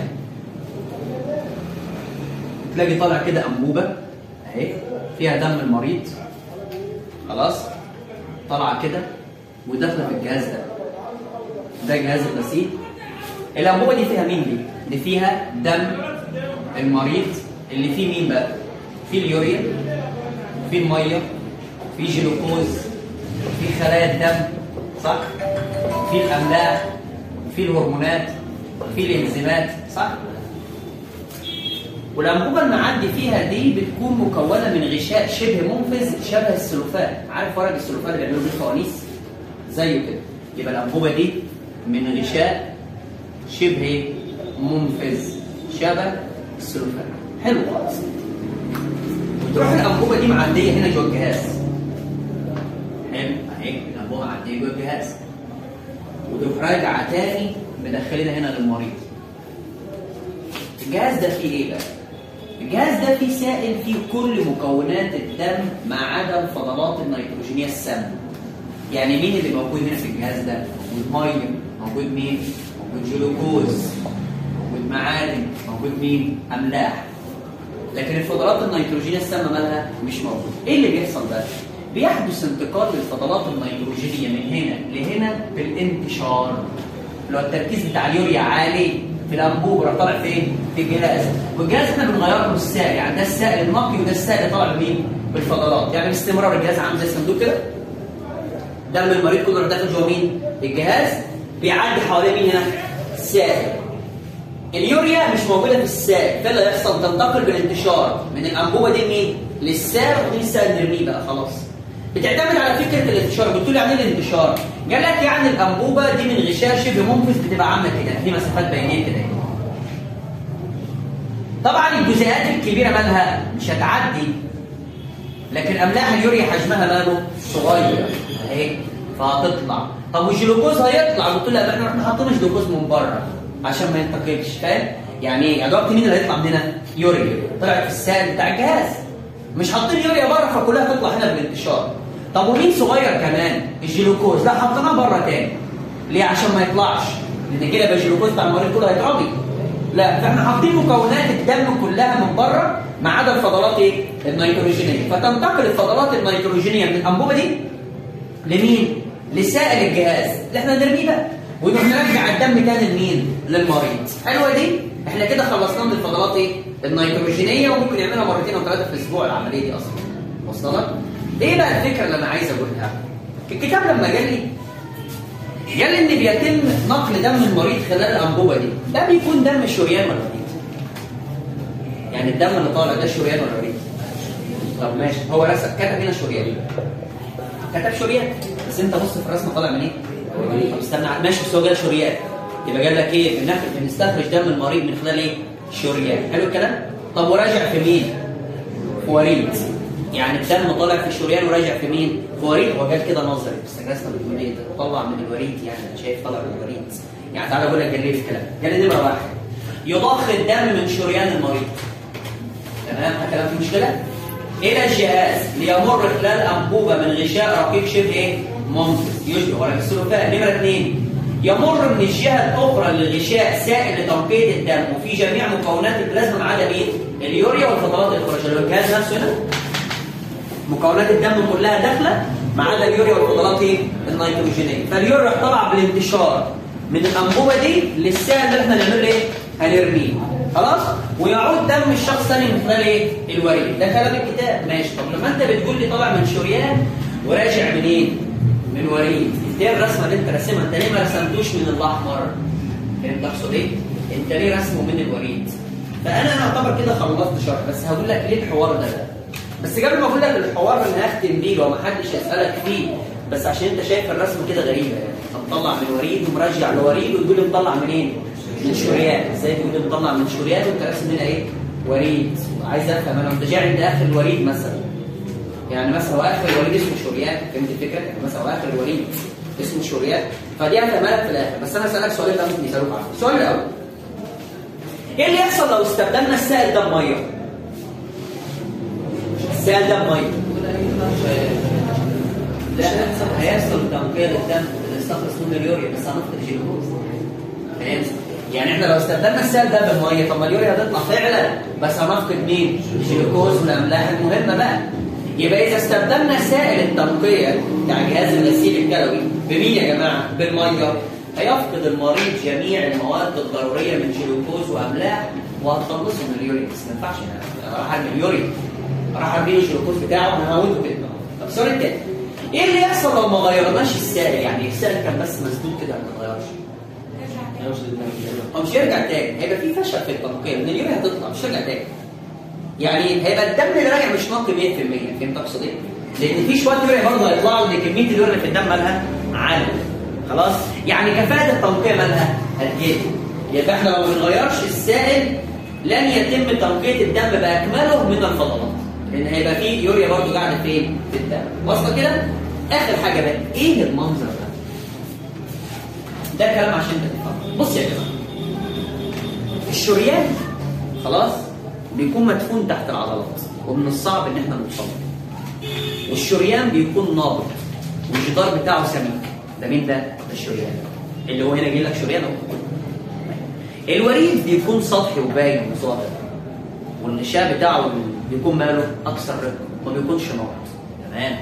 تلاقي طالع كده انبوبه اهي فيها دم المريض خلاص طالعه كده وداخله في الجهاز ده ده جهاز الغسيل الانبوبه دي فيها مين دي؟ دي فيها دم المريض اللي فيه مين بقى؟ فيه اليوريا فيه الميه فيه جلوكوز فيه خلايا الدم صح؟ فيه الاملاح فيه الهرمونات فيه الانزيمات صح؟ والانبوبه المعدي فيها دي بتكون مكونه من غشاء شبه منفذ شبه السلوفان عارف ورق السلوفان اللي بيعملوا بيه فوانيس زيه كده يبقى الانبوبه دي من غشاء شبه منفذ شبه السلوفان حلو خالص وتروح الانبوبه دي معديه هنا جوه الجهاز حلو اهي الانبوبه معديه جوه الجهاز وتروح راجعه تاني مدخلنا هنا للمريض الجهاز ده فيه ايه بقى؟ الجهاز ده فيه سائل فيه كل مكونات الدم ما عدا الفضلات النيتروجينيه السامه. يعني مين اللي موجود هنا في الجهاز ده؟ موجود ميه، موجود مين؟ موجود جلوكوز، موجود معادن، موجود مين؟ املاح. لكن الفضلات النيتروجينيه السامه مالها؟ مش موجود. ايه اللي بيحصل بقى؟ بيحدث انتقال للفضلات النيتروجينيه من هنا لهنا بالانتشار. اللي هو التركيز بتاع اليوريا عالي في الانبوب راح طالع فين؟ في الجهاز والجهاز احنا بنغير له السائل يعني ده السائل النقي وده السائل اللي طالع بمين؟ بالفضلات يعني باستمرار الجهاز عامل زي الصندوق كده دم المريض كله راح داخل جوه مين؟ الجهاز بيعدي حواليه مين هنا؟ السائل اليوريا مش موجوده في السائل فايه اللي هيحصل؟ تنتقل بالانتشار من الانبوبه دي لمين؟ للسائل ودي السائل نرميه بقى خلاص بتعتمد على فكره الانتشار قلت له يعني ايه الانتشار؟ قال لك يعني الانبوبه دي من غشاء شبه منفذ بتبقى عامله كده في مسافات بينيه كده طبعا الجزيئات الكبيره مالها مش هتعدي لكن املاح اليوريا حجمها ماله صغير اهي فهتطلع طب والجلوكوز هيطلع قلت له لا احنا ما حاطينش جلوكوز من بره عشان ما ينتقلش فاهم يعني ايه يعني دلوقتي مين اللي هيطلع من هنا يوريا طلعت في السائل بتاع الجهاز مش حاطين يوريا بره فكلها تطلع هنا بالانتشار طب ومين صغير كمان الجلوكوز لا حطيناه بره تاني ليه عشان ما يطلعش لان كده يبقى الجلوكوز بتاع المريض كله هيتعبي لا فاحنا حاطين مكونات الدم كلها من بره ما عدا الفضلات ايه النيتروجينيه فتنتقل الفضلات النيتروجينيه من الانبوبه دي لمين لسائل الجهاز اللي احنا نرميه بقى ونروح نرجع الدم تاني لمين للمريض حلوه دي احنا كده خلصنا من الفضلات ايه النيتروجينيه وممكن نعملها مرتين او ثلاثه في الاسبوع العمليه دي اصلا وصل لك ايه بقى الفكره اللي انا عايز اقولها الكتاب لما جال لي قال ان بيتم نقل دم المريض خلال الانبوبه دي ده بيكون دم شريان ولا وريد يعني الدم اللي طالع ده شريان ولا وريد طب ماشي هو رسم كتب هنا شريان كتب شريان بس انت بص في الرسمه طالع من ايه طب استنى ماشي بس هو جاب شريان يبقى قال لك ايه بناخد بنستخرج دم المريض من خلال ايه شريان حلو الكلام طب وراجع في مين في وريد يعني الدم طالع في الشريان وراجع في مين؟ في وريد هو قال كده نظري بس الرسمه بتقول ايه؟ طلع من الوريد يعني انا شايف طلع من الوريد يعني تعالى اقول لك قال ليه الكلام قال لي نمره واحد يضخ الدم من شريان المريض تمام كلام في مشكله؟ الى الجهاز ليمر خلال انبوبه من غشاء رقيق شبه ايه؟ منفذ يشبه ورق السلوفان نمره اثنين يمر من الجهه الاخرى للغشاء سائل لتنقيه الدم وفي جميع مكونات البلازما ما عدا مين؟ اليوريا والفضلات الاخرى اللي هو الجهاز نفسه هنا مكونات الدم كلها داخله ما عدا اليوريا والفضلات ايه؟ النيتروجينيه فاليوريا طلع بالانتشار من الانبوبه دي للسائل اللي احنا نعمل ايه؟ هنرميه خلاص؟ ويعود دم الشخص ثاني من خلال ايه؟ الوريد ده كلام الكتاب ماشي طب لما انت بتقول لي طالع من شريان وراجع منين؟ من وريد ايه الرسمه اللي انت راسمها؟ انت ليه ما رسمتوش من الاحمر؟ فهمت اقصد ايه؟ انت ليه رسمه من الوريد؟ فانا اعتبر كده خلصت شرح بس هقول لك ليه الحوار ده بقى بس قبل ما اقول لك الحوار اللي هختم بيه لو ما حدش يسالك فيه بس عشان انت شايف الرسم كده غريبه يعني مطلع من وريد ومرجع لوريد وتقول لي مطلع منين؟ من شريان ازاي تقول لي مطلع من شريان وانت راسم هنا ايه؟ وريد عايز افهم انا انت جاي عند اخر الوريد مثلا يعني مثلا هو اخر الوريد اسمه شريان فهمت الفكره؟ يعني مثلا هو اخر الوريد اسمه شريان فدي هفهمها لك في الاخر بس انا اسالك سؤالين ده ممكن يسالوك عنه السؤال الاول ايه اللي يحصل لو استخدمنا السائل ده بميه؟ السائل ده بميه لا هيحصل تنقية للدم نستخلص منه اليوريا بس هنفقد الجلوكوز فهمت؟ يعني احنا لو استخدمنا السائل ده بالميه طب ما اليوريا هتطلع فعلا بس هنفقد مين؟ الجلوكوز والاملاح المهمه بقى يبقى اذا استخدمنا سائل التنقيه بتاع جهاز الغسيل الكلوي بمين يا جماعه؟ بالميه هيفقد المريض جميع المواد الضروريه من جلوكوز واملاح وهتخلصه من اليوريا بس ما ينفعش انا راح ارمي اليوريا راح ارمي الجلوكوز بتاعه انا هعوده كده طب السؤال التاني ايه اللي يحصل لو ما غيرناش السائل يعني السائل كان بس مسدود كده ما اتغيرش هو مش هيرجع تاني هيبقى في فشل في التنقيه لان اليوريا هتطلع مش هيرجع تاني يعني هيبقى الدم اللي راجع مش نقي 100% فهمت اقصد ايه؟ لان في شويه يوريا برضه هيطلعوا ان كميه اليوريا اللي في الدم مالها عاليه خلاص؟ يعني كفاءه التنقيه مالها هتقل يبقى احنا لو ما بنغيرش السائل لن يتم تنقيه الدم باكمله من الفضلات لان هيبقى في يوريا برضه قاعده فين؟ في الدم واصله كده؟ اخر حاجه بقى ايه المنظر ده؟ ده كلام عشان تفهم بص يا جماعه الشريان خلاص بيكون مدفون تحت العضلات ومن الصعب ان احنا نوصله والشريان بيكون نابض والجدار بتاعه سميك ده مين ده؟ ده الشريان اللي هو هنا جاي لك شريان اهو الوريد بيكون سطحي وباين وظاهر والنشاء بتاعه بيكون ماله اكثر رقه ما بيكونش نابض تمام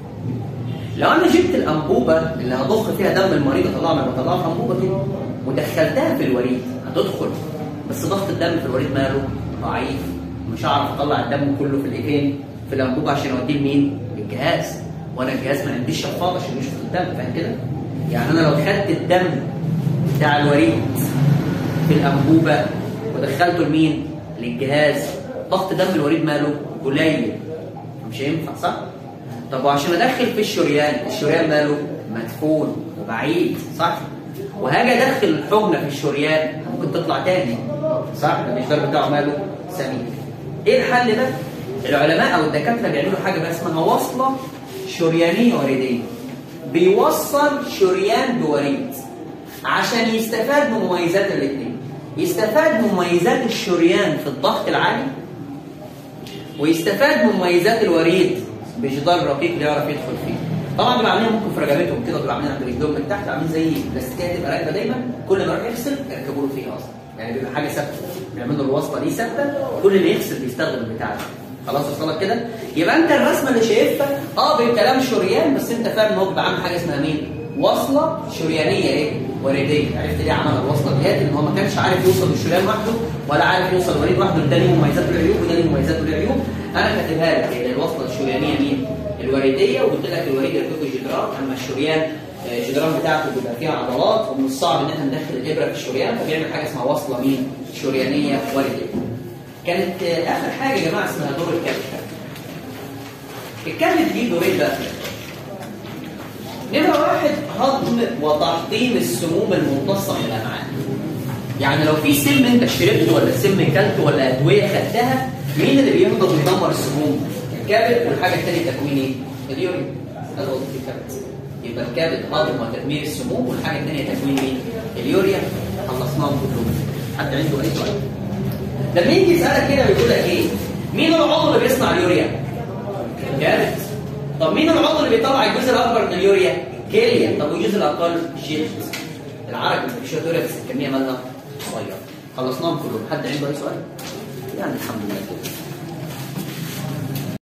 لو انا جبت الانبوبه اللي هضخ فيها دم المريض اطلعها ما بطلعها في انبوبه كده ودخلتها في الوريد هتدخل بس ضغط الدم في الوريد ماله ضعيف مش هعرف اطلع الدم كله في الايدين في الانبوبه عشان اوديه لمين؟ للجهاز وانا الجهاز ما عنديش شفاط عشان يشفط الدم فاهم كده؟ يعني انا لو خدت الدم بتاع الوريد في الانبوبه ودخلته لمين؟ للجهاز ضغط دم الوريد ماله قليل مش هينفع صح؟ طب وعشان ادخل في الشريان الشريان ماله مدفون وبعيد صح وهاجي ادخل الحقنه في الشريان ممكن تطلع تاني صح الجدار بتاعه ماله سميك ايه الحل ده العلماء او الدكاتره بيعملوا حاجه بقى اسمها وصله شريانيه وريديه بيوصل شريان بوريد عشان يستفاد من مميزات الاثنين يستفاد من مميزات الشريان في الضغط العالي ويستفاد من مميزات الوريد بجدار رقيق اللي يعرف يدخل فيه طبعا بيبقى عاملين ممكن في رقبتهم كده بيبقى عاملين عند رجلهم من تحت عاملين زي بلاستيكيه تبقى راكبه دايما كل ما يروح يغسل يركبوا له فيها اصلا يعني بيبقى حاجه ثابته بيعملوا الوصفه دي ثابته كل اللي يغسل بيستخدم البتاع ده خلاص وصلك كده يبقى انت الرسمه اللي شايفها اه بالكلام شريان بس انت فاهم ان هو بيبقى عامل حاجه اسمها مين؟ وصله شريانيه ايه؟ وريديه عرفت ليه عمل الوصله ديت ان هو ما كانش عارف يوصل للشريان لوحده ولا عارف يوصل للوريد لوحده ده ليه مميزات والعيوب وده ليه مميزات والعيوب انا كاتبها لك هي الوصله الشريانيه مين؟ الوريديه وقلت لك الوريد يركبه جدران اما الشريان الجدران بتاعته بيبقى فيها عضلات ومن الصعب ان احنا ندخل الابره في الشريان فبيعمل حاجه اسمها وصله مين؟ شريانيه وريديه. كانت اخر حاجه يا جماعه اسمها دور الكبد. الكبد دي دورين بقى نمرة واحد هضم وتحطيم السموم الممتصة من الأمعاء. يعني لو في سم أنت شربته ولا سم كلته ولا أدوية خدتها مين اللي بيهضم ويدمر السموم؟ الكبد والحاجة الثانية تكوين إيه؟ اليورين. هذا وظيفة الكبد. يبقى الكبد هضم وتدمير السموم والحاجة الثانية تكوين مين؟ اليوريا خلصناهم كلهم. حد عنده أي سؤال؟ لما يجي يسألك كده بيقول لك إيه؟ مين العضو اللي بيصنع اليوريا؟ الكبد. طب مين العضو اللي بيطلع الجزء الاكبر من اليوريا؟ الكليه، طب والجزء الاقل؟ الجلد. العرق اللي فيه شويه يوريا بس الكميه مالها صغيره. خلصناهم كلهم، حد عنده اي سؤال؟ يعني الحمد لله كده.